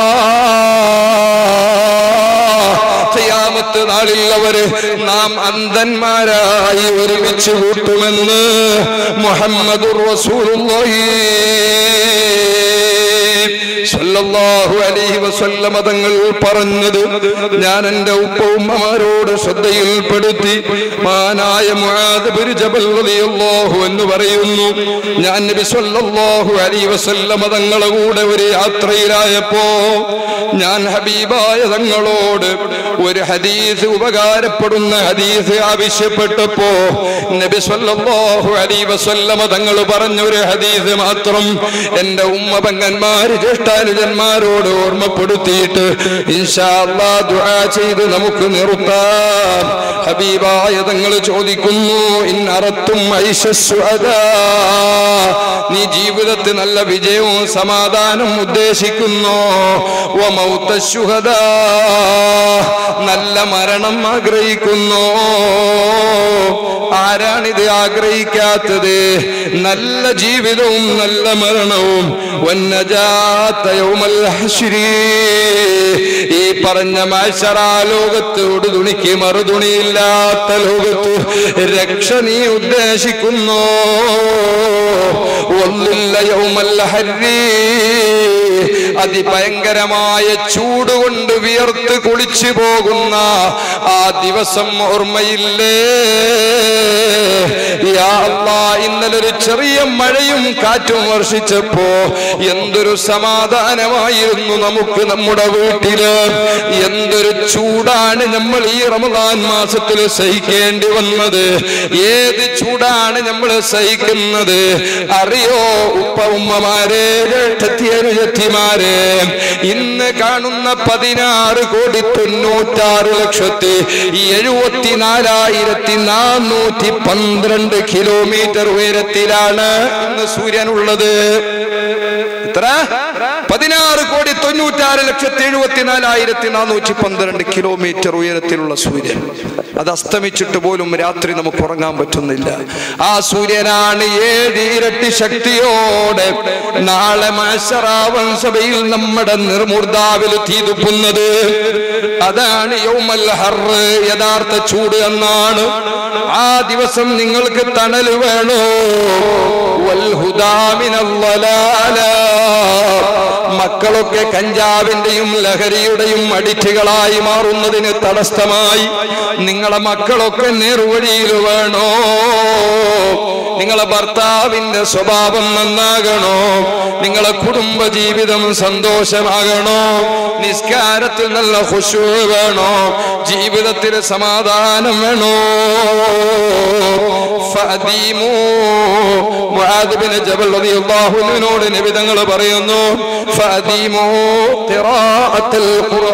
ഖിയാമത്ത് നാളിൽ അവര് നാം അന്ധന്മാരായി ഒരുമിച്ച് കൂട്ടുമെന്ന് മുഹമ്മദുർ റസൂലുള്ളാഹി സല്ലല്ലാഹു അലൈഹി വസല്ലമ തങ്ങൾ പറഞ്ഞത് ഞാൻ എൻ്റെ ഉപ്പ ഉമ്മമാരോട് ശ്രദ്ധയിൽപ്പെടുത്തി മാനായ മുആദ് ബിൻ ജബൽ റളിയല്ലാഹു എന്ന് പറയുന്നു ഞാൻ നബി സല്ലല്ലാഹു അലൈഹി വസല്ലമ തങ്ങളെ കൂടെ ഒരു യാത്രയിലായപ്പോ ഞാൻ ഹബീബായ തങ്ങളോട് ഒരു ഹദീസ് ഉപകാരപ്പെടുന്ന ഹദീസ് ആവശ്യപ്പെട്ടപ്പോ നബി സല്ലല്ലാഹു അലൈഹി വസല്ലമ തങ്ങൾ പറഞ്ഞ ഒരു ഹദീസ് മാത്രം എൻ്റെ ഉമ്മ പെങ്ങന്മാര് ജ്യേഷ്ഠാനുജന്മാരോട് ഓർമ്മപ്പെടുത്തിയിട്ട് ഇൻഷാ അല്ലാ ദുആ ചെയ്ത് നമുക്ക് നിർത്താം ഹബീബായ തങ്ങൾ ചോദിക്കുന്നു ഇൻ അറത്തും ഐശസ്വദാ നീ ജീവിതത്തിൽ നല്ല വിജയവും സമാധാനം ഉദ്ദേശിക്കുന്നു വമൗത്ത ശുഹദാ നല്ല മരണം ആഗ്രഹിക്കുന്നു ആരാണിത് ആഗ്രഹിക്കാത്തത് നല്ല ജീവിതവും നല്ല മരണവും വന്നജാത്ത യൗമൽ ഹശ്രി ഈ പറഞ്ഞ മാശറാ ലോകത്തോട് തുണിക്ക് മറുതുണിയില്ലാത്ത ലോകത്ത് രക്ഷ നീ ഉദ്ദേശിക്കുന്നു ഒന്നില്ല യൗമൽ ഹരി അതിഭയങ്കരമായ ചൂട് കൊണ്ട് വിയർത്ത് കുളിച്ചു പോകുന്ന ആ ദിവസം ഓർമ്മയില്ലേ യാ അല്ലാ, ഇന്നലെ ഒരു ചെറിയ മഴയും കാറ്റും വർഷിച്ചപ്പോ എന്തൊരു സമാധാനമായിരുന്നു നമുക്ക് നമ്മുടെ വീട്ടില് എന്തൊരു ചൂടാണ് നമ്മൾ ഈ റമദാൻ മാസത്തിൽ സഹിക്കേണ്ടി വന്നത് ഏത് ചൂടാണ് നമ്മൾ സഹിക്കുന്നത് അറിയോ ഉപ്പ ഉമ്മമാരെ അനുജത്തിമാരെ ഇന്ന് കാണുന്ന പതിനാറ് കോടി തൊണ്ണൂറ്റാറ് ലക്ഷത്തി എഴുപത്തിനാലായിരത്തി നാനൂറ്റി പന്ത്രണ്ട് കിലോമീറ്റർ ഉയരത്തിലാണ് ഇന്ന് സൂര്യനുള്ളത് എത്ര പതിനാറ് കോടി കോടി തൊണ്ണൂറ്റാറ് ലക്ഷത്തി എഴുപത്തിനാലായിരത്തി നാനൂറ്റി പന്ത്രണ്ട് കിലോമീറ്റർ ഉയരത്തിലുള്ള സൂര്യൻ അത് അസ്തമിച്ചിട്ട് പോലും രാത്രി നമുക്ക് ഉറങ്ങാൻ പറ്റുന്നില്ല ആ സൂര്യനാണ് ഏഴ് ഇരട്ടി ശക്തിയോടെ നാളെ മാശറാവൻ സഭയിൽ നമ്മുടെ നിർമൂർദാവിൽ തീതുപ്പുന്നത് അതാണ് യൗമൽ ഹർറ് യഥാർത്ഥ ചൂട് എന്നാണ് ആ ദിവസം നിങ്ങൾക്ക് തണൽ വേണോ വൽഹുദാമിനല്ലലാല മക്കളൊക്കെ കഞ്ചാവിന്റെയും ലഹരിയുടെയും അടിറ്റുകളായി മാറുന്നതിന് തടസ്സമായി നിങ്ങളെ മക്കളൊക്കെ നേർവഴിയിൽ വേണോ നിങ്ങളെ ഭർത്താവിന്റെ സ്വഭാവം നന്നാകണോ നിങ്ങളെ കുടുംബ ജീവിതം സന്തോഷമാകണോ നിസ്കാരത്തിൽ നല്ല ഖുശൂ വേണോ ജീവിതത്തിൽ സമാധാനം വേണോ ഫഅദീമൂ മുആദ് ബിൻ ജബൽ റളിയല്ലാഹു അൻഹുവിനോട് നബി തങ്ങൾ പറയുന്നു ഫഅദീമൂ ഖിറാഅത്തുൽ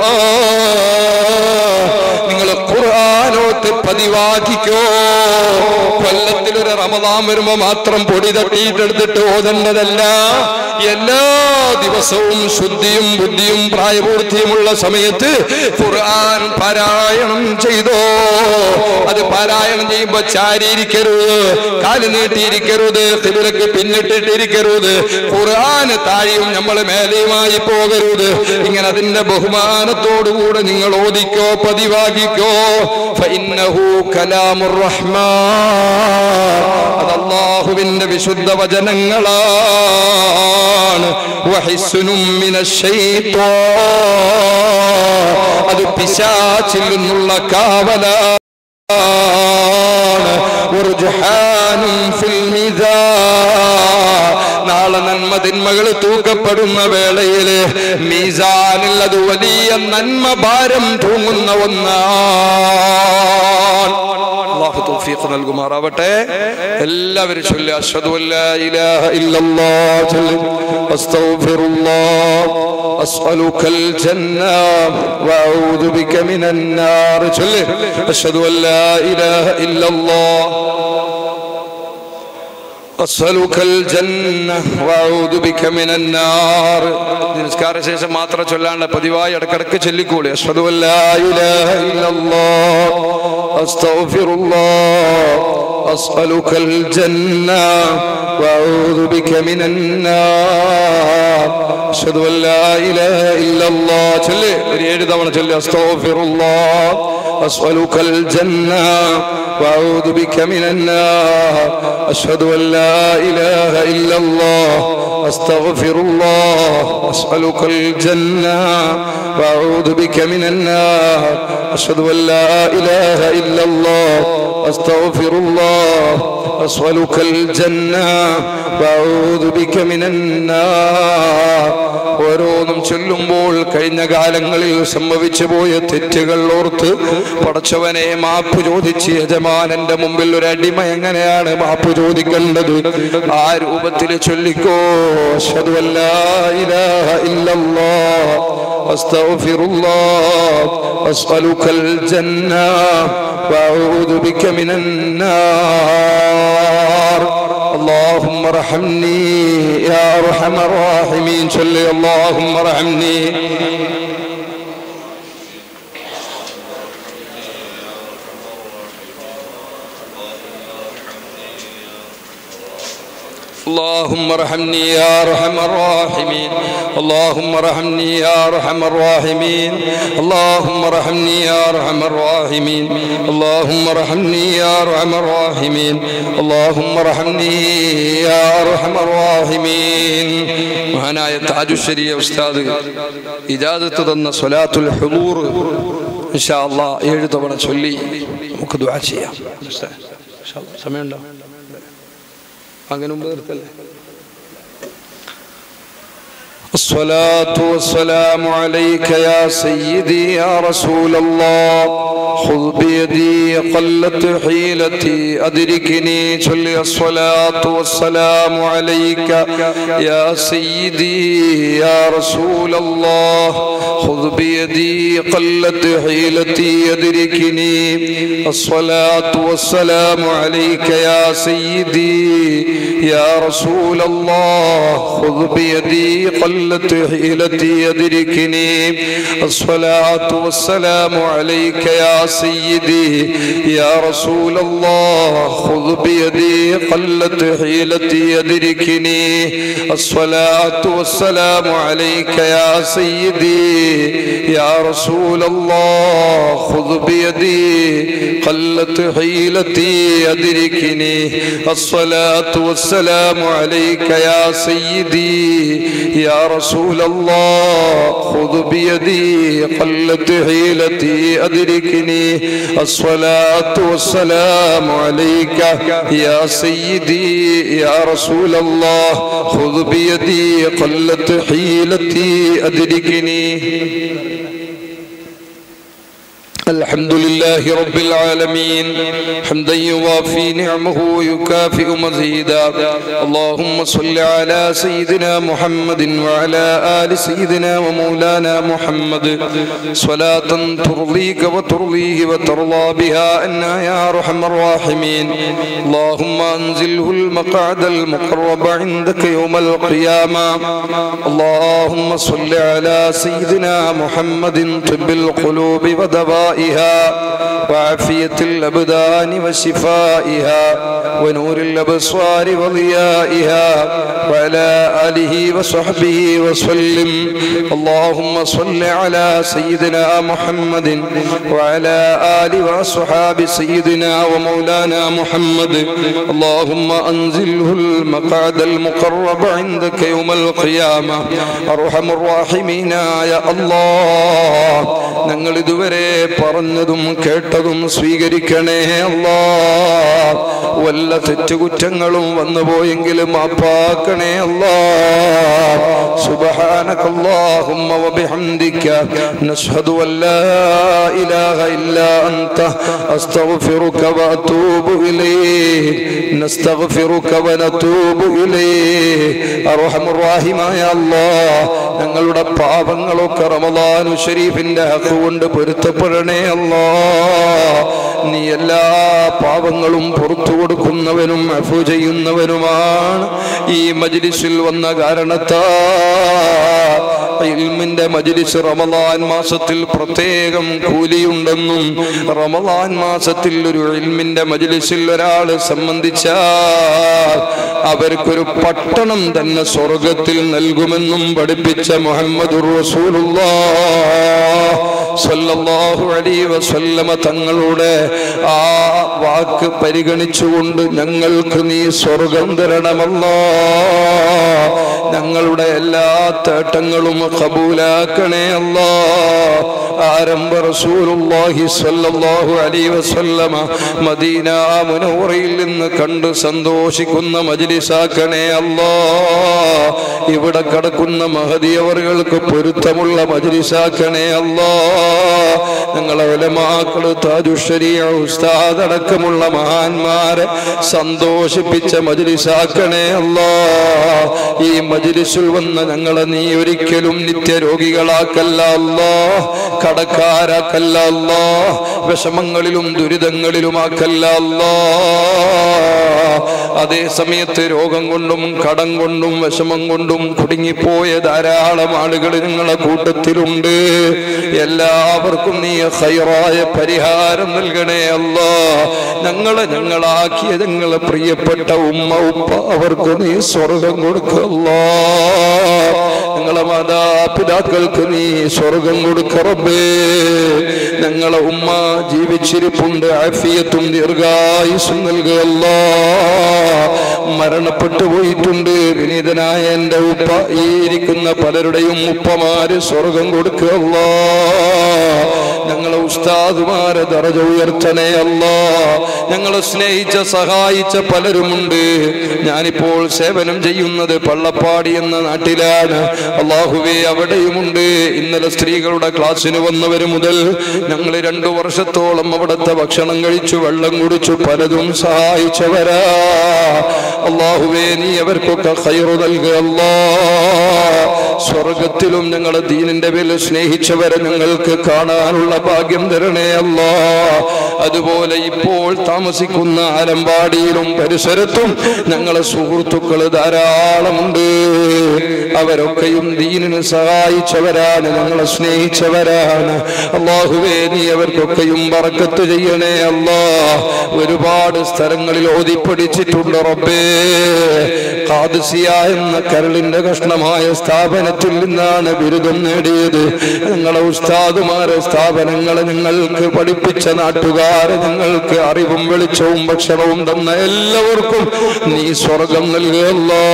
ഖുർആൻ നിങ്ങൾ ഖുർആനോത്ത് പതിവാക്കിക്കോ കൊല്ലത്തിൽ ഒരു റമദാൻ വരുമ്പോ മാത്രം പൊടി തട്ടിയിട്ടെടുത്തിട്ട് ഓതേണ്ടതല്ല എല്ലാ ദിവസവും ശുദ്ധിയും ബുദ്ധിയും പ്രായപൂർത്തിയുമുള്ള സമയത്ത് ഖുർആൻ പാരായണം ചെയ്തോ അത് പാരായണം ചെയ്യുമ്പോ ചാരിയിരിക്കരുത് കാല് നീട്ടിയിരിക്കരുത് തിബിലക്ക് പിന്നിട്ടിട്ടിരിക്കരുത് ഖുർആൻ താഴെയും നമ്മൾ മേലെയുമായി പോകരുത് ഇങ്ങനെ അതിന്റെ ബഹുമാനത്തോടുകൂടെ നിങ്ങൾ ഓദിക്കോ പതിവാക്കിക്കോ ഫഇന്നഹു കലാമുർ റഹ്മാൻ അത് അല്ലാഹുവിന്റെ വിശുദ്ധ വചനങ്ങളാണ് വഹിസ്സുനും മിനശ് ശൈത്വാൻ അത് പിശാചിൽ നിന്നുള്ള കാവലാണ് ഉർജഹാനും ഫിൽ മീസാൻ നാളെ നന്മ തിന്മകൾ തൂക്കപ്പെടുന്ന വേളയില് മീസാനിൽ അത് വലിയ നന്മ ഭാരം തൂങ്ങുന്ന ഒന്നാണ് അള്ളാഹു തൗഫീഖ് നൽകുമാറാവട്ടെ എല്ലാവരും ചൊല്ലി അഷ്ഹദു അല്ലാ ഇലാഹ ഇല്ലല്ലാഹ് ചൊല്ലി അസ്തഗ്ഫിറുല്ലാഹ് അസ്അലുക്കൽ ജന്ന വഅഊദു ബിക മിനൻ നാർ ചൊല്ലി അഷ്ഹദു അല്ലാ ഇലാഹ ഇല്ലല്ലാഹ് أسألك الجنة وأعوذ بك من النار നിസ്കാര ശേഷം മാത്രം ചൊല്ലാണ്ട് പതിവായി ഇടക്കിടക്ക് ചൊല്ലിക്കൂടി أشهد أن لا إله إلا الله أستغفر الله أسألك الجنة وأعوذ بك من النار أشهد أن لا إله إلا الله ചൊല്ലി ഒരു ഏഴ് തവണ ചൊല്ലി أستغفر الله أسألك الجنة وأعوذ بك من النار أشهد أن لا إله إلا الله أستغفر الله أسألك الجنة وأعوذ بك من النار أشهد أن لا إله إلا الله أستغفر الله أسألك الجنة وأعوذ بك من النار ഓരോന്നും ചൊല്ലുമ്പോൾ കഴിഞ്ഞ കാലങ്ങളിൽ സംഭവിച്ചു പോയ തെറ്റുകൾ ഓർത്ത് പടച്ചവനെ മാപ്പ് ചോദിച്ച് യജമാനന്റെ മുമ്പിൽ ഒരു അടിമ എങ്ങനെയാണ് മാപ്പ് ചോദിക്കേണ്ടത് ആ രൂപത്തിൽ ചൊല്ലിക്കോ അഷ്ഹദു അല്ലാ ഇലാഹ ഇല്ലല്ലാഹ് അസ്തഗ്ഫിറുല്ലാഹ് അസ്അലുക്കൽ ജന്ന വഅഊദു ബിക മിനൻ നാർ اللهم ارحمني يا ارحم الراحمين صل اللهم ارحمني اللهم ارحمني يا ارحم الراحمين اللهم ارحمني يا ارحم الراحمين اللهم ارحمني يا ارحم الراحمين اللهم ارحمني يا ارحم الراحمين اللهم ارحمني يا ارحم الراحمين മഹാനായ താജുശ്ശേരി ഉസ്താദ് ഇജാദത്ത് തന്ന സ്വലാത്തുൽ ഹുദൂർ ഇൻഷാ അല്ലാഹ് ഏഴ് തവണ ചൊല്ലി നമുക്ക് ദുആ ചെയ്യാം സമയമുണ്ടോ അങ്ങനെ മുമ്പ് നിർത്തല്ലേ الصلاة والسلام عليك يا سيدي يا رسول الله خذ بيدي قلت حيلتي أدركني صل الصلاة والسلام عليك يا سيدي يا رسول الله خذ بيدي قلت حيلتي أدركني الصلاة والسلام عليك يا سيدي يا رسول الله خذ بيدي قلت حيلتي أدركني الصلاة والسلام عليك يا سيدي يا رسول الله خذ بيدي قلت حيلتي أدركني الصلاة والسلام عليك يا سيدي يا رسول الله خذ بيدي قلت حيلتي أدركني الصلاة والسلام عليك يا سيدي يا رسول الله خذ بيدي قلت حيلتي أدركني الصلاة والسلام عليك يا سيدي يا رسول الله خذ بيدي قلت حيلتي أدركني الحمد لله رب العالمين حمدا يوافي نعمه ويكافئ مزيدا اللهم صل على سيدنا محمد وعلى آل سيدنا ومولانا محمد صلاة ترضيك وترضيه وترضى بها أنا يا أرحم الراحمين اللهم أنزله المقعد المقرب عندك يوم القيامة اللهم صل على سيدنا محمد طب القلوب ودوائها وعافية الأبدان وشفائها ونور الأبصار وضيائها وعلى آله وصحبه وسلم اللهم صل على سيدنا محمد وعلى آل وأصحاب سيدنا ومولانا محمد اللهم أنزله المقعد المقرب عندك يوم القيامة أرحم الراحمين يا الله ഞങ്ങൾ ഇതുവരെ പറഞ്ഞതും കേട്ടതും സ്വീകരിക്കണേ അല്ലാ വല്ല തെറ്റുകുറ്റങ്ങളും വന്നുപോയെങ്കിലും മാപ്പാക്കണേ അല്ലാ سبحانك اللهم وبحمدك نشهد أن لا إله إلا أنت أستغفرك وأتوب إليك نستغفرك ونتوب إليك أرحم الراحمين يا الله ഞങ്ങളുടെ പാപങ്ങളൊക്കെ റമദാനു ഷരീഫിന്റെ ഹക്ക് കൊണ്ട് പൊരുത്തപ്പെടണേ അല്ലാ നീ എല്ലാ പാപങ്ങളും പുറത്തു കൊടുക്കുന്നവനും അഫു ചെയ്യുന്നവനുമാണ് ഈ മജ്ലിസിൽ വന്ന കാരണത്താ ഇൽമിന്റെ മജ്ലിസ് റമദാൻ മാസത്തിൽ പ്രത്യേകം കൂലിയുണ്ടെന്നും റമദാൻ മാസത്തിൽ ഒരു ഇൽമിന്റെ മജ്ലിസിൽ ഒരാൾ സംബന്ധിച്ചാൽ അവർക്കൊരു പട്ടണം തന്നെ സ്വർഗത്തിൽ നൽകുമെന്നും പഠിപ്പിച്ച മുഹമ്മദ് സല്ലല്ലാഹു അലൈഹി വസല്ലമ തങ്ങളുടെ ആ വാക്ക് പരിഗണിച്ചുകൊണ്ട് ഞങ്ങൾക്ക് നീ സ്വർഗം തരണമല്ലോ ഞങ്ങളുടെ എല്ലാ തേട്ടങ്ങളും കബൂലാക്കണേ അല്ലാ ആരംഭ റസൂലുള്ളാഹി സ്വല്ലല്ലാഹു അലൈഹി വസല്ലമ മദീന മുനവറയിൽ നിന്ന് കണ്ട് സന്തോഷിക്കുന്ന മജ്ലിസാക്കണേ അല്ലാ ഇവിടെ കടക്കുന്ന മഹദിയവറുകൾക്ക് പൊരുത്തമുള്ള മജ്ലിസാക്കണേ അല്ലാ ഞങ്ങളെ ഉലമാക്കള് താജുഷരിയ ഉസ്താദ് അടക്കമുള്ള മഹാന്മാരെ സന്തോഷിപ്പിച്ച മജ്ലിസാക്കണേ അല്ലാ ഈ മജ്ലിസിൽ വന്ന ഞങ്ങളെ നീ ഒരിക്കലും നിത്യരോഗികളാക്കല്ല അല്ലാ കടക്കാരാക്കല്ല അല്ലാ വിഷമങ്ങളിലും ദുരിതങ്ങളിലുമാക്കല്ല അല്ലാ അതേ സമയത്ത് രോഗം കൊണ്ടും കടം കൊണ്ടും വിഷമം കൊണ്ടും കുടുങ്ങിപ്പോയ ധാരാളം ആളുകൾ നിങ്ങളെ കൂട്ടത്തിലുണ്ട് എല്ലാവർക്കും നീ ഹൈറായ പരിഹാരം നൽകണേ അല്ലാ ഞങ്ങളെ ഞങ്ങളാക്കിയ ഞങ്ങളെ പ്രിയപ്പെട്ട ഉമ്മ ഉപ്പ അവർക്ക് നീ സ്വർഗം കൊടുക്കല്ലോ ഞങ്ങളെ മാതാപിതാക്കൾക്ക് നീ സ്വർഗം കൊടുക്കറബേ ഞങ്ങളെ ഉമ്മ ജീവിച്ചിരിപ്പുണ്ട് ആഫിയത്തും ദീർഘായുസും നൽകുകയല്ലോ മരണപ്പെട്ടു പോയിട്ടുണ്ട് വിനീതനായ എൻ്റെ ഉപ്പ ഈ ഇരിക്കുന്ന പലരുടെയും ഉപ്പമാര് സ്വർഗം കൊടുക്കുകയല്ലോ ഞങ്ങളെ ഉസ്താദുമാരെ ദറജ ഉയർത്തണേ അല്ലാ ഞങ്ങളെ സ്നേഹിച്ച സഹായിച്ച പലരുമുണ്ട് ഞാനിപ്പോൾ സേവനം ചെയ്യുന്നത് പള്ളപ്പാടി എന്ന നാട്ടിലാണ് അള്ളാഹുവേ അവിടെയുമുണ്ട് ഇന്നലെ സ്ത്രീകളുടെ ക്ലാസ്സിന് വന്നവര് മുതൽ ഞങ്ങൾ രണ്ടു വർഷത്തോളം അവിടുത്തെ ഭക്ഷണം കഴിച്ചു വെള്ളം കുടിച്ചു പലതും സഹായിച്ചവരാ അള്ളാഹുവേ നീ അവർക്കൊക്കെ ഹൈറു നൽകുക അല്ലാ സ്വർഗത്തിലും ഞങ്ങളെ ദീനിന്റെ പേരിൽ സ്നേഹിച്ചവരെ ഞങ്ങൾക്ക് കാണാനുള്ള ഭാഗ്യം തരണേ അല്ലാ അതുപോലെ ഇപ്പോൾ താമസിക്കുന്ന ആലമ്പാടിയിലും പരിസരത്തും ഞങ്ങളെ സുഹൃത്തുക്കൾ ധാരാളമുണ്ട് അവരൊക്കെയും ദീനിന് സഹായിച്ചവരാണ് ഞങ്ങളെ സ്നേഹിച്ചവരാണ് അള്ളാഹുവേ നീ അവർക്കൊക്കെയും പറക്കത്ത് ചെയ്യണേ അല്ലാ ഒരുപാട് സ്ഥലങ്ങളിൽ ഓതിപ്പടിച്ചിട്ടുണ്ട് റബ്ബേ ഖാദിസിയ എന്ന കരളിന്റെ കഷ്ണമായ സ്ഥാപനത്തിൽ നിന്നാണ് ബിരുദം നേടിയത് ഞങ്ങളെ ഉസ്താദുമാരെ സ്ഥാപനങ്ങളെ ഞങ്ങൾക്ക് പഠിപ്പിച്ച നാട്ടുകാരെ ഞങ്ങൾക്ക് അറിവും വെളിച്ചവും ഭക്ഷണവും തന്ന എല്ലാവർക്കും നീ സ്വർഗം നൽകുകയല്ലോ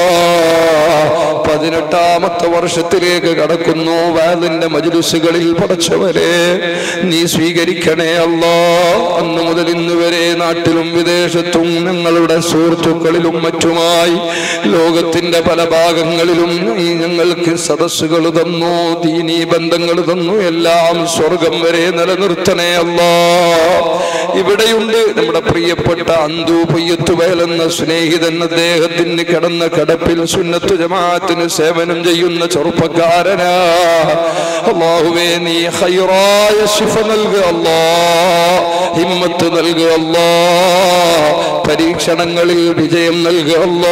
പതിനെട്ടാമത്തെ വർഷത്തിലേക്ക് കടക്കുന്നു വാലിന്റെ മജുലുസുകളിൽ പടച്ചവരെ നീ സ്വീകരിക്കണേ അല്ലോ അന്ന് മുതൽ ഇന്ന് വരെ നാട്ടിലും വിദേശത്തും ഞങ്ങളുടെ സുഹൃത്തുക്കളിലും മറ്റുമായി ലോകത്തിന്റെ പല ഭാഗങ്ങളിലും നീ ഞങ്ങൾക്ക് സദസ്സുകൾ തന്നു ദീനീ ബന്ധങ്ങൾ തന്നു എല്ലാം സ്വർഗം വരെ നിലനിർത്തണേ അല്ലോ ഇവിടെയുണ്ട് നമ്മുടെ പ്രിയപ്പെട്ട അന്തു പൊയ്യത്ത് വയലെന്ന സ്നേഹിതൻ അദ്ദേഹത്തിന് കിടന്ന കടപ്പിൽ സുന്നത്തു ജമാഅത്തിന് സേവനം ചെയ്യുന്ന ചെറുപ്പക്കാരനാ അള്ളാഹുവേ നീ ഹൈറായ ശിഫ നൽകുക അല്ലാ ഹിമ്മത്ത് നൽകുക അല്ലാ പരീക്ഷണങ്ങളിൽ വിജയം നൽകുക അല്ലാ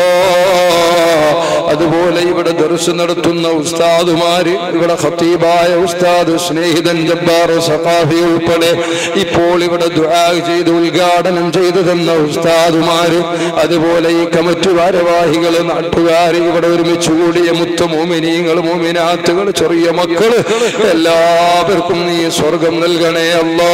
അതുപോലെ ഇവിടെ ദർശ നടത്തുന്ന ഉസ്താദുമാര് ഇവിടെ ഖത്തീബായ ഉസ്താദ് സ്നേഹിതൻ ജബ്ബാർ സഖാഫി ഉൾപ്പെടെ ഇപ്പോൾ ഇവിടെ ദുആ ചെയ്ത് ഉദ്ഘാടനം ചെയ്തു തന്ന ഉസ്താദുമാര് അതുപോലെ ഈ കമ്മിറ്റി ഭാരവാഹികള് നാട്ടുകാര് ഇവിടെ ഒരുമിച്ച് കൂടിയ മുത്ത മോമിനീങ്ങൾ മോമിനാത്തുകൾ ചെറിയ മക്കള് എല്ലാവർക്കും നീ സ്വർഗം നൽകണേ അല്ലാ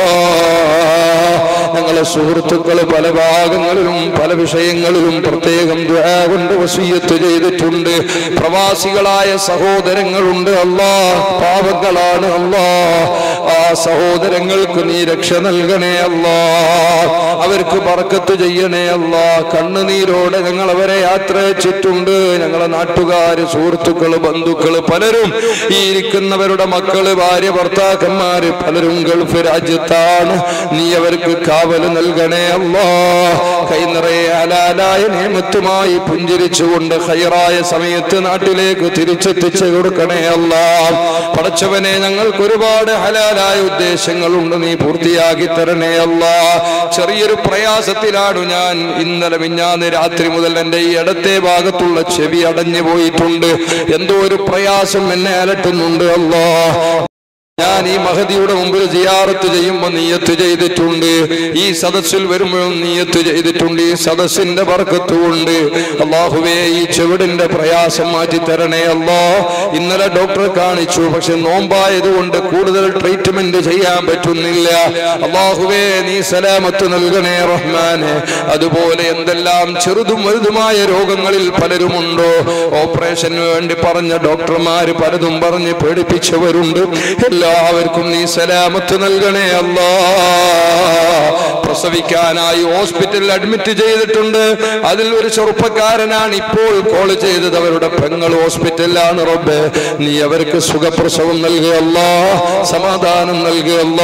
ഞങ്ങളെ സുഹൃത്തുക്കൾ പല ഭാഗങ്ങളിലും പല വിഷയങ്ങളിലും പ്രത്യേകം ദുആ കൊണ്ട് വസീയത്ത് ചെയ്തിട്ടുണ്ട് പ്രവാസികളായ സഹോദരങ്ങളുണ്ട് അല്ലാ പാവങ്ങളാണ് അല്ലാ ആ സഹോദരങ്ങൾക്ക് നീ രക്ഷ നൽകണേ അല്ലാ അവർക്ക് പറക്കത്ത് ചെയ്യണേ അല്ലാ കണ്ണുനീരോടെ ഞങ്ങൾ അവരെ യാത്ര അയച്ചിട്ടുണ്ട് ഞങ്ങളെ നാട്ടുകാര് സുഹൃത്തുക്കള് ബന്ധുക്കള് പലരും ഈ ഇരിക്കുന്നവരുടെ മക്കള് ഭാര്യ ഭർത്താക്കന്മാര് പലരും ഗൾഫ് രാജ്യത്താണ് നീ അവർക്ക് കാവല് നൽകണേ അല്ലാ കൈ നിറയെ ഹലാലായ നിയമത്തുമായി പുഞ്ചിരിച്ചുകൊണ്ട് ഹൈറായ സമയത്ത് നാട്ടിലേക്ക് തിരിച്ചെത്തിച്ചു കൊടുക്കണേ അല്ലാ പടച്ചവനെ ഞങ്ങൾക്ക് ഒരുപാട് ഹലാലായ ഉദ്ദേശങ്ങളുണ്ട് നീ പൂർത്തിയാക്കി തരണേ അല്ലാ ചെറിയൊരു പ്രയാസത്തിലാണ് ഞാൻ ഇന്നലെ മിഞ്ഞാന്ന് രാത്രി മുതൽ എൻ്റെ ഈ ഇടത്തെ ഭാഗത്തുള്ള ചെവി അടഞ്ഞു പോയിട്ടുണ്ട് എന്തോ ഒരു പ്രയാസം എന്നെ അലട്ടുന്നുണ്ട് അല്ലാ ഞാൻ ഈ മഹതിയുടെ മുമ്പിൽ സിയാറത്ത് ചെയ്യുമ്പോൾ നീയത്ത് ചെയ്തിട്ടുണ്ട് ഈ സദസ്സിൽ വരുമ്പോഴും നീയത്ത് ചെയ്തിട്ടുണ്ട് ഈ സദസ്സിന്റെ ബർക്കത്തുകൊണ്ട് അള്ളാഹുവേ ഈ ചെവിടിന്റെ പ്രയാസം മാറ്റി തരണേ അല്ലാ ഇന്നലെ ഡോക്ടറെ കാണിച്ചു പക്ഷെ നോമ്പായതുകൊണ്ട് കൂടുതൽ ട്രീറ്റ്മെന്റ് ചെയ്യാൻ പറ്റുന്നില്ല അള്ളാഹുവേ നീ സലാമത്ത് നൽകണേ റഹ്മാനെ അതുപോലെ എന്തെല്ലാം ചെറുതും വലുതുമായ രോഗങ്ങളിൽ പലരുമുണ്ടോ ഓപ്പറേഷന് വേണ്ടി പറഞ്ഞ ഡോക്ടർമാര് പലതും പറഞ്ഞ് പേടിപ്പിച്ചവരുണ്ട് എല്ലാവർക്കും നീ സലാമത്ത് നൽകണേ അല്ലാ പ്രസവിക്കാനായി ഹോസ്പിറ്റലിൽ അഡ്മിറ്റ് ചെയ്തിട്ടുണ്ട് അതിൽ ഒരു ചെറുപ്പക്കാരനാണ് ഇപ്പോൾ കോൾ ചെയ്തത് അവരുടെ പെങ്ങൾ ഹോസ്പിറ്റലിലാണ് റബ്ബ് നീ അവർക്ക് സുഖപ്രസവം നൽകുകയല്ല സമാധാനം നൽകുകയല്ല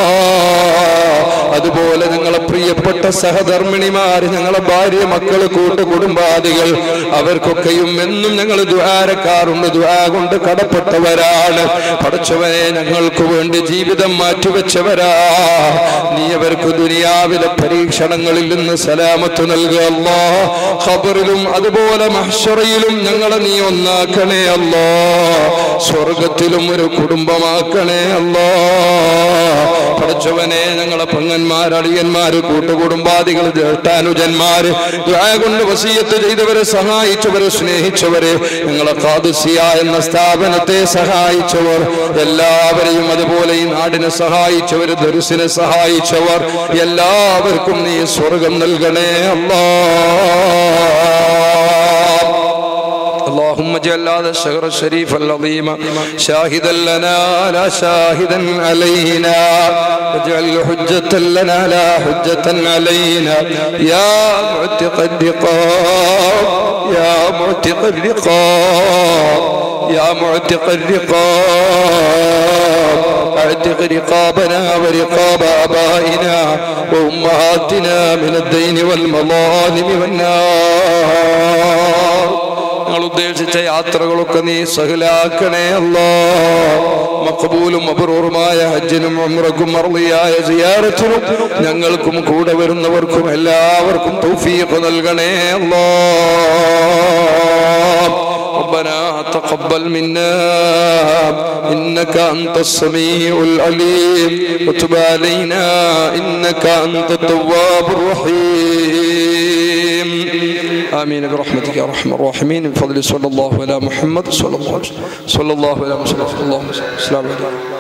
അതുപോലെ ഞങ്ങളെ പ്രിയപ്പെട്ട സഹധർമ്മിണിമാര് ഞങ്ങളെ ഭാര്യ മക്കള് കൂട്ടു കുടുംബാദികൾ അവർക്കൊക്കെയും എന്നും ഞങ്ങൾ ദ്വാരക്കാറുണ്ട് ദ്വാ കൊണ്ട് കടപ്പെട്ടവരാണ് പഠിച്ചവനെ ഞങ്ങൾക്ക് വേണ്ടി ജീവിതം മാറ്റിവെച്ചവരാ നീ അവർക്ക് ദുനിയാവിലെ പരീക്ഷണങ്ങളിൽ നിന്ന് സലാമത്ത് നൽകുക അല്ലാ ഖബറിലും അതുപോലെ മഹ്ശറയിലും ഞങ്ങളെ നീ ഒന്നാക്കണേ അല്ലാ സ്വർഗത്തിലും ഒരു കുടുംബമാക്കണേ അല്ലാ പഠിച്ചവനെ ഞങ്ങളെ പെങ്ങന്മാർ അളിയന്മാര് കൂട്ടുകുടുംബാദികൾ ജ്യേഷ്ഠാനുജന്മാര് ദുആ കൊണ്ട് വസീയത്ത് ചെയ്തവരെ സഹായിച്ചവരെ സ്നേഹിച്ചവരെ ഞങ്ങളെ കാതുസിയ എന്ന സ്ഥാപനത്തെ സഹായിച്ചവർ എല്ലാവരെയും അതുപോലെ ഈ നാടിനെ സഹായിച്ചവർ ദർസിനെ സഹായിച്ചവർ എല്ലാവർക്കും നീ സ്വർഗം നൽകണേ അല്ലാ അല്ലാഹു اللهم اجعل هذا الشهر الشريف العظيم شاهدا لنا لا شاهدا علينا واجعل حجة لنا لا حجة علينا يا معتق الرقاب يا معتق الرقاب يا معتق الرقاب اعتق رقابنا ورقاب آبائنا وأمهاتنا من الدين والمظالم والنار ഞങ്ങൾ ഉദ്ദേശിച്ച യാത്രകളൊക്കെ നീ സഹലാക്കണേ അല്ലോ മക്കബൂലും അപൂർവമായ ഹജ്ജിനും ഉംറക്കും മറളിയായ സിയാറത്തിനും ഞങ്ങൾക്കും കൂടെ വരുന്നവർക്കും എല്ലാവർക്കും തൗഫീഖ് നൽകണേ അല്ലോ ربنا تقبل منا إنك أنت السميع العليم وتب علينا إنك أنت التواب الرحيم آمين برحمتك يا أرحم الراحمين بفضل صلى الله على محمد صلى الله عليه وسلم صلى الله على محمد اللهم صل وسلم عليه